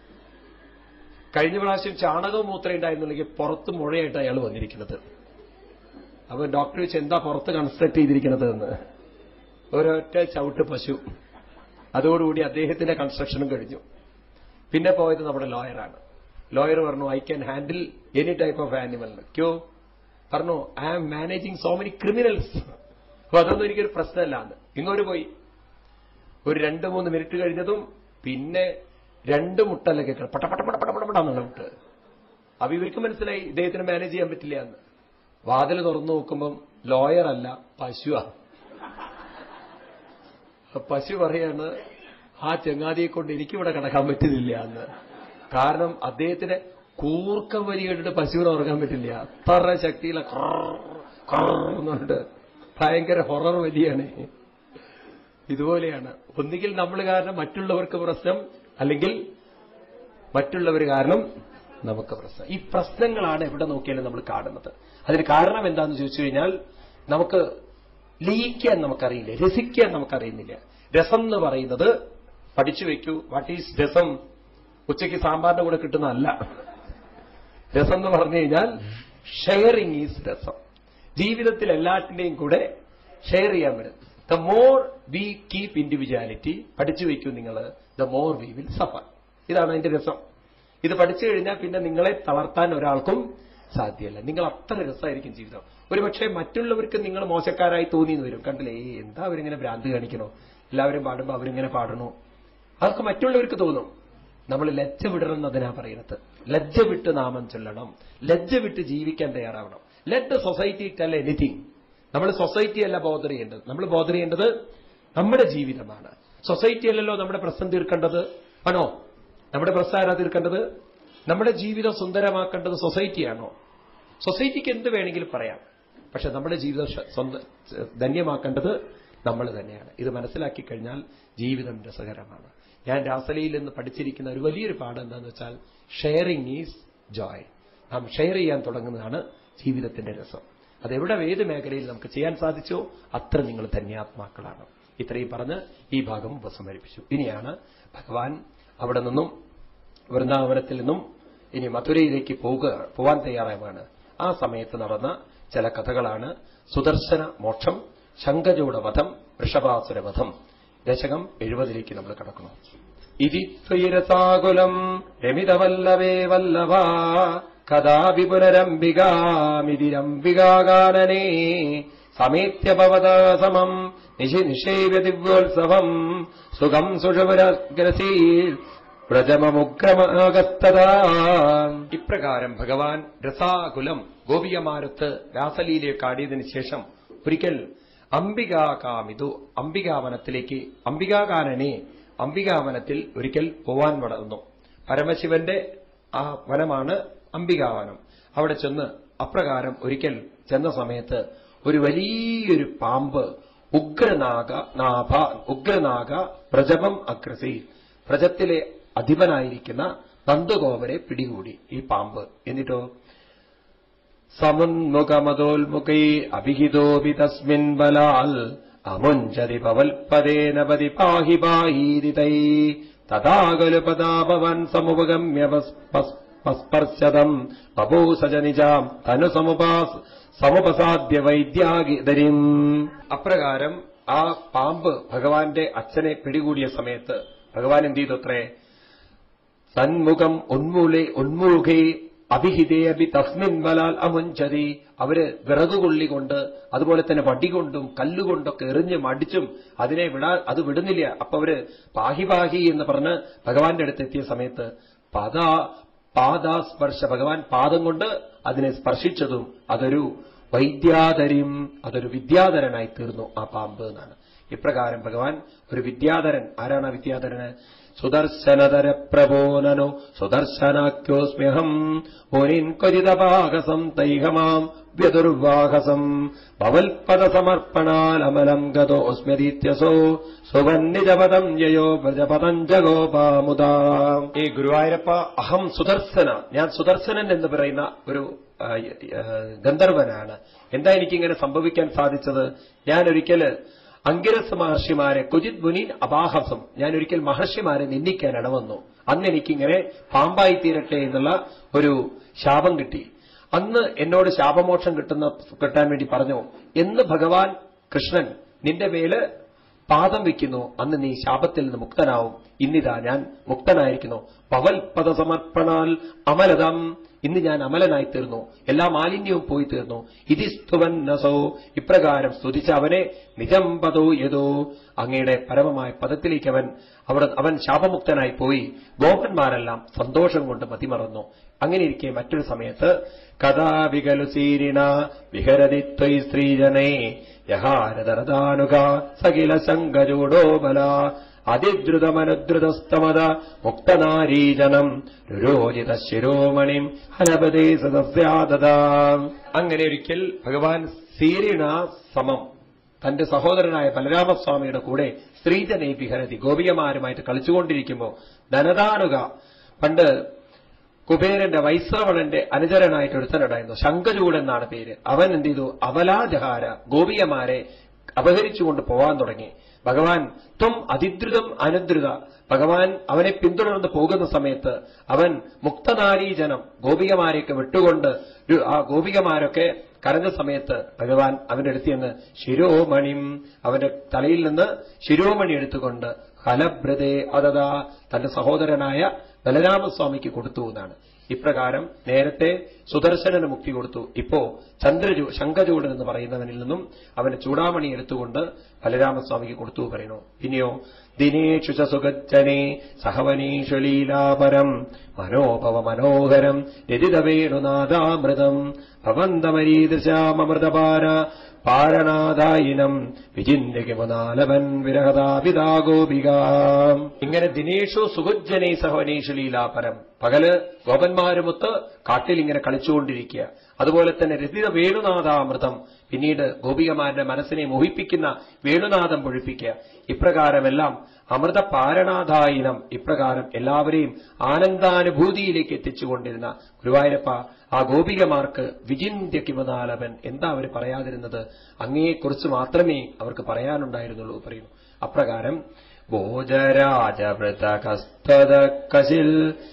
കഴിഞ്ഞ പ്രാവശ്യം ചാണകവും മൂത്രം ഉണ്ടായിരുന്നുണ്ടെങ്കിൽ പുറത്ത് മുഴയായിട്ട് അയാൾ വന്നിരിക്കുന്നത് അപ്പൊ ഡോക്ടർ ചോദിച്ചു എന്താ പുറത്ത് കൺസ്ട്രക്ട് ചെയ്തിരിക്കുന്നത് എന്ന് ഒരൊറ്റ ചവിട്ട് പശു അതോടുകൂടി അദ്ദേഹത്തിന്റെ കൺസ്ട്രക്ഷനും കഴിഞ്ഞു പിന്നെ പോയത് നമ്മുടെ ലോയറാണ് ലോയർ പറഞ്ഞു I can handle any type of animal ക്യോ പറഞ്ഞു I am managing so many criminals അപ്പൊ അതൊന്നും എനിക്കൊരു പ്രശ്നമല്ല എന്ന് ഇങ്ങോട്ട് പോയി ഒരു രണ്ട് മൂന്ന് മിനിറ്റ് കഴിഞ്ഞതും പിന്നെ രണ്ട് മുട്ടല്ല കേൾക്കണം പട്ട പട്ട പട്ട പട്ട പട്ട പട്ടാന്നുള്ള മുട്ട് അപ്പൊ ഇവർക്ക് മനസ്സിലായി ഇദ്ദേഹത്തിന് മാനേജ് ചെയ്യാൻ പറ്റില്ല എന്ന് വാതിൽ തുറന്നു നോക്കുമ്പം ലോയർ അല്ല പശുവാ അപ്പൊ പശു പറയാണ് ആ ചങ്ങാതിയെ കൊണ്ട് എനിക്കിവിടെ കിടക്കാൻ പറ്റുന്നില്ല എന്ന് കാരണം അദ്ദേഹത്തിന് കൂർക്കം വരി കേട്ടിട്ട് പശുവിനെ ഉറങ്ങാൻ പറ്റില്ല അത്ര ശക്തിയില എന്നുണ്ട് ഭയങ്കര ഹൊറർ വലിയാണ് ഇതുപോലെയാണ് ഒന്നുകിൽ നമ്മൾ കാരണം മറ്റുള്ളവർക്ക് പ്രശ്നം അല്ലെങ്കിൽ മറ്റുള്ളവർ കാരണം നമുക്ക് പ്രശ്നം ഈ പ്രശ്നങ്ങളാണ് എവിടെ നോക്കിയാലും നമ്മൾ കാണുന്നത് അതിന് കാരണം എന്താന്ന് ചോദിച്ചു കഴിഞ്ഞാൽ നമുക്ക് ലയിക്കാൻ നമുക്കറിയില്ല രസിക്കാൻ നമുക്കറിയുന്നില്ല രസം എന്ന് പറയുന്നത് പഠിച്ചു വെക്കൂ വാട്ട് ഈസ് രസം ഉച്ചയ്ക്ക് സാമ്പാറിന്റെ കൂടെ കിട്ടുന്നതല്ല രസം എന്ന് പറഞ്ഞു കഴിഞ്ഞാൽ ഷെയറിങ് ഈസ് രസം ജീവിതത്തിൽ എല്ലാറ്റിന്റെയും കൂടെ ഷെയർ ചെയ്യാൻ പറ്റും the more we keep individuality പഠിച്ചു വെക്കൂ നിങ്ങൾ the more we will suffer ഇതാണ് അതിന്റെ രസം ഇത് പഠിച്ചു കഴിഞ്ഞാൽ പിന്നെ നിങ്ങളെ തളർത്താൻ ഒരാൾക്കും സാധ്യമല്ല നിങ്ങൾ അത്ര രസമായിരിക്കും ജീവിതം ഒരുപക്ഷെ മറ്റുള്ളവർക്ക് നിങ്ങൾ മോശക്കാരായി തോന്നി എന്ന് വരും കണ്ടില്ലേ ഏയ് എന്താ അവരിങ്ങനെ ഭ്രാന്ത് കാണിക്കണോ എല്ലാവരും പാടുമ്പോൾ അവരിങ്ങനെ പാടണോ അതൊക്കെ മറ്റുള്ളവർക്ക് തോന്നും നമ്മൾ ലജ്ജ വിടണം എന്നതിനാ പറയുന്നത് ലജ്ജ വിട്ട് നാമം ചൊല്ലണം ലജ്ജ വിട്ട് ജീവിക്കാൻ തയ്യാറാവണം let the society tell anything നമ്മൾ സൊസൈറ്റി അല്ല ബോധർ ചെയ്യേണ്ടത് നമ്മൾ ബോധർ ചെയ്യേണ്ടത് നമ്മുടെ ജീവിതമാണ് സൊസൈറ്റി അല്ലല്ലോ നമ്മുടെ പ്രശ്നം തീർക്കേണ്ടത് ആണോ നമ്മുടെ പ്രശ്നം ആരാ തീർക്കേണ്ടത് നമ്മുടെ ജീവിതം സുന്ദരമാക്കേണ്ടത് സൊസൈറ്റിയാണോ സൊസൈറ്റിക്ക് എന്ത് വേണമെങ്കിലും പറയാം പക്ഷെ നമ്മുടെ ജീവിതം ശ- സ്വന്തം ധന്യമാക്കേണ്ടത് നമ്മൾ തന്നെയാണ് ഇത് മനസ്സിലാക്കി കഴിഞ്ഞാൽ ജീവിതം രസകരമാണ് ഞാൻ രാസലയിൽ നിന്ന് പഠിച്ചിരിക്കുന്ന ഒരു വലിയൊരു പാഠം എന്താണെന്ന് വെച്ചാൽ ഷെയറിംഗ് ഈസ് ജോയ് നാം ഷെയർ ചെയ്യാൻ തുടങ്ങുന്നതാണ് ജീവിതത്തിന്റെ രസം അതെവിടെ ഏത് മേഖലയിൽ നമുക്ക് ചെയ്യാൻ സാധിച്ചോ അത്ര നിങ്ങൾ ധന്യാത്മാക്കളാണ് ഇത്രയും പറഞ്ഞ് ഈ ഭാഗം ഉപസംഹരിപ്പിച്ചു ഇനിയാണ് ഭഗവാൻ അവിടെ നിന്നും വൃന്ദാവനത്തിൽ നിന്നും ഇനി മധുരയിലേക്ക് പോവുക പോവാൻ തയ്യാറാവുകയാണ് ആ സമയത്ത് നടന്ന ചില കഥകളാണ് സുദർശന മോക്ഷം ശങ്കജോട വധം വൃഷഭാസുര വധം ദശകം എഴുപതിലേക്ക് നമ്മൾ കടക്കണം ഇതി ത്വയിരസാകുലം രമിതവല്ലവേ വല്ലഭ കഥാപി പുനരംബികാമിതിരംബികാകാനനേ സമേത്യഭവതാ സമം നിശി നിഷേവ്യ ദിവ്യോത്സവം സുഖം സുഷപുരഗ്രസീ വ്രജമമുഗ്രമാകത്തതാ ഇപ്രകാരം ഭഗവാൻ രസാകുലം ഗോപികമാരത്ത് രാസലീലയൊക്കെ ആടിയതിനു ശേഷം ഒരിക്കൽ അംബികാകാമിതു അംബികാവനത്തിലേക്ക് അംബികാകാനനെ അംബികാവനത്തിൽ ഒരിക്കൽ പോവാൻ വളർന്നു പരമശിവന്റെ ആ വനമാണ് അംബികാവനം അവിടെ ചെന്ന് അപ്രകാരം ഒരിക്കൽ ചെന്ന സമയത്ത് ഒരു വലിയൊരു പാമ്പ് ഉഗ്രനാഗ നാഭ ഉഗ്രനാഗ പ്രജപം അഗ്രസി പ്രജത്തിലെ അധിപനായിരിക്കുന്ന നന്ദഗോപരെ പിടികൂടി ഈ പാമ്പ് എന്നിട്ടോ സമുന്മുഖമതോൽമുഖൈ അഭിഹിതോപി തസ്മിൻ ബലാൽ അമുഞ്ചതി പവൽപദേന പതി പാഹി പാഹീരിതൈ തഥാകലു പദാഭവൻ സമുപഗമ്യ പസ്പർശതം ബഭൂസജ നിജാം തനു സമുപാസ് സമുപസാദ്യ വൈദ്യാഗിതരിം അപ്രകാരം ആ പാമ്പ് ഭഗവാന്റെ അച്ഛനെ പിടികൂടിയ സമയത്ത് ഭഗവാൻ എന്ത് ചെയ്തത്രേ സന്മുഖം ഉന്മൂലെ ഉന്മൂഖേ അഭിഹിതേ അഭി തസ്മിൻ ബലാൽ അമുഞ്ചതി അവര് വിറകുകൊള്ളികൊണ്ട് അതുപോലെ തന്നെ വടികൊണ്ടും കല്ലുകൊണ്ടൊക്കെ എറിഞ്ഞ് മടിച്ചും അതിനെ വിടാ അത് വിടുന്നില്ല അപ്പൊ അവര് പാഹി പാഹി എന്ന് പറഞ്ഞ് ഭഗവാന്റെ അടുത്ത് എത്തിയ സമയത്ത് പാദാ പാദാസ്പർശ ഭഗവാൻ പാദം കൊണ്ട് അതിനെ സ്പർശിച്ചതും അതൊരു വൈദ്യാധര്യം അതൊരു വിദ്യാധരനായി തീർന്നു ആ പാമ്പ് എന്നാണ് ഇപ്രകാരം ഭഗവാൻ ഒരു വിദ്യാധരൻ ആരാണ് ആ വിദ്യാധരന് സുദർശനതര പ്രബോനനോ സുദർശനാഖ്യോസ്മ്യഹം മുനിൻ ക്വചിതപാകസം തൈഹമാം വ്യതുർവാഹസം ഭവൽപദ സമർപ്പണാൽ അമലം ഗതോസ്മ്യതീത്യസോ സുവന്നിജപദം യയോ വ്രജപദം ജഗോപാമുദാ ഏ ഗുരുവായൂരപ്പ അഹം സുദർശന ഞാൻ സുദർശനൻ എന്ന് പറയുന്ന ഒരു ആ, ആ, ഗന്ധർവനാണ് എന്താ എനിക്കിങ്ങനെ സംഭവിക്കാൻ സാധിച്ചത് ഞാൻ ഒരിക്കല് അങ്കിരസ് മഹർഷിമാരെ കുജിത് മുനീൻ അപാഹസം ഞാൻ ഒരിക്കൽ മഹർഷിമാരെ നിന്ദിക്കാൻ ഇടവന്നു അന്ന് എനിക്കിങ്ങനെ പാമ്പായി തീരട്ടെ എന്നുള്ള ഒരു ശാപം കിട്ടി അന്ന് എന്നോട് ശാപമോക്ഷം കിട്ടുന്ന കിട്ടാൻ വേണ്ടി പറഞ്ഞു എന്ന് ഭഗവാൻ കൃഷ്ണൻ നിന്റെ മേല് പാദം വയ്ക്കുന്നു അന്ന് നീ ശാപത്തിൽ നിന്ന് മുക്തനാവും ഇന്നിതാ ഞാൻ മുക്തനായിരിക്കുന്നു പവൽ പദസമർപ്പണാൽ അമലതം ഇന്ന് ഞാൻ അമലനായി തീർന്നു എല്ലാ മാലിന്യവും പോയി തീർന്നു ഇതിസ്തുവൻ നസോ ഇപ്രകാരം സ്തുതിച്ച അവനെ നിജം പദോ യതോ അങ്ങയുടെ പരമമായ പദത്തിലേക്ക് അവൻ അവിടെ അവൻ ശാപമുക്തനായി പോയി ഗോപന്മാരെല്ലാം സന്തോഷം കൊണ്ട് മതിമറന്നു അങ്ങനെ ഇരിക്കെ മറ്റൊരു സമയത്ത് കഥാ വികലുസീരിണ വിഹരതി ത്വൈ സ്ത്രീജനേ യഹാരദരദാനുക സകില ശങ്കജൂടോ ബല അതിദ്രുതമനുദ്രുതസ്തമത മുക്തനാരീജനം രുരോജിത ശിരോമണിം ഹനപതേ സദസ്യാദതാ അങ്ങനെ ഒരിക്കൽ ഭഗവാൻ സീരിണ സമം തന്റെ സഹോദരനായ ബലരാമസ്വാമിയുടെ കൂടെ സ്ത്രീജനെ വിഹരതി ഗോപികമാരുമായിട്ട് കളിച്ചുകൊണ്ടിരിക്കുമ്പോൾ ധനദാനുക പണ്ട് കുബേരന്റെ വൈശ്രവണന്റെ അനുചരനായിട്ട് ഒരുത്തനുണ്ടായിരുന്നു ശങ്കചൂട് എന്നാണ് പേര് അവൻ എന്ത് ചെയ്തു അവലാജഹാര ഗോപികമാരെ അപഹരിച്ചുകൊണ്ട് പോവാൻ തുടങ്ങി ഭഗവാൻ ത്വം അതിദ്രുതം അനുദ്രുത ഭഗവാൻ അവനെ പിന്തുടർന്ന് പോകുന്ന സമയത്ത് അവൻ മുക്തനാരീജനം ഗോപികമാരെയൊക്കെ വിട്ടുകൊണ്ട് ഒരു- ആ ഗോപികമാരൊക്കെ കരഞ്ഞ സമയത്ത് ഭഗവാൻ അവന്റെ അടുത്ത് നിന്ന് ശിരോമണിം അവന്റെ തലയിൽ നിന്ന് ശിരോമണി എടുത്തുകൊണ്ട് ഹലഭ്രതേ അതതാ തന്റെ സഹോദരനായ ബലരാമസ്വാമിക്ക് കൊടുത്തു എന്നാണ് ഇപ്രകാരം നേരത്തെ സുദർശനന് മുക്തി കൊടുത്തു ഇപ്പോ ചന്ദ്രചൂ ശങ്കചൂടൻ എന്ന് പറയുന്നവനിൽ നിന്നും അവന്റെ ചൂടാമണി എടുത്തുകൊണ്ട് ബലരാമസ്വാമിക്ക് കൊടുത്തു പറയുന്നു പിന്നെയോ ദിനേഷു ച സുഗജ്ജനെ സഹവനീഷു ലീലാപരം മനോഭവ മനോഹരം രതിതവേണുനാദാമൃതം ഭവന്തമരീദൃശാമൃതപാര പാരണാദായിനം വിചിന്യകിമനാലവൻ വിരഹതാപിതാ ഗോപിക ഇങ്ങനെ ദിനേഷു സുഗുജ്ജനെ സഹവനീഷു ലീലാപരം പകല് ഗോപന്മാരുമൊത്ത് കാട്ടിൽ ഇങ്ങനെ കളിച്ചുകൊണ്ടിരിക്കുക അതുപോലെ തന്നെ രതിത വേണുനാഥാമൃതം പിന്നീട് ഗോപികമാരുടെ മനസ്സിനെ മോഹിപ്പിക്കുന്ന വേണുനാഥം പൊഴിപ്പിക്കുക ഇപ്രകാരമെല്ലാം അമൃത പാരണാധായിനം ഇപ്രകാരം എല്ലാവരെയും ആനന്ദാനുഭൂതിയിലേക്ക് എത്തിച്ചുകൊണ്ടിരുന്ന ഗുരുവായൂരപ്പ ആ ഗോപികമാർക്ക് വിചിന്യ കിമനാലവൻ എന്താ അവർ പറയാതിരുന്നത് അങ്ങയെക്കുറിച്ച് മാത്രമേ അവർക്ക് പറയാനുണ്ടായിരുന്നുള്ളൂ പറയുന്നു അപ്രകാരം ഭോജരാജവൃത കസ്തത കശിൽ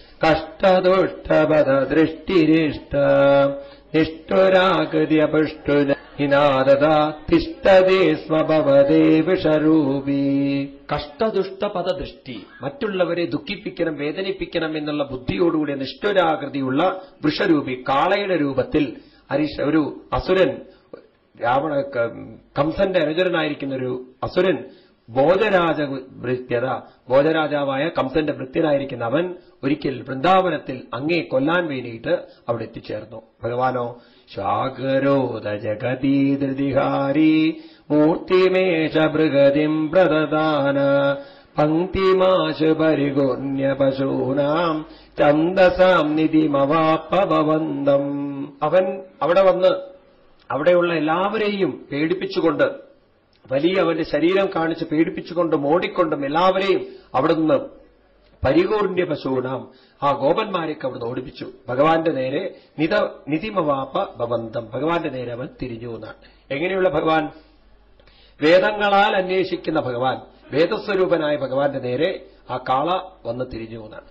കഷ്ടദുഷ്ടപദ ദൃഷ്ടിരിഷ്ട നിഷ്ഠുരാകൃതി അപുഷ്ടു ഹിനാദത തിഷ്ടതേ സ്വഭവതേ വിഷരൂപീ കഷ്ടദുഷ്ടപദ ദൃഷ്ടി മറ്റുള്ളവരെ ദുഃഖിപ്പിക്കണം വേദനിപ്പിക്കണം എന്നുള്ള ബുദ്ധിയോടുകൂടിയ നിഷ്ഠുരാകൃതിയുള്ള വൃഷരൂപി കാളയുടെ രൂപത്തിൽ ഹരീഷ് ഒരു അസുരൻ രാവണ ക- കംസന്റെ അനുചരനായിരിക്കുന്ന ഒരു അസുരൻ ഭോജരാജ ഭൃത്യത ഭോജരാജാവായ കംസന്റെ ഭൃത്യനായിരിക്കുന്ന അവൻ ഒരിക്കൽ വൃന്ദാവനത്തിൽ അങ്ങേ കൊല്ലാൻ വേണ്ടിയിട്ട് അവിടെ എത്തിച്ചേർന്നു ഭഗവാനോ ശാകരോദ ജഗതീ ധൃതിഹാരി മൂർത്തിമേഷ ഭൃഗതിം പ്രദദാന പങ്ക്തിമാശു പരിഗുണ്യ പശൂനാം ചന്ദസാം നിധിമവാപ്പവന്തം അവൻ അവിടെ വന്ന് അവിടെയുള്ള എല്ലാവരെയും പേടിപ്പിച്ചുകൊണ്ട് വലിയ അവന്റെ ശരീരം കാണിച്ച് പേടിപ്പിച്ചുകൊണ്ടും ഓടിക്കൊണ്ടും എല്ലാവരെയും അവിടെ നിന്ന് പരികൂർണ്യ പശൂനാം ആ ഗോപന്മാരെയൊക്കെ അവിടുന്ന് ഓടിപ്പിച്ചു ഭഗവാന്റെ നേരെ നിത നിതിമവാപ ഭവന്തം ഭഗവാന്റെ നേരെ അവൻ തിരിഞ്ഞു എന്നാണ് എങ്ങനെയുള്ള ഭഗവാൻ വേദങ്ങളാൽ അന്വേഷിക്കുന്ന ഭഗവാൻ വേദസ്വരൂപനായ ഭഗവാന്റെ നേരെ ആ കാള വന്ന് തിരിഞ്ഞു എന്നാണ്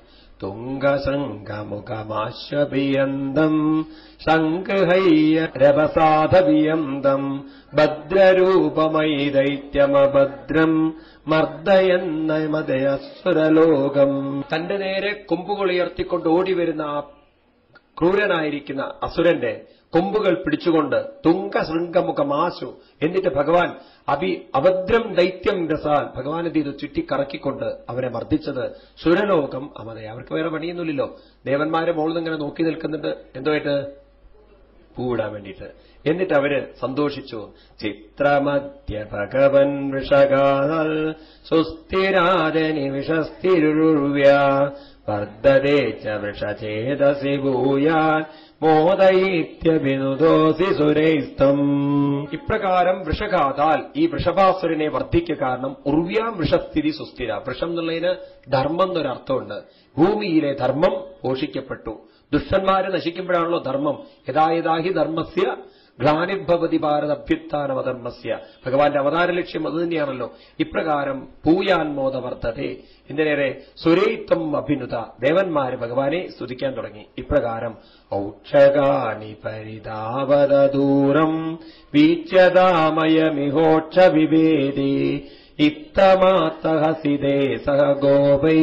തുംഗസംഗമുഖമാശ്വപിയന്തം ശംഖഹയ്യ രവസാധവിയന്തം ഭദ്രരൂപമയി ദൈത്യമഭദ്രം മർദ്ദയെന്ന മതയസുരലോകം തന്റെ നേരെ കൊമ്പുകൾ ഉയർത്തിക്കൊണ്ട് ഓടിവരുന്ന ആ ക്രൂരനായിരിക്കുന്ന അസുരന്റെ കൊമ്പുകൾ പിടിച്ചുകൊണ്ട് തുങ്കശൃംഗമുഖമാശു എന്നിട്ട് ഭഗവാൻ അഭി അഭദ്രം ദൈത്യം രസാൽ ഭഗവാൻ എന്ത് ചെയ്തു ചുറ്റിക്കറക്കിക്കൊണ്ട് അവരെ മർദ്ദിച്ചത് സുരലോകം അമതയ അവർക്ക് വേറെ പണിയൊന്നുമില്ലല്ലോ ദേവന്മാരെ മുകളിൽ ഇങ്ങനെ നോക്കി നിൽക്കുന്നുണ്ട് എന്തുമായിട്ട് പൂവിടാൻ വേണ്ടിയിട്ട് എന്നിട്ട് അവര് സന്തോഷിച്ചു ചിത്രമധ്യ ഭഗവൻ വൃഷകാൽ സുസ്ഥിരാജനി വിഷസ്ഥിരുവ്യ വർദ്ധതേ ച വൃഷചേതസി ഭൂയാൻ മോദയിത്യഭിനുദോസി സുരൈസ്തം ഇപ്രകാരം വൃഷഘാതാൽ ഈ വൃഷഭാസുരനെ വർദ്ധിക്കുക കാരണം ഉർവ്യാം വൃഷസ്ഥിതി സുസ്ഥിര വൃഷം എന്നുള്ളതിന് ധർമ്മം എന്നൊരർത്ഥമുണ്ട് ഭൂമിയിലെ ധർമ്മം പോഷിക്കപ്പെട്ടു ദുഷ്ടന്മാരെ നശിക്കുമ്പോഴാണല്ലോ ധർമ്മം യഥായഥാഹി ധർമ്മസ്യ ഗ്ലാനിർഭവതി ഭാരത അഭ്യുത്ഥാനമധർമ്മസ്യ ഭഗവാന്റെ അവതാര ലക്ഷ്യം അത് തന്നെയാണല്ലോ ഇപ്രകാരം പൂയാൻമോദവർദ്ധതേ എന്തിനേറെ സുരയിത്വം അഭിനുത ദേവന്മാര് ഭഗവാനെ സ്തുതിക്കാൻ തുടങ്ങി ഇപ്രകാരം ഔക്ഷകാണി പരിതാവതദൂരം വീച്യതാമയമിഹോക്ഷ വിവേദി ഇത്തമാത്തഹസിതേ സഹ ഗോപൈ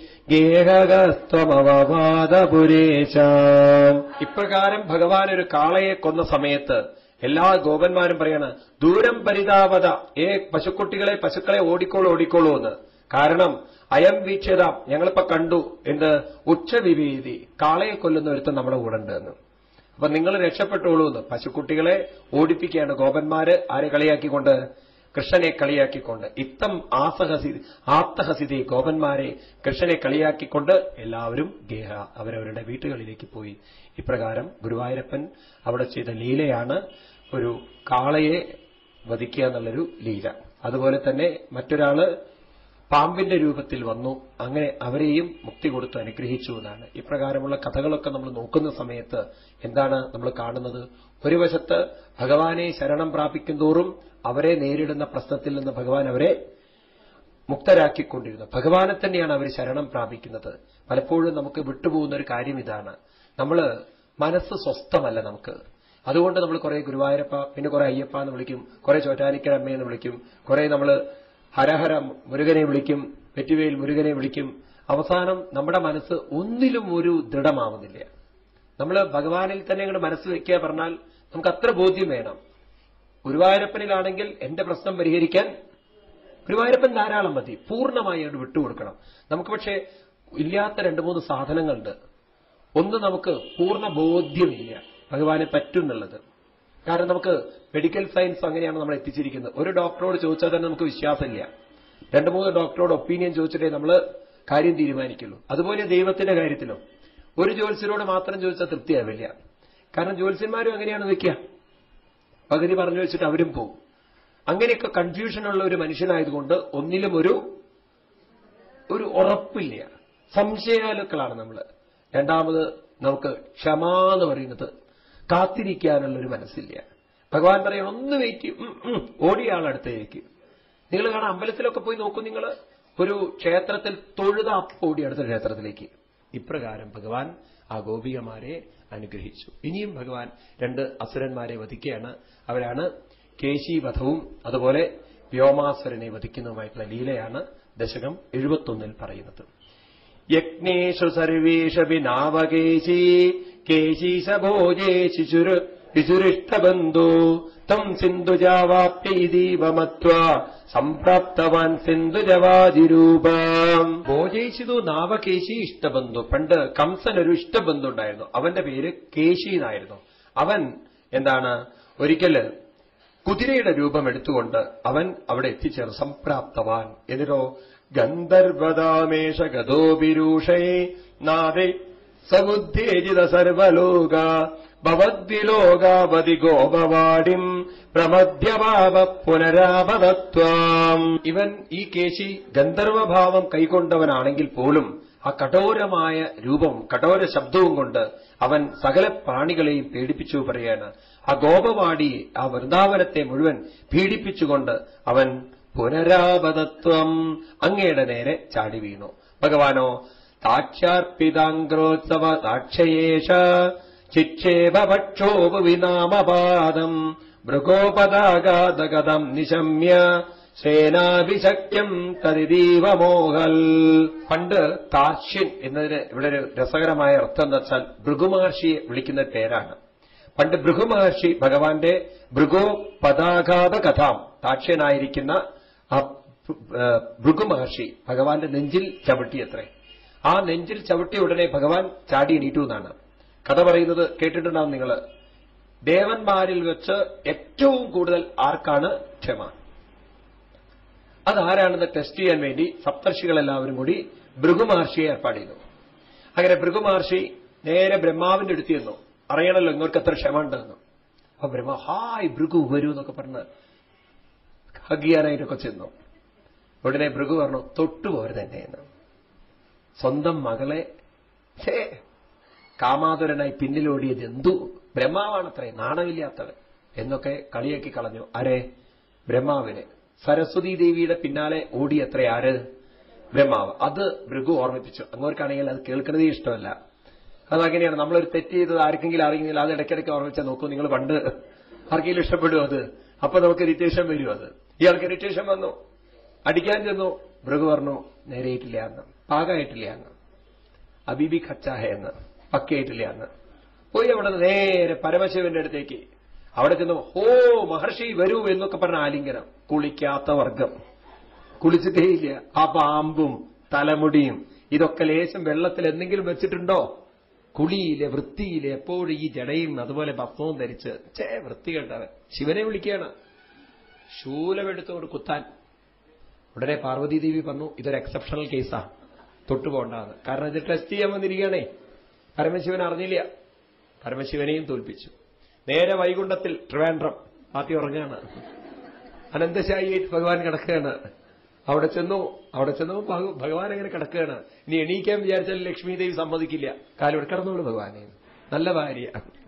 ഗേഹകസ്ത്വമവവാദപുരേശ ഇപ്രകാരം ഭഗവാൻ ഒരു കാളയെ കൊന്ന സമയത്ത് എല്ലാ ഗോപന്മാരും പറയാണ് ദൂരം പരിതാപത ഏ പശുക്കുട്ടികളെ പശുക്കളെ ഓടിക്കോളൂ ഓടിക്കോളൂ എന്ന് കാരണം അയം വീക്ഷ്യത ഞങ്ങളിപ്പോ കണ്ടു എന്ത് ഉച്ചവിഭീതി കാളയെ കൊല്ലുന്ന ഒരുത്തൻ നമ്മുടെ കൂടെ ഉണ്ട് എന്ന് അപ്പൊ നിങ്ങൾ രക്ഷപ്പെട്ടോളൂ എന്ന് പശുക്കുട്ടികളെ ഓടിപ്പിക്കുകയാണ് ഗോപന്മാര് ആരെ കളിയാക്കിക്കൊണ്ട് കൃഷ്ണനെ കളിയാക്കിക്കൊണ്ട് ഇത്തം ആസഹസി ആപ്തഹസിതി ഗോപന്മാരെ കൃഷ്ണനെ കളിയാക്കിക്കൊണ്ട് എല്ലാവരും ഗേഹ അവരവരുടെ വീട്ടുകളിലേക്ക് പോയി ഇപ്രകാരം ഗുരുവായൂരപ്പൻ അവിടെ ചെയ്ത ലീലയാണ് ഒരു കാളയെ വധിക്കുക എന്നുള്ളൊരു ലീല അതുപോലെ തന്നെ മറ്റൊരാള് പാമ്പിന്റെ രൂപത്തിൽ വന്നു അങ്ങനെ അവരെയും മുക്തി കൊടുത്ത് അനുഗ്രഹിച്ചു എന്നാണ് ഇപ്രകാരമുള്ള കഥകളൊക്കെ നമ്മൾ നോക്കുന്ന സമയത്ത് എന്താണ് നമ്മൾ കാണുന്നത് ഒരു വശത്ത് ഭഗവാനെ ശരണം പ്രാപിക്കും തോറും അവരെ നേരിടുന്ന പ്രശ്നത്തിൽ നിന്ന് ഭഗവാൻ അവരെ മുക്തരാക്കിക്കൊണ്ടിരുന്നു ഭഗവാനെ തന്നെയാണ് അവർ ശരണം പ്രാപിക്കുന്നത് പലപ്പോഴും നമുക്ക് വിട്ടുപോകുന്ന ഒരു കാര്യം ഇതാണ് നമ്മൾ മനസ്സ് സ്വസ്ഥമല്ല നമുക്ക് അതുകൊണ്ട് നമ്മൾ കുറെ ഗുരുവായൂരപ്പ പിന്നെ കുറെ അയ്യപ്പ എന്ന് വിളിക്കും കുറെ ചോറ്റാനിക്കര അമ്മയെന്ന് വിളിക്കും കുറെ നമ്മൾ ഹരഹര മുരുകനെ വിളിക്കും വെറ്റുവേൽ മുരുകനെ വിളിക്കും അവസാനം നമ്മുടെ മനസ്സ് ഒന്നിലും ഒരു ദൃഢമാവുന്നില്ല നമ്മൾ ഭഗവാനിൽ തന്നെ ഇങ്ങോട്ട് മനസ്സ് വെക്കുക പറഞ്ഞാൽ നമുക്ക് അത്ര ബോധ്യം വേണം ഗുരുവായൂരപ്പനിലാണെങ്കിൽ എന്റെ പ്രശ്നം പരിഹരിക്കാൻ ഗുരുവായൂരപ്പൻ ധാരാളം മതി പൂർണ്ണമായി അങ്ങോട്ട് വിട്ടുകൊടുക്കണം നമുക്ക് പക്ഷേ ഇല്ലാത്ത രണ്ട് മൂന്ന് സാധനങ്ങളുണ്ട് ഒന്ന് നമുക്ക് പൂർണ്ണ ബോധ്യമില്ല ഭഗവാനെ പറ്റുന്നുള്ളത് കാരണം നമുക്ക് മെഡിക്കൽ സയൻസ് അങ്ങനെയാണ് നമ്മൾ എത്തിച്ചിരിക്കുന്നത് ഒരു ഡോക്ടറോട് ചോദിച്ചാൽ തന്നെ നമുക്ക് വിശ്വാസമില്ല രണ്ട് മൂന്ന് ഡോക്ടറോട് ഒപ്പീനിയൻ ചോദിച്ചിട്ടേ നമ്മൾ കാര്യം തീരുമാനിക്കുള്ളൂ അതുപോലെ ദൈവത്തിന്റെ കാര്യത്തിലും ഒരു ജ്യോത്സ്യരോട് മാത്രം ചോദിച്ചാൽ തൃപ്തിയാവില്ല കാരണം ജ്യോത്സ്യന്മാരും അങ്ങനെയാണ് നിൽക്കുക പകുതി പറഞ്ഞു വെച്ചിട്ട് അവരും പോകും അങ്ങനെയൊക്കെ കൺഫ്യൂഷനുള്ള ഒരു മനുഷ്യനായതുകൊണ്ട് ഒന്നിലും ഒരു ഒരു ഉറപ്പില്ല സംശയാലുക്കളാണ് നമ്മൾ രണ്ടാമത് നമുക്ക് ക്ഷമ എന്ന് പറയുന്നത് കാത്തിരിക്കാനുള്ള ഒരു മനസ്സില്ല ഭഗവാൻ പറയണം ഒന്ന് വെയിറ്റ് ചെയ്യും ഉം, ഉം, ഓടിയ ആളടുത്തേക്ക് നിങ്ങൾ കാണാം അമ്പലത്തിലൊക്കെ പോയി നോക്കൂ നിങ്ങൾ ഒരു ക്ഷേത്രത്തിൽ തൊഴുത അപ്പം ഓടി അടുത്ത ക്ഷേത്രത്തിലേക്ക് ഇപ്രകാരം ഭഗവാൻ ആ ഗോപികമാരെ അനുഗ്രഹിച്ചു ഇനിയും ഭഗവാൻ രണ്ട് അസുരന്മാരെ വധിക്കുകയാണ് അവരാണ് കേശീവധവും അതുപോലെ വ്യോമാസുരനെ വധിക്കുന്നതുമായിട്ടുള്ള ലീലയാണ് ദശകം എഴുപത്തൊന്നിൽ പറയുന്നത് യജ്ഞേഷു സർവേഷു നാവകേശി കേശീശ ഭോജേ ശിശുർ വിസുരിഷ്ടബന്ധു തം സിന്ധുജാവാപ്യൈതീവമത്വ സംപ്രാപ്തവാൻ സിന്ധുജവാതിരൂപം ഭോജയിച്ചിതു നാവകേശി ഇഷ്ടബന്ധു പണ്ട് കംസൻ ഒരു ഇഷ്ടബന്ധു ഉണ്ടായിരുന്നു അവന്റെ പേര് കേശി എന്നായിരുന്നു അവൻ എന്താണ് ഒരിക്കല് കുതിരയുടെ രൂപം എടുത്തുകൊണ്ട് അവൻ അവിടെ എത്തിച്ചേർന്നു സംപ്രാപ്തവാൻ എന്നിട്ടോ ഗന്ധർവദാമേഷ ഗതോപിരൂഷേ നാദേ സമുദ്ദേശിത സർവലോക ഭവദ്വിലോകാവതി ഗോപവാടിം പ്രമധ്യഭാവ പുനരാപതത്വാം ഇവൻ ഈ കേശി ഗന്ധർവഭാവം കൈക്കൊണ്ടവനാണെങ്കിൽ പോലും ആ കഠോരമായ രൂപം കഠോര ശബ്ദവും കൊണ്ട് അവൻ സകല പ്രാണികളെയും പേടിപ്പിച്ചു പറയാണ് ആ ഗോപവാടി ആ വൃന്ദാവനത്തെ മുഴുവൻ പീഡിപ്പിച്ചുകൊണ്ട് അവൻ പുനരാപതത്വം അങ്ങയുടെ നേരെ ചാടി വീണു ഭഗവാനോ താക്ഷാർപ്പിതാംഗ്രോത്സവ താക്ഷയേഷ ചിക്ഷേപക്ഷോപവിനാമപാദം മൃഗോപദാഗാതഗതം നിശമ്യ സേനാഭിശക്യം തരിദീവമോഹൽ പണ്ട് താർഷ്യൻ എന്നതിന് ഇവിടെ ഒരു രസകരമായ അർത്ഥം എന്ന് വെച്ചാൽ ഭൃഗുമഹർഷിയെ വിളിക്കുന്ന പേരാണ് പണ്ട് ഭൃഗുമഹർഷി ഭഗവാന്റെ ഭൃഗോ പതാഘാത കഥാം താക്ഷ്യനായിരിക്കുന്ന ആ ഭൃഗുമഹർഷി ഭഗവാന്റെ നെഞ്ചിൽ ചവിട്ടിയത്രേ ആ നെഞ്ചിൽ ചവിട്ടിയ ഉടനെ ഭഗവാൻ ചാടി എണീറ്റു എന്നാണ് കഥ പറയുന്നത് കേട്ടിട്ടുണ്ടാവും നിങ്ങൾ ദേവന്മാരിൽ വെച്ച് ഏറ്റവും കൂടുതൽ ആർക്കാണ് ക്ഷമ അതാരാണെന്ന് ടെസ്റ്റ് ചെയ്യാൻ വേണ്ടി സപ്തർഷികളെല്ലാവരും കൂടി ഭൃഗുമഹർഷിയെ ഏർപ്പാട് ചെയ്തു അങ്ങനെ ഭൃഗുമഹർഷി നേരെ ബ്രഹ്മാവിന്റെ അടുത്ത് ചെന്നു അറിയണല്ലോ ഇങ്ങോട്ട് എത്ര ക്ഷമ ഉണ്ടെന്ന് അപ്പൊ ബ്രഹ്മ ഹായ് ഭൃഗു വരൂ എന്നൊക്കെ പറഞ്ഞ് ഹഗ് ചെയ്യാനായിട്ടൊക്കെ ചെന്നു ഉടനെ ഭൃഗു പറഞ്ഞു തൊട്ടുപോരുത് എന്നെ എന്ന് സ്വന്തം മകളെ ഛേ കാമാതുരനായി പിന്നിലോടിയ ജന്തു ബ്രഹ്മാവാണത്രേ നാണമില്ലാത്തവൻ എന്നൊക്കെ കളിയാക്കി കളഞ്ഞു ആരെ ബ്രഹ്മാവിനെ സരസ്വതി ദേവിയുടെ പിന്നാലെ ഓടിയത്രേ ആര് ബ്രഹ്മാവ് അത് ഭൃഗു ഓർമ്മിപ്പിച്ചു അങ്ങോർക്കാണെങ്കിൽ അത് കേൾക്കുന്നതേ ഇഷ്ടമല്ല അതങ്ങനെയാണ് നമ്മളൊരു തെറ്റ് ചെയ്തത് ആർക്കെങ്കിലും അറിയുന്നില്ല അത് ഇടയ്ക്കിടയ്ക്ക് ഓർമ്മിച്ചാൽ നോക്കൂ നിങ്ങൾ പണ്ട് ആർക്കെങ്കിലും ഇഷ്ടപ്പെടും അത് അപ്പൊ നമുക്ക് ഇറിറ്റേഷൻ വരും അത് ഇയാൾക്ക് ഇറിറ്റേഷൻ വന്നു അടിക്കാൻ ചെന്നു ഭൃഗു പറഞ്ഞു നേരെയിട്ടില്ല എന്ന് പാകമായിട്ടില്ല എന്ന് അബീബി ഖച്ചാഹ എന്ന് പക്കയായിട്ടില്ല എന്ന് പോയി അവിടെ നിന്ന് നേരെ പരമശിവന്റെ അടുത്തേക്ക് അവിടെ ചെന്ന് ഹോ മഹർഷി വരൂ എന്നൊക്കെ പറഞ്ഞ ആലിംഗനം കുളിക്കാത്ത വർഗം കുളിച്ചിട്ടേയില്ല ആ പാമ്പും തലമുടിയും ഇതൊക്കെ ലേശം വെള്ളത്തിൽ എന്തെങ്കിലും വെച്ചിട്ടുണ്ടോ കുളിയിലെ വൃത്തിയിലെ എപ്പോഴും ഈ ജടയും അതുപോലെ ഭസ്മവും ധരിച്ച് ചേ വൃത്തികെട്ടവൻ ശിവനെ വിളിക്കുകയാണ് ശൂലമെടുത്തോട് കുത്താൻ ഉടനെ പാർവതീദേവി പറഞ്ഞു ഇതൊരു എക്സെപ്ഷണൽ കേസാ തൊട്ടുപോണ്ടാന്ന് കാരണം ഇത് ടെസ്റ്റ് ചെയ്യാൻ വന്നിരിക്കുകയാണേ പരമശിവൻ അറിഞ്ഞില്ല പരമശിവനെയും തോൽപ്പിച്ചു നേരെ വൈകുണ്ഠത്തിൽ ട്രിവാൻഡ്രം ആദ്യം ഉറങ്ങാണ് അനന്തശായിയായിട്ട് ഭഗവാൻ കിടക്കുകയാണ് അവിടെ ചെന്നു അവിടെ ചെന്നു ഭഗവാൻ അങ്ങനെ കിടക്കുകയാണ് ഇനി എണീക്കാൻ വിചാരിച്ചാൽ ലക്ഷ്മി ദേവി സമ്മതിക്കില്ല കാലോട് കിടന്നോളൂ ഭഗവാനെ നല്ല ഭാര്യ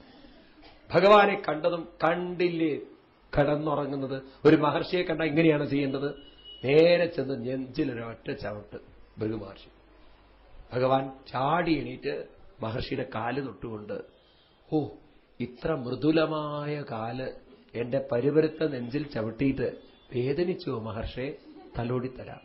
ഭഗവാനെ കണ്ടതും കണ്ടില്ലേ കിടന്നുറങ്ങുന്നത് ഒരു മഹർഷിയെ കണ്ട ഇങ്ങനെയാണ് ചെയ്യേണ്ടത് നേരെ ചെന്ന് നെഞ്ചിലൊരൊറ്റ ചവിട്ട് ഭൃഗുമഹർഷി ഭഗവാൻ ചാടി എണീറ്റ് മഹർഷിയുടെ കാല് തൊട്ടുകൊണ്ട് ഓ ഇത്ര മൃദുലമായ കാല് എന്റെ പരിവരുത്ത നെഞ്ചിൽ ചവിട്ടിയിട്ട് വേദനിച്ചു മഹർഷെ തലോടിത്തരാം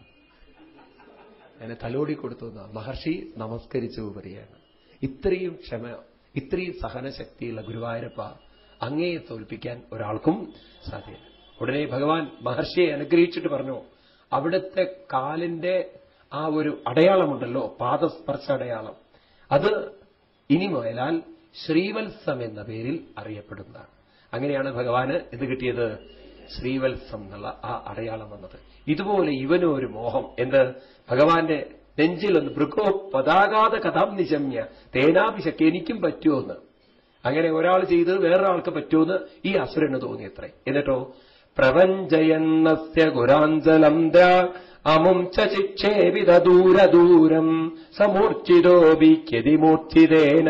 അങ്ങനെ തലോടി കൊടുത്തു എന്നാ മഹർഷി നമസ്കരിച്ചു പറയാണ് ഇത്രയും ക്ഷമ ഇത്രയും സഹനശക്തിയുള്ള ഗുരുവായൂരപ്പ അങ്ങയെ തോൽപ്പിക്കാൻ ഒരാൾക്കും സാധ്യത ഉടനെ ഭഗവാൻ മഹർഷിയെ അനുഗ്രഹിച്ചിട്ട് പറഞ്ഞു അവിടുത്തെ കാലിന്റെ ആ ഒരു അടയാളമുണ്ടല്ലോ പാദസ്പർശ അടയാളം അത് ഇനി മുതലാൽ ശ്രീവത്സം എന്ന പേരിൽ അറിയപ്പെടുന്നതാണ് അങ്ങനെയാണ് ഭഗവാന് ഇത് കിട്ടിയത് ശ്രീവത്സം എന്നുള്ള ആ അടയാളം വന്നത് ഇതുപോലെ ഇവനും ഒരു മോഹം എന്ത് ഭഗവാന്റെ നെഞ്ചിലൊന്ന് മൃഗോ പതാകാത കഥാം നിശമ്യ തേനാഭിഷക്ക് എനിക്കും പറ്റുമോന്ന് അങ്ങനെ ഒരാൾ ചെയ്ത് വേറൊരാൾക്ക് പറ്റുമെന്ന് ഈ അസുരന് തോന്നിയത്രേ എന്നിട്ടോ പ്രപഞ്ചയന്നസ്യ ഗുരാഞ്ചലം അമും ചിക്ഷേപിത ദൂരദൂരം സമൂർച്ഛിതോപിക്യതി മൂർച്ഛിതേന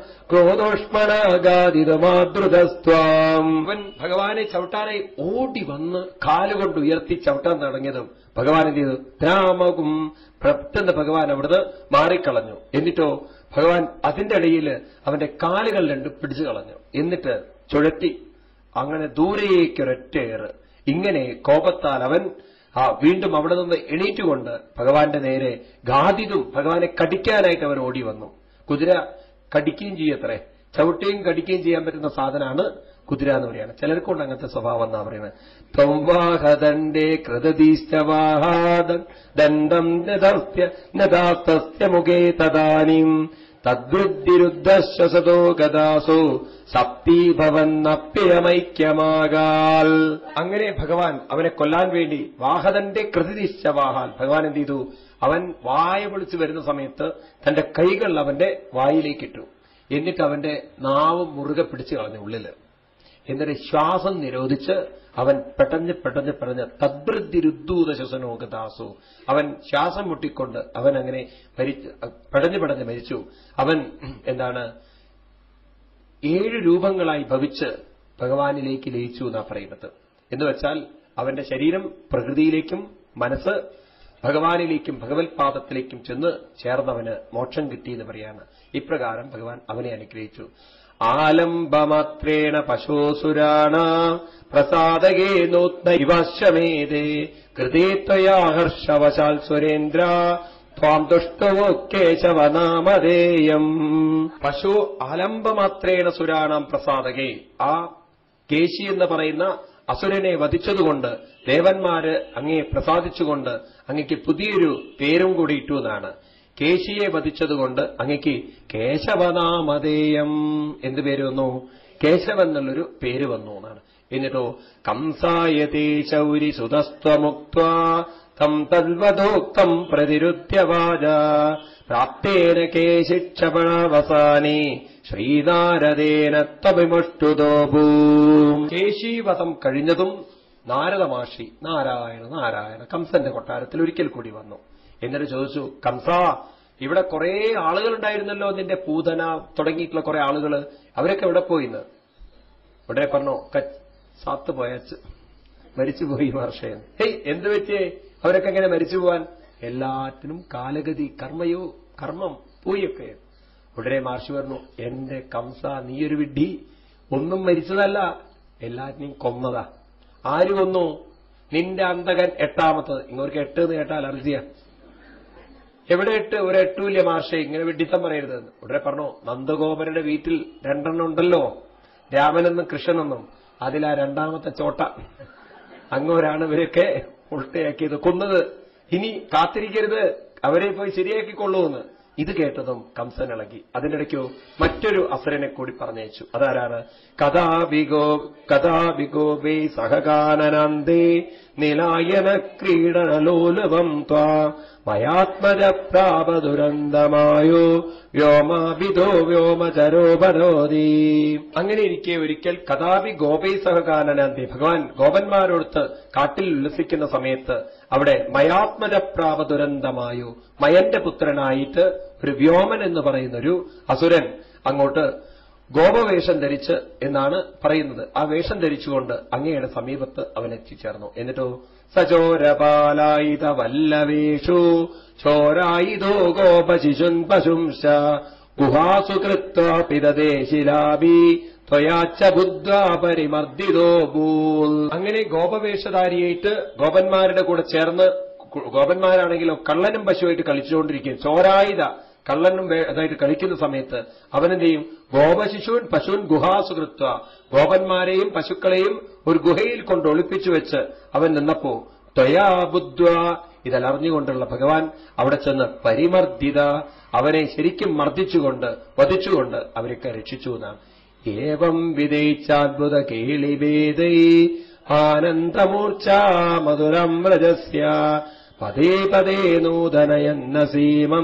ക്രോധോഷ്മണാഗാതിതമാതൃതസ്വാം അവൻ ഭഗവാനെ ചവിട്ടാനായി ഓടി വന്ന് കാലുകൊണ്ട് ഉയർത്തി ചവിട്ടാൻ തുടങ്ങിയതും ഭഗവാൻ എന്ത് ചെയ്തു രാമകും പെട്ടെന്ന് ഭഗവാൻ അവിടുന്ന് മാറിക്കളഞ്ഞു എന്നിട്ടോ ഭഗവാൻ അതിന്റെ ഇടയിൽ അവന്റെ കാലുകൾ രണ്ടും പിടിച്ചു കളഞ്ഞു എന്നിട്ട് ചുഴറ്റി അങ്ങനെ ദൂരേക്കൊരൊറ്റയേറ് ഇങ്ങനെ കോപത്താൽ അവൻ ആ വീണ്ടും അവിടെ നിന്ന് എണീറ്റുകൊണ്ട് ഭഗവാന്റെ നേരെ ഗാദിതും ഭഗവാനെ കടിക്കാനായിട്ട് അവൻ ഓടി വന്നു കുതിര കടിക്കുകയും ചെയ്യത്രേ ചവിട്ടുകയും കടിക്കുകയും ചെയ്യാൻ പറ്റുന്ന സാധനമാണ് കുതിര എന്ന് പറയാണ് ചിലർക്കുണ്ട് അങ്ങനത്തെ സ്വഭാവം എന്നാ പറയുന്നത് ത്വംവാഹദണ്ഡേ കൃതദീഷ്ടവാഹാദൻ ദണ്ഡം നദസ്യ നദാസ്തസ്യ മുഖേ തദാനിം തദ്വൃദ്ധിരുദ്ധശ്വസതോ ഗദാസോ സപ്തീഭവന്നപ്യമൈക്യമാകാൽ അങ്ങനെ ഭഗവാൻ അവനെ കൊല്ലാൻ വേണ്ടി വാഹതന്റെ കൃതിനിശ്ച വാഹാൽ ഭഗവാൻ എന്ത് ചെയ്തു അവൻ വായ വിളിച്ചു വരുന്ന സമയത്ത് തന്റെ കൈകൾ അവന്റെ വായിലേക്കിട്ടു എന്നിട്ട് അവന്റെ നാവ് മുറുകെ പിടിച്ചു കളഞ്ഞു ഉള്ളില് എന്നിട്ട് ശ്വാസം നിരോധിച്ച് അവൻ പെട്ടഞ്ഞ് പെട്ടഞ്ഞ് പെട്ടഞ്ഞ് തദ്വൃദ്ധിരുദ്ധൂത ശ്വസനോഗദാസു അവൻ ശ്വാസം മുട്ടിക്കൊണ്ട് അവൻ അങ്ങനെ മരിച്ചു പെടഞ്ഞു പെടഞ്ഞ് മരിച്ചു അവൻ എന്താണ് ഏഴ് രൂപങ്ങളായി ഭവിച്ച് ഭഗവാനിലേക്ക് ലയിച്ചു എന്നാ പറയുന്നത് എന്ന് വെച്ചാൽ അവന്റെ ശരീരം പ്രകൃതിയിലേക്കും മനസ്സ് ഭഗവാനിലേക്കും ഭഗവത് പാദത്തിലേക്കും ചെന്ന് ചേർന്നവന് മോക്ഷം കിട്ടി എന്ന് പറയാണ് ഇപ്രകാരം ഭഗവാൻ അവനെ അനുഗ്രഹിച്ചു ആലംബമാത്രേണ പശോസുരാണ പ്രസാദകേ നൂത്ന ഇവശ്യമേതേ കൃതേ ത്വയാ ഹർഷവശാൽ സുരേന്ദ്ര ത്വാം ദുഷ്ടവോ കേശവനാമധേയം പശു ആലംബമാത്രേണ സുരാണാം പ്രസാദകേ ആ കേശി എന്ന് പറയുന്ന അസുരനെ വധിച്ചതുകൊണ്ട് ദേവന്മാര് അങ്ങയെ പ്രസാദിച്ചുകൊണ്ട് അങ്ങയ്ക്ക് പുതിയൊരു പേരും കൂടി ഇട്ടു എന്നാണ് കേശിയെ വധിച്ചതുകൊണ്ട് അങ്ങയ്ക്ക് കേശവനാമധേയം എന്ത് പേര് വന്നു കേശവൻ എന്നുള്ളൊരു പേര് വന്നു എന്നാണ് എന്നിട്ടോ കംസായതേ ശൗരി സുതസ്ത്വമുക്ത തം തദ്വദോക്തം പ്രതിരുദ്ധ്യവാച പ്രാപ്തേന കേശിക്ഷപണവസാനി ശ്രീനാരദേന തമിമുഷ്ടുതോഭൂ കേശീവധം കഴിഞ്ഞതും നാരദ മഹർഷി നാരായണ നാരായണ കംസന്റെ കൊട്ടാരത്തിൽ ഒരിക്കൽ കൂടി വന്നു എന്നിട്ട് ചോദിച്ചു കംസ ഇവിടെ കുറെ ആളുകളുണ്ടായിരുന്നല്ലോ നിന്റെ പൂതന തുടങ്ങിയിട്ടുള്ള കുറെ ആളുകൾ അവരൊക്കെ എവിടെ പോയിന്ന് ഉടനെ പറഞ്ഞു സാത്ത് പോയച്ച് മരിച്ചുപോയി മഹർഷയൻ ഹേയ് എന്ത് പറ്റിയേ അവരൊക്കെ എങ്ങനെ മരിച്ചു പോവാൻ എല്ലാറ്റിനും കാലഗതി കർമ്മയോ കർമ്മം പോയൊക്കെ ഉടനെ മഹർഷി പറഞ്ഞു എന്റെ കംസ നീയൊരു വിഡ്ഢി ഒന്നും മരിച്ചതല്ല എല്ലാറ്റിനെയും കൊന്നതാ ആര് കൊന്നു നിന്റെ അന്തകൻ എട്ടാമത്തത് ഇങ്ങോർക്ക് എട്ട് എന്ന് കേട്ടാൽ അലർജിയ എവിടെ എട്ട് ഒരു എട്ടുമില്ല മാർഷെ ഇങ്ങനെ വിഡിത്തം പറയരുതെന്ന് ഉടനെ പറഞ്ഞു നന്ദഗോപരുടെ വീട്ടിൽ രണ്ടെണ്ണം ഉണ്ടല്ലോ രാമനെന്നും കൃഷ്ണനെന്നും അതിലാ രണ്ടാമത്തെ ചോട്ട അങ്ങോരാണ് ഇവരൊക്കെ ഉൾട്ടയാക്കിയത് കൊന്നത് ഇനി കാത്തിരിക്കരുത് അവരെ പോയി ശരിയാക്കിക്കൊള്ളൂന്ന് ഇത് കേട്ടതും കംസൻ ഇളകി അതിനിടയ്ക്കോ മറ്റൊരു അസുരനെ കൂടി പറഞ്ഞയച്ചു അതാരാണ് കഥാവിഗോ കഥാവിഗോപേ സഹകാനനന്ദേ നിലായന ക്രീഡനലോലവം ത്വാ മയാത്മജ പ്രാപദുരന്തമായോ വ്യോമാവിധോ വ്യോമചരോപരോധി അങ്ങനെ ഇരിക്കെ ഒരിക്കൽ കഥാപി ഗോപൈ സഹകാനനന്ദി ഭഗവാൻ ഗോപന്മാരോടുത്ത് കാട്ടിൽ ഉല്ലസിക്കുന്ന സമയത്ത് അവിടെ മയാത്മജ പ്രാപദുരന്തമായോ മയന്റെ പുത്രനായിട്ട് ഒരു വ്യോമൻ എന്ന് പറയുന്ന ഒരു അസുരൻ അങ്ങോട്ട് ഗോപവേഷം ധരിച്ച് എന്നാണ് പറയുന്നത് ആ വേഷം ധരിച്ചുകൊണ്ട് അങ്ങയുടെ സമീപത്ത് അവൻ എത്തിച്ചേർന്നു എന്നിട്ടോ സചോരപാലായുധ വല്ലവേഷു ചോരായുധോ ഗോപശിശുൻ പശുംശ ഗുഹാസു കൃത്വാ പിതദേ ശിലാബി ത്വയാച്ച ബുദ്ധ്വാ പരിമർദ്ദിതോ ഭൂൽ അങ്ങനെ ഗോപവേഷധാരിയായിട്ട് ഗോപന്മാരുടെ കൂടെ ചേർന്ന് ഗോപന്മാരാണെങ്കിലോ കള്ളനും പശുവായിട്ട് കളിച്ചുകൊണ്ടിരിക്കും ചോരായുധ കള്ളനും അതായിട്ട് കളിക്കുന്ന സമയത്ത് അവനെന്ത് ചെയ്യും ഗോപശിശുവൻ പശുവൻ ഗുഹാസുകൃത്വ ഗോപന്മാരെയും പശുക്കളെയും ഒരു ഗുഹയിൽ കൊണ്ട് ഒളിപ്പിച്ചു വെച്ച് അവൻ നിന്നപ്പോ ത്വയാ ബുദ്ധ്വ ഇതലറിഞ്ഞുകൊണ്ടുള്ള ഭഗവാൻ അവിടെ ചെന്ന് പരിമർദ്ദിത അവനെ ശരിക്കും മർദ്ദിച്ചുകൊണ്ട് വധിച്ചുകൊണ്ട് അവരൊക്കെ രക്ഷിച്ചു എന്നാണ് ഏവം വിദയിച്ചാത്ഭുത കേളിവേദൈ ആനന്ദമൂർച്ചാ മധുരം വ്രജസ്യ പദേ പദേ നൂതനയന്ന സീമം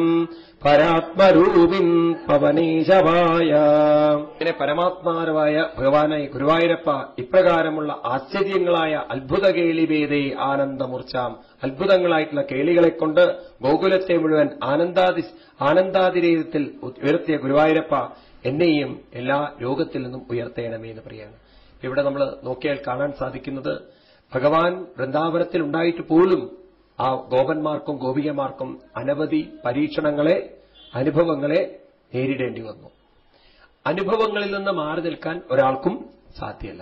പരാത്മരൂപിൻ പവനീശവായ ഇങ്ങനെ പരമാത്മാരമായ ഭഗവാനായി ഗുരുവായൂരപ്പ ഇപ്രകാരമുള്ള ആശ്ചര്യങ്ങളായ അത്ഭുത കേളിവേദേ ആനന്ദമൂർച്ചാം അത്ഭുതങ്ങളായിട്ടുള്ള കേളികളെ കൊണ്ട് ഗോകുലത്തെ മുഴുവൻ ആനന്ദാതി ആനന്ദാതിരേതത്തിൽ ഉയർത്തിയ ഗുരുവായൂരപ്പ എന്നെയും എല്ലാ രോഗത്തിൽ നിന്നും ഉയർത്തേണമേ എന്ന് പറയാണ് ഇവിടെ നമ്മൾ നോക്കിയാൽ കാണാൻ സാധിക്കുന്നത് ഭഗവാൻ വൃന്ദാവനത്തിൽ ഉണ്ടായിട്ട് പോലും ആ ഗോപന്മാർക്കും ഗോപികമാർക്കും അനവധി പരീക്ഷണങ്ങളെ അനുഭവങ്ങളെ നേരിടേണ്ടി വന്നു അനുഭവങ്ങളിൽ നിന്ന് മാറി നിൽക്കാൻ ഒരാൾക്കും സാധ്യമല്ല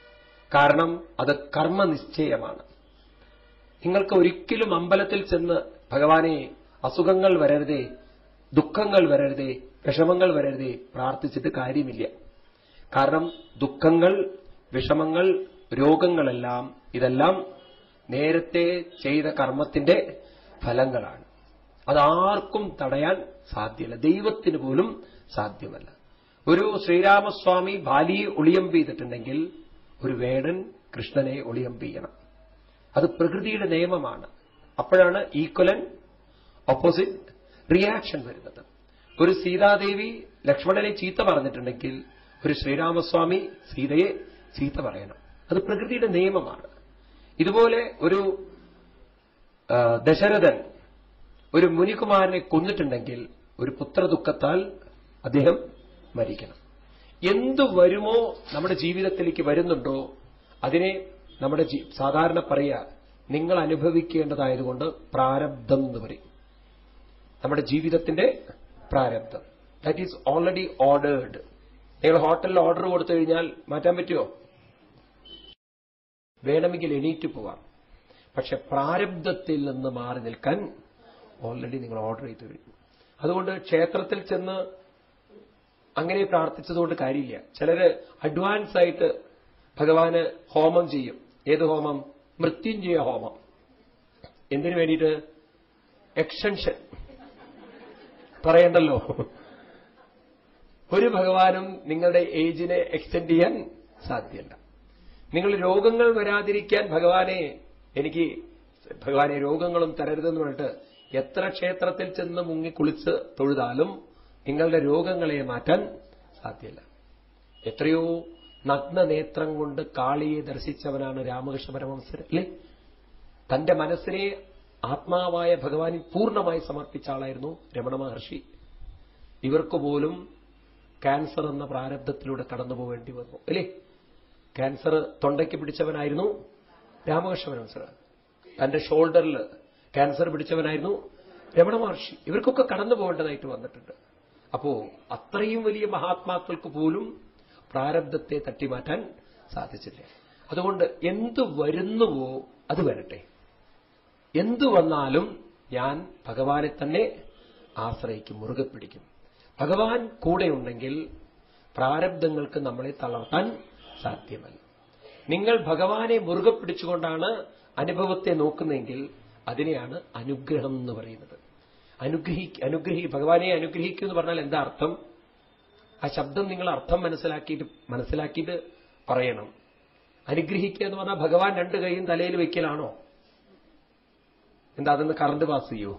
കാരണം അത് കർമ്മനിശ്ചയമാണ് നിങ്ങൾക്ക് ഒരിക്കലും അമ്പലത്തിൽ ചെന്ന് ഭഗവാനെ അസുഖങ്ങൾ വരരുതേ ദുഃഖങ്ങൾ വരരുതേ വിഷമങ്ങൾ വരരുതേ പ്രാർത്ഥിച്ചിട്ട് കാര്യമില്ല കാരണം ദുഃഖങ്ങൾ വിഷമങ്ങൾ രോഗങ്ങളെല്ലാം ഇതെല്ലാം നേരത്തെ ചെയ്ത കർമ്മത്തിന്റെ ഫലങ്ങളാണ് അതാർക്കും തടയാൻ സാധ്യമല്ല ദൈവത്തിന് പോലും സാധ്യമല്ല ഒരു ശ്രീരാമസ്വാമി ബാലിയെ ഒളിയം ചെയ്തിട്ടുണ്ടെങ്കിൽ ഒരു വേടൻ കൃഷ്ണനെ ഒളിയം ചെയ്യണം അത് പ്രകൃതിയുടെ നിയമമാണ് അപ്പോഴാണ് ഈക്വലൻ ഓപ്പോസിറ്റ് റിയാക്ഷൻ വരുന്നത് ഒരു സീതാദേവി ലക്ഷ്മണനെ ചീത്ത പറഞ്ഞിട്ടുണ്ടെങ്കിൽ ഒരു ശ്രീരാമസ്വാമി സീതയെ ചീത്ത പറയണം അത് പ്രകൃതിയുടെ നിയമമാണ് ഇതുപോലെ ഒരു ആ, ദശരഥൻ ഒരു മുനികുമാരനെ കൊന്നിട്ടുണ്ടെങ്കിൽ ഒരു പുത്രദുഃഖത്താൽ അദ്ദേഹം മരിക്കണം എന്തു വരുമോ നമ്മുടെ ജീവിതത്തിലേക്ക് വരുന്നുണ്ടോ അതിനെ നമ്മുടെ ജീ- സാധാരണ പറയുക നിങ്ങൾ അനുഭവിക്കേണ്ടതായതുകൊണ്ട് പ്രാരബ്ധം എന്ന് പറയും നമ്മുടെ ജീവിതത്തിന്റെ പ്രാരബ്ധം ദാറ്റ് ഈസ് ഓൾറെഡി ഓർഡേർഡ് നിങ്ങൾ ഹോട്ടലിൽ ഓർഡർ കൊടുത്തു കഴിഞ്ഞാൽ മാറ്റാൻ പറ്റുമോ വേണമെങ്കിൽ എണീറ്റ് പോവാം പക്ഷെ പ്രാരബ്ധത്തിൽ നിന്ന് മാറി നിൽക്കാൻ ഓൾറെഡി നിങ്ങൾ ഓർഡർ ചെയ്തു കഴിഞ്ഞു അതുകൊണ്ട് ക്ഷേത്രത്തിൽ ചെന്ന് അങ്ങനെ പ്രാർത്ഥിച്ചതുകൊണ്ട് കാര്യമില്ല ചിലര് അഡ്വാൻസ് ആയിട്ട് ഭഗവാന് ഹോമം ചെയ്യും ഏത് ഹോമം മൃത്യുഞ്ജയ ഹോമം എന്തിനു വേണ്ടിയിട്ട് എക്സ്റ്റൻഷൻ പറയണ്ടല്ലോ ഒരു ഭഗവാനും നിങ്ങളുടെ ഏജിനെ എക്സ്റ്റെൻഡ് ചെയ്യാൻ സാധ്യമല്ല നിങ്ങൾ രോഗങ്ങൾ വരാതിരിക്കാൻ ഭഗവാനെ എനിക്ക് ഭഗവാനെ രോഗങ്ങളും തരരുതെന്ന് പറഞ്ഞിട്ട് എത്ര ക്ഷേത്രത്തിൽ ചെന്ന് മുങ്ങി കുളിച്ച് തൊഴുതാലും നിങ്ങളുടെ രോഗങ്ങളെ മാറ്റാൻ സാധ്യമല്ല എത്രയോ നഗ്ന നേത്രം കൊണ്ട് കാളിയെ ദർശിച്ചവനാണ് രാമകൃഷ്ണ പരമഹംസർ അല്ലേ തന്റെ മനസ്സിനെ ആത്മാവായ ഭഗവാനിൽ പൂർണ്ണമായി സമർപ്പിച്ച ആളായിരുന്നു രമണ മഹർഷി ഇവർക്ക് പോലും ക്യാൻസർ എന്ന പ്രാരബ്ധത്തിലൂടെ കടന്നു പോവേണ്ടി വന്നു അല്ലേ ക്യാൻസർ തൊണ്ടയ്ക്ക് പിടിച്ചവനായിരുന്നു രാമകൃഷ്ണ പരമഹംസർ തന്റെ ഷോൾഡറിൽ ക്യാൻസർ പിടിച്ചവനായിരുന്നു രമണ മഹർഷി ഇവർക്കൊക്കെ കടന്നു പോകേണ്ടതായിട്ട് വന്നിട്ടുണ്ട് അപ്പോ അത്രയും വലിയ മഹാത്മാക്കൾക്ക് പോലും പ്രാരബ്ധത്തെ തട്ടിമാറ്റാൻ സാധിച്ചില്ല അതുകൊണ്ട് എന്തു വരുന്നുവോ അത് വരട്ടെ എന്തു വന്നാലും ഞാൻ ഭഗവാനെ തന്നെ ആശ്രയിക്കും മുറുകെ പിടിക്കും ഭഗവാൻ കൂടെയുണ്ടെങ്കിൽ പ്രാരബ്ധങ്ങൾക്ക് നമ്മളെ തളർത്താൻ സാധ്യമല്ല നിങ്ങൾ ഭഗവാനെ മുറുകെ പിടിച്ചുകൊണ്ടാണ് അനുഭവത്തെ നോക്കുന്നതെങ്കിൽ അതിനെയാണ് അനുഗ്രഹം എന്ന് പറയുന്നത് അനുഗ്രഹി അനുഗ്രഹി ഭഗവാനെ അനുഗ്രഹിക്കൂ എന്ന് പറഞ്ഞാൽ എന്താ അർത്ഥം ആ ശബ്ദം നിങ്ങൾ അർത്ഥം മനസ്സിലാക്കിയിട്ട് മനസ്സിലാക്കിയിട്ട് പറയണം അനുഗ്രഹിക്കുക എന്ന് പറഞ്ഞാൽ ഭഗവാൻ രണ്ട് കൈയും തലയിൽ വെക്കലാണോ എന്താ അതൊന്ന് കറണ്ട് പാസ് ചെയ്യൂ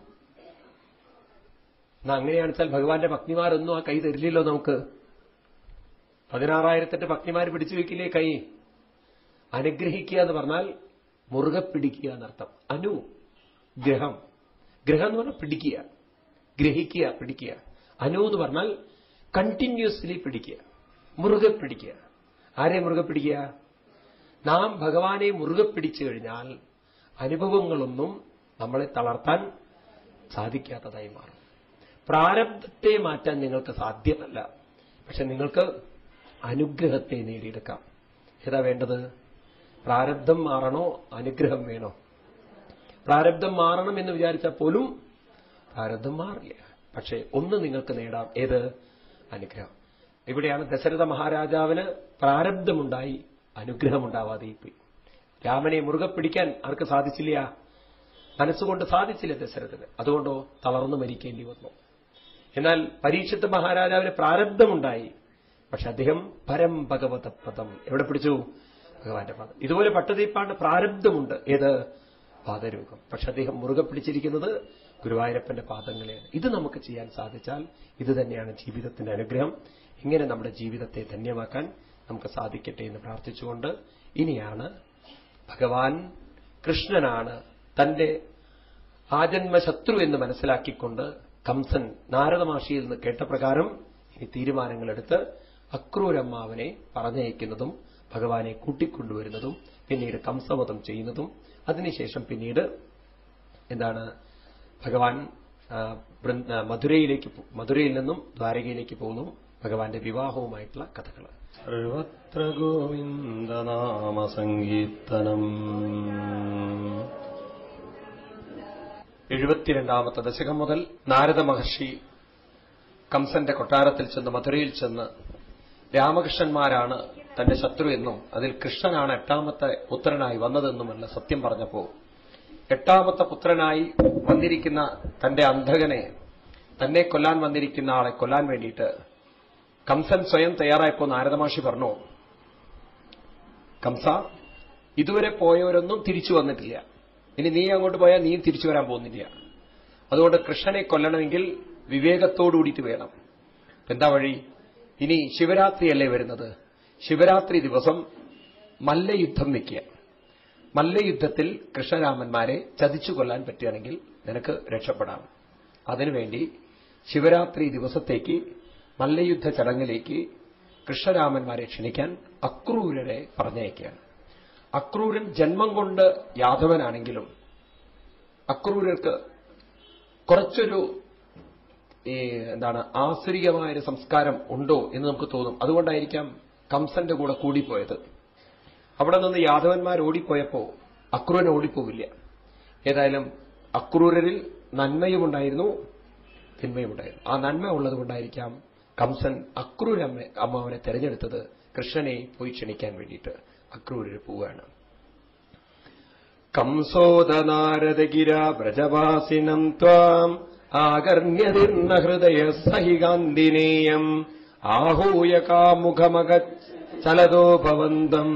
എന്നാ അങ്ങനെയാണെന്ന് വെച്ചാൽ ഭഗവാന്റെ ഭക്തിമാരൊന്നും ആ കൈ തരില്ലല്ലോ നമുക്ക് പതിനാറായിരത്തെട്ട് ഭക്തിമാർ പിടിച്ചു വെക്കില്ലേ കൈ അനുഗ്രഹിക്കുക എന്ന് പറഞ്ഞാൽ മുറുകെ പിടിക്കുക എന്നർത്ഥം അനു ഗ്രഹം ഗ്രഹം എന്ന് പറഞ്ഞാൽ പിടിക്കുക ഗ്രഹിക്കുക പിടിക്കുക അനു എന്ന് പറഞ്ഞാൽ കണ്ടിന്യൂസ്ലി പിടിക്കുക മുറുകെ പിടിക്കുക ആരെ മുറുകെ പിടിക്കുക നാം ഭഗവാനെ മുറുകെ പിടിച്ചു കഴിഞ്ഞാൽ അനുഭവങ്ങളൊന്നും നമ്മളെ തളർത്താൻ സാധിക്കാത്തതായി മാറും പ്രാരബ്ധത്തെ മാറ്റാൻ നിങ്ങൾക്ക് സാധ്യമല്ല പക്ഷെ നിങ്ങൾക്ക് അനുഗ്രഹത്തെ നേടിയെടുക്കാം ഏതാ വേണ്ടത് പ്രാരബ്ധം മാറണോ അനുഗ്രഹം വേണോ പ്രാരബ്ധം മാറണം എന്ന് വിചാരിച്ചാൽ പോലും പ്രാരബ്ധം മാറില്ല പക്ഷേ ഒന്ന് നിങ്ങൾക്ക് നേടാം ഏത് അനുഗ്രഹം ഇവിടെയാണ് ദശരഥ മഹാരാജാവിന് പ്രാരബ്ധമുണ്ടായി അനുഗ്രഹമുണ്ടാവാതെ പോയി രാമനെ മുറുകെ പിടിക്കാൻ ആർക്ക് സാധിച്ചില്ല മനസ്സുകൊണ്ട് സാധിച്ചില്ല ദശരഥന് അതുകൊണ്ടോ തളർന്നു മരിക്കേണ്ടി വന്നു എന്നാൽ പരീക്ഷത്ത് മഹാരാജാവിന് പ്രാരബ്ധമുണ്ടായി പക്ഷെ അദ്ദേഹം പരം ഭഗവത പദം എവിടെ പിടിച്ചു ഭഗവാന്റെ പാദം ഇതുപോലെ പട്ടതിപ്പാണ്ട് പ്രാരബ്ധമുണ്ട് ഏത് പാദരൂപം പക്ഷെ അദ്ദേഹം മുറുകെ പിടിച്ചിരിക്കുന്നത് ഗുരുവായൂരപ്പന്റെ പാദങ്ങളെയാണ് ഇത് നമുക്ക് ചെയ്യാൻ സാധിച്ചാൽ ഇത് തന്നെയാണ് ജീവിതത്തിന്റെ അനുഗ്രഹം ഇങ്ങനെ നമ്മുടെ ജീവിതത്തെ ധന്യമാക്കാൻ നമുക്ക് സാധിക്കട്ടെ എന്ന് പ്രാർത്ഥിച്ചുകൊണ്ട് ഇനിയാണ് ഭഗവാൻ കൃഷ്ണനാണ് തന്റെ ആജന്മ ശത്രു എന്ന് മനസ്സിലാക്കിക്കൊണ്ട് കംസൻ നാരദമാഷിയിൽ നിന്ന് കേട്ട പ്രകാരം ഇനി തീരുമാനങ്ങളെടുത്ത് അക്രൂരമ്മാവനെ പറഞ്ഞയക്കുന്നതും ഭഗവാനെ കൂട്ടിക്കൊണ്ടുവരുന്നതും പിന്നീട് കംസവധം ചെയ്യുന്നതും അതിനുശേഷം പിന്നീട് എന്താണ് ഭഗവാൻ ആ, വൃന്ദ- ആ, മധുരയിലേക്ക് പോ- മധുരയിൽ നിന്നും ദ്വാരകയിലേക്ക് പോകുന്നു ഭഗവാന്റെ വിവാഹവുമായിട്ടുള്ള കഥകൾ സർവത്ര ഗോവിന്ദനാമസങ്കീർത്തനം എഴുപത്തിരണ്ടാമത്തെ ദശകം മുതൽ നാരദ മഹർഷി കംസന്റെ കൊട്ടാരത്തിൽ ചെന്ന് മധുരയിൽ ചെന്ന് രാമകൃഷ്ണന്മാരാണ് തന്റെ ശത്രു എന്നും അതിൽ കൃഷ്ണനാണ് എട്ടാമത്തെ പുത്രനായി വന്നതെന്നുമല്ല സത്യം പറഞ്ഞപ്പോ എട്ടാമത്തെ പുത്രനായി വന്നിരിക്കുന്ന തന്റെ അന്ധകനെ തന്നെ കൊല്ലാൻ വന്നിരിക്കുന്ന ആളെ കൊല്ലാൻ വേണ്ടിയിട്ട് കംസൻ സ്വയം തയ്യാറായപ്പോ നാരദമാഷി പറഞ്ഞു കംസ ഇതുവരെ പോയവരൊന്നും തിരിച്ചു വന്നിട്ടില്ല ഇനി നീ അങ്ങോട്ട് പോയാൽ നീയും തിരിച്ചു വരാൻ പോകുന്നില്ല അതുകൊണ്ട് കൃഷ്ണനെ കൊല്ലണമെങ്കിൽ വിവേകത്തോടുകൂടിയിട്ട് വേണം എന്താ വഴി ഇനി ശിവരാത്രിയല്ലേ വരുന്നത് ശിവരാത്രി ദിവസം മല്ലയുദ്ധം വെക്കുക മല്ലയുദ്ധത്തിൽ കൃഷ്ണരാമന്മാരെ ചതിച്ചു കൊല്ലാൻ പറ്റുകയാണെങ്കിൽ നിനക്ക് രക്ഷപ്പെടാം അതിനുവേണ്ടി ശിവരാത്രി ദിവസത്തേക്ക് മല്ലയുദ്ധ ചടങ്ങിലേക്ക് കൃഷ്ണരാമന്മാരെ ക്ഷണിക്കാൻ അക്രൂരരെ പറഞ്ഞയക്കുകയാണ് അക്രൂരൻ ജന്മം കൊണ്ട് യാദവനാണെങ്കിലും അക്രൂരർക്ക് കുറച്ചൊരു ഈ എന്താണ് ആസുരികമായൊരു സംസ്കാരം ഉണ്ടോ എന്ന് നമുക്ക് തോന്നും അതുകൊണ്ടായിരിക്കാം കംസന്റെ കൂടെ കൂടിപ്പോയത് അവിടെ നിന്ന് യാദവന്മാർ ഓടിപ്പോയപ്പോ അക്രൂരൻ ഓടിപ്പോവില്ല ഏതായാലും അക്രൂരരിൽ നന്മയുമുണ്ടായിരുന്നു തിന്മയുമുണ്ടായിരുന്നു ആ നന്മ ഉള്ളതുകൊണ്ടായിരിക്കാം കംസൻ അക്രൂര അമ്മാവനെ തെരഞ്ഞെടുത്തത് കൃഷ്ണനെ പോയി ക്ഷണിക്കാൻ വേണ്ടിയിട്ട് അക്രൂരർ പോവുകയാണ് കംസോദനാരദഗിര വ്രജവാസിനം ത്വാം ആകർണ്യതിർന്ന ഹൃദയ സഹികാന്തിനേയം ആഹൂയ കാമുഖമക ചലതോ ഭവന്തം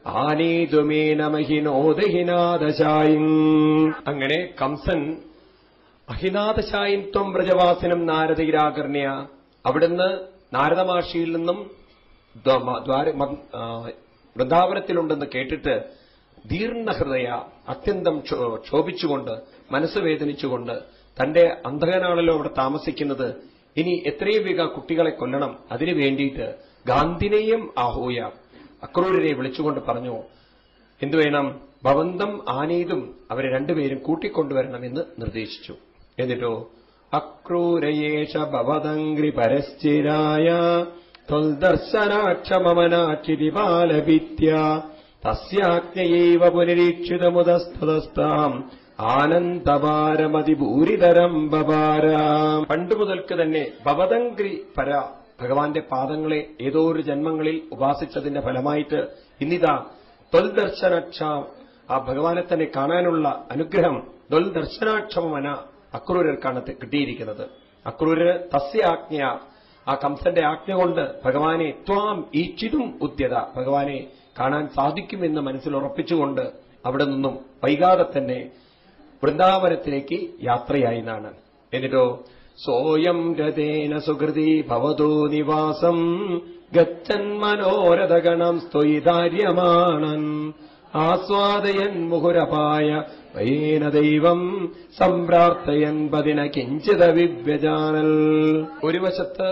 ആനീതുമേനമഹിനോദഹിനാദശായും അങ്ങനെ കംസൻ അഹിനാദശായും ത്വം വ്രജവാസിനം നാരദയിരാകർണ്യ അവിടുന്ന് നാരദമാഷിയിൽ നിന്നും ദ്വ- ദ്വാര- മ- ആ, വൃന്ദാവനത്തിലുണ്ടെന്ന് കേട്ടിട്ട് ദീർണഹൃദയ അത്യന്തം ക്ഷോ- ക്ഷോഭിച്ചുകൊണ്ട് മനസ്സ് വേദനിച്ചുകൊണ്ട് തന്റെ അന്ധകനാണല്ലോ അവിടെ താമസിക്കുന്നത് ഇനി എത്രയും വേഗം കുട്ടികളെ കൊല്ലണം അതിനു വേണ്ടിയിട്ട് ഗാന്ധിനെയും ആഹൂയ അക്രൂരരെ വിളിച്ചുകൊണ്ട് പറഞ്ഞു എന്തു വേണം ഭവന്തം ആനീതും അവരെ രണ്ടുപേരും കൂട്ടിക്കൊണ്ടുവരണമെന്ന് നിർദ്ദേശിച്ചു എന്നിട്ടോ അക്രൂരയേഷ ഭവതംഗ്രി പരശ്ചിരായ ത്വൽദർശനാക്ഷമനാക്ഷിതി ബാലവിദ്യ തസ്യാജ്ഞയൈവ പുനരീക്ഷിതമുതസ്തുതസ്താം ആനന്ദഭാരമതിഭൂരിതരം ബഭാര പണ്ടു മുതൽക്ക് തന്നെ ഭവതംഗ്രി പര ഭഗവാന്റെ പാദങ്ങളെ ഏതോ ഒരു ജന്മങ്ങളിൽ ഉപാസിച്ചതിന്റെ ഫലമായിട്ട് ഇന്നിതാ ത്വൽദർശനക്ഷ ആ ഭഗവാനെ തന്നെ കാണാനുള്ള അനുഗ്രഹം ത്വൽദർശനാക്ഷമന അക്രൂരർക്കാണ് തെ- കിട്ടിയിരിക്കുന്നത് അക്രൂരര് തസ്യ ആജ്ഞ ആ കംസന്റെ ആജ്ഞ കൊണ്ട് ഭഗവാനെ ത്വാം ഈക്ഷിതും ഉദ്യത ഭഗവാനെ കാണാൻ സാധിക്കുമെന്ന് മനസ്സിൽ ഉറപ്പിച്ചുകൊണ്ട് അവിടെ നിന്നും വൈകാതെ തന്നെ വൃന്ദാവനത്തിലേക്ക് യാത്രയായി എന്നാണ് എന്നിട്ടോ സോയം രഥേന സുഹൃതി ഭവതോ നിവാസം ഗച്ഛൻ മനോരഥഗണം സ്ത്വയിതാര്യമാണൻ ആസ്വാദയൻ മുഹുരപായ വയേന ദൈവം സംപ്രാർത്ഥയൻ പതിന കിഞ്ചിത വിവ്യജാനൽ ഒരു വശത്ത്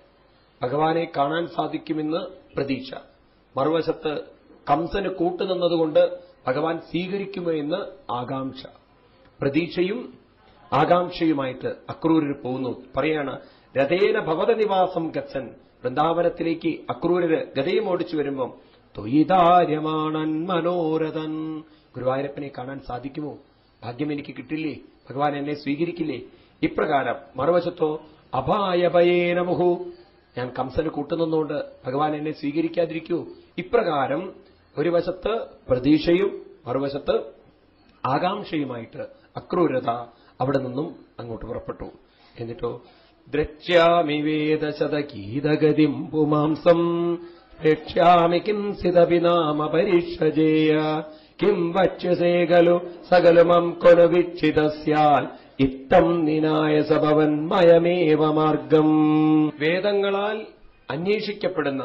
ഭഗവാനെ കാണാൻ സാധിക്കുമെന്ന് പ്രതീക്ഷ മറുവശത്ത് കംസന് കൂട്ടുനിന്നതുകൊണ്ട് ഭഗവാൻ സ്വീകരിക്കുമോ എന്ന് ആകാംക്ഷ പ്രതീക്ഷയും ആകാംക്ഷയുമായിട്ട് അക്രൂരർ പോകുന്നു പറയാണ് രഥേന ഭവത നിവാസം ഗച്ഛൻ വൃന്ദാവനത്തിലേക്ക് അക്രൂരര് ഗതയും ഓടിച്ചു വരുമ്പം തൊയ്താര്യമാണൻ മനോരഥൻ ഗുരുവായൂരപ്പനെ കാണാൻ സാധിക്കുമോ ഭാഗ്യം എനിക്ക് കിട്ടില്ലേ ഭഗവാൻ എന്നെ സ്വീകരിക്കില്ലേ ഇപ്രകാരം മറുവശത്തോ അപായഭയേന മുഹു ഞാൻ കംസന് കൂട്ടുനിന്നുകൊണ്ട് ഭഗവാൻ എന്നെ സ്വീകരിക്കാതിരിക്കൂ ഇപ്രകാരം ഒരു വശത്ത് പ്രതീക്ഷയും മറുവശത്ത് ആകാംക്ഷയുമായിട്ട് അക്രൂരത അവിടെ നിന്നും അങ്ങോട്ട് പുറപ്പെട്ടു എന്നിട്ടോ ദ്രക്ഷ്യാമി വേദശതഗീതഗതിം പുമാംസം പ്രേക്ഷ്യാമി കിം സിതപി നാമ പരീക്ഷജേയ കിം വക്ഷ്യസേ ഖലു സകലുമം കൊനു വീക്ഷിതസ്യാൽ ഇത്തം നിനായ സഭവൻ മയമേവ മാർഗം വേദങ്ങളാൽ അന്വേഷിക്കപ്പെടുന്ന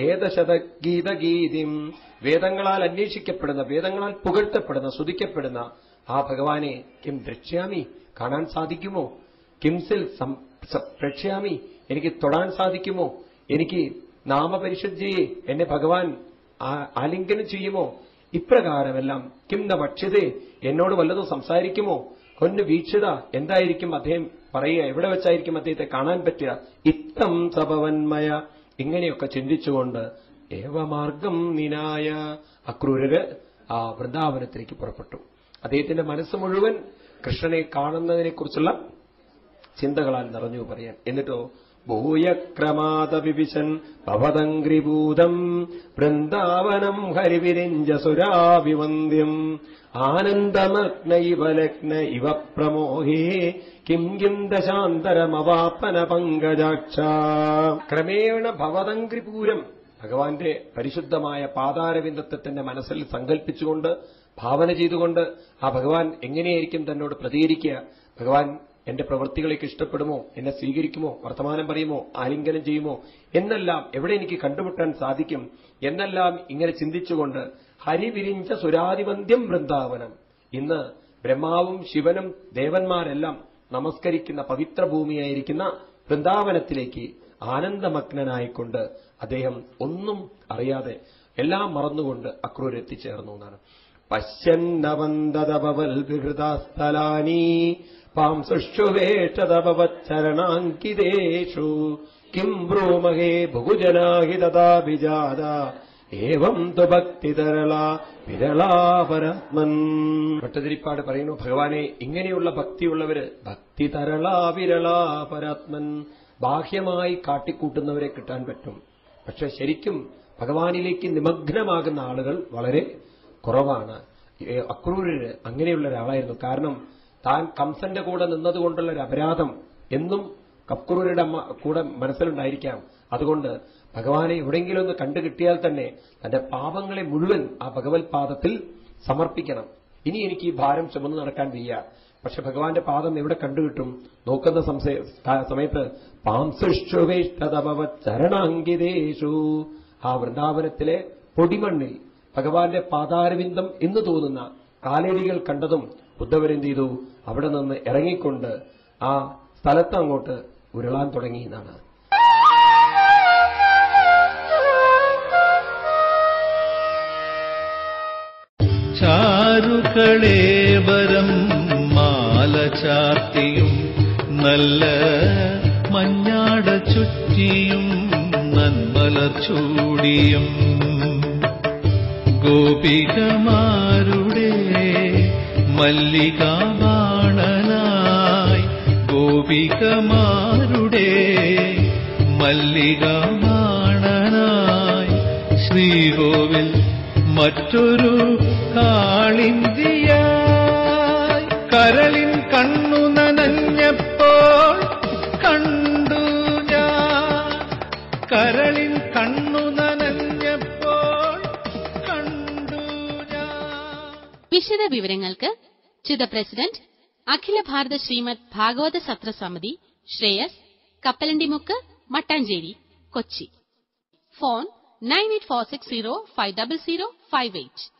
വേദശതഗീതഗീതിം വേദങ്ങളാൽ അന്വേഷിക്കപ്പെടുന്ന വേദങ്ങളാൽ പുകഴ്ത്തപ്പെടുന്ന സ്തുതിക്കപ്പെടുന്ന ആ ഭഗവാനെ കിം ദ്രക്ഷ്യാമി കാണാൻ സാധിക്കുമോ കിംസിൽ സം- സ- പ്രക്ഷ്യാമി എനിക്ക് തൊടാൻ സാധിക്കുമോ എനിക്ക് നാമപരിശുദ്ധിയെ എന്നെ ഭഗവാൻ ആ- ആലിംഗനം ചെയ്യുമോ ഇപ്രകാരമെല്ലാം കിം ന ഭക്ഷ്യതേ എന്നോട് വല്ലതും സംസാരിക്കുമോ കൊന്നു വീക്ഷിത എന്തായിരിക്കും അദ്ദേഹം പറയുക എവിടെ വെച്ചായിരിക്കും അദ്ദേഹത്തെ കാണാൻ പറ്റുക ഇത്തം സഭവന്മയ ഇങ്ങനെയൊക്കെ ചിന്തിച്ചുകൊണ്ട് ഏവമാർഗം നിനായ അക്രൂരര് ആ വൃന്ദാവനത്തിലേക്ക് പുറപ്പെട്ടു അദ്ദേഹത്തിന്റെ മനസ്സ് മുഴുവൻ കൃഷ്ണനെ കാണുന്നതിനെക്കുറിച്ചുള്ള ചിന്തകളാൽ നിറഞ്ഞു പറയാൻ എന്നിട്ടോ ഭൂയക്രമാതപിപിശൻ ഭവതംഗ്രിഭൂതം വൃന്ദാവനം ഹരിവിരിഞ്ച സുരാഭിവന്ദ്യം ആനന്ദമഗ്ന ഇവ ലഗ്ന ഇവ പ്രമോഹേ കിം കിം ദശാന്തരമവാപന പങ്കജാക്ഷ ക്രമേണ ഭവതംഗ്രിപൂരം ഭഗവാന്റെ പരിശുദ്ധമായ പാതാരവിന്ദത്തെ തന്നെ മനസ്സിൽ സങ്കല്പിച്ചുകൊണ്ട് ഭാവന ചെയ്തുകൊണ്ട് ആ ഭഗവാൻ എങ്ങനെയായിരിക്കും തന്നോട് പ്രതികരിക്കുക ഭഗവാൻ എന്റെ പ്രവൃത്തികളേക്ക് ഇഷ്ടപ്പെടുമോ എന്നെ സ്വീകരിക്കുമോ വർത്തമാനം പറയുമോ ആലിംഗനം ചെയ്യുമോ എന്നെല്ലാം എവിടെ എനിക്ക് കണ്ടുമുട്ടാൻ സാധിക്കും എന്നെല്ലാം ഇങ്ങനെ ചിന്തിച്ചുകൊണ്ട് ഹരിവിരിഞ്ച സുരാതിവന്ധ്യം വൃന്ദാവനം ഇന്ന് ബ്രഹ്മാവും ശിവനും ദേവന്മാരെല്ലാം നമസ്കരിക്കുന്ന പവിത്ര ഭൂമിയായിരിക്കുന്ന വൃന്ദാവനത്തിലേക്ക് ആനന്ദമഗ്നനായിക്കൊണ്ട് അദ്ദേഹം ഒന്നും അറിയാതെ എല്ലാം മറന്നുകൊണ്ട് അക്രൂർ എത്തിച്ചേർന്നു എന്നാണ് പശ്യന്നവന്തതപവൽ വിഹൃതാസ്ഥലാനി പാംസുഷുവേഷതപവച്ചരണാങ്കിതേഷു കിം ബ്രൂമഹേ ബഹുജനാഹി തഥാഭിജാത ഏവം തു ഭക്തിതരള വിരളാപരാത്മൻ ഭട്ടതിരിപ്പാട് പറയുന്നു ഭഗവാനെ ഇങ്ങനെയുള്ള ഭക്തിയുള്ളവര് ഭക്തിതരള വിരളാപരാത്മൻ ബാഹ്യമായി കാട്ടിക്കൂട്ടുന്നവരെ കിട്ടാൻ പറ്റും പക്ഷെ ശരിക്കും ഭഗവാനിലേക്ക് നിമഗ്നമാകുന്ന ആളുകൾ വളരെ കുറവാണ് ഏ, അക്രൂരര് അങ്ങനെയുള്ള ഒരാളായിരുന്നു കാരണം താൻ കംസന്റെ കൂടെ നിന്നതുകൊണ്ടുള്ള ഒരു അപരാധം എന്നും കക്രൂരുടെ അമ്മ കൂടെ മനസ്സിലുണ്ടായിരിക്കാം അതുകൊണ്ട് ഭഗവാനെ എവിടെയെങ്കിലും ഒന്ന് കണ്ടു കിട്ടിയാൽ തന്നെ തന്റെ പാപങ്ങളെ മുഴുവൻ ആ ഭഗവത് പാദത്തിൽ സമർപ്പിക്കണം ഇനി എനിക്ക് ഈ ഭാരം ചുമന്ന് നടക്കാൻ വയ്യ പക്ഷെ ഭഗവാന്റെ പാദം എവിടെ കണ്ടുകിട്ടും നോക്കുന്ന സംശയ ക- സമയത്ത് പാംസുഷ്ടുവേഷ്ടതപവ ചരണാങ്കിതേഷു ആ വൃന്ദാവനത്തിലെ പൊടിമണ്ണിൽ ഭഗവാന്റെ പാതാരവിന്ദം എന്ന് തോന്നുന്ന കാലടികൾ കണ്ടതും ഉദ്ധവരെന്ത് ചെയ്തു അവിടെ നിന്ന് ഇറങ്ങിക്കൊണ്ട് ആ സ്ഥലത്ത് അങ്ങോട്ട് ഉരുളാൻ തുടങ്ങി എന്നാണ് ചാരുകളേവരം മാല ചാർത്തിയും നല്ല മഞ്ഞാട ചുറ്റിയും നന്മലർ ചൂടിയും ഗോപികമാരുടെ മല്ലികാബാണനായി ഗോപികമാരുടെ മല്ലികാബാണനായി ശ്രീകോവിൽ മറ്റൊരു കാളിന്തിയായി കരളിൻ കണ്ണു നനഞ്ഞപ്പോൾ കണ്ടു ഞാൻ കരളിൻ കണ്ണു നനഞ്ഞപ്പോൾ കണ്ടു ഞാൻ വിശദ വിവരങ്ങൾക്ക് ചിത പ്രസിഡന്റ് അഖില ഭാരത Shrimad Bhagavata Satra Samiti Shreyas Kappalandimukku Mattancherry Kochi phone nine eight four six zero five double zero five eight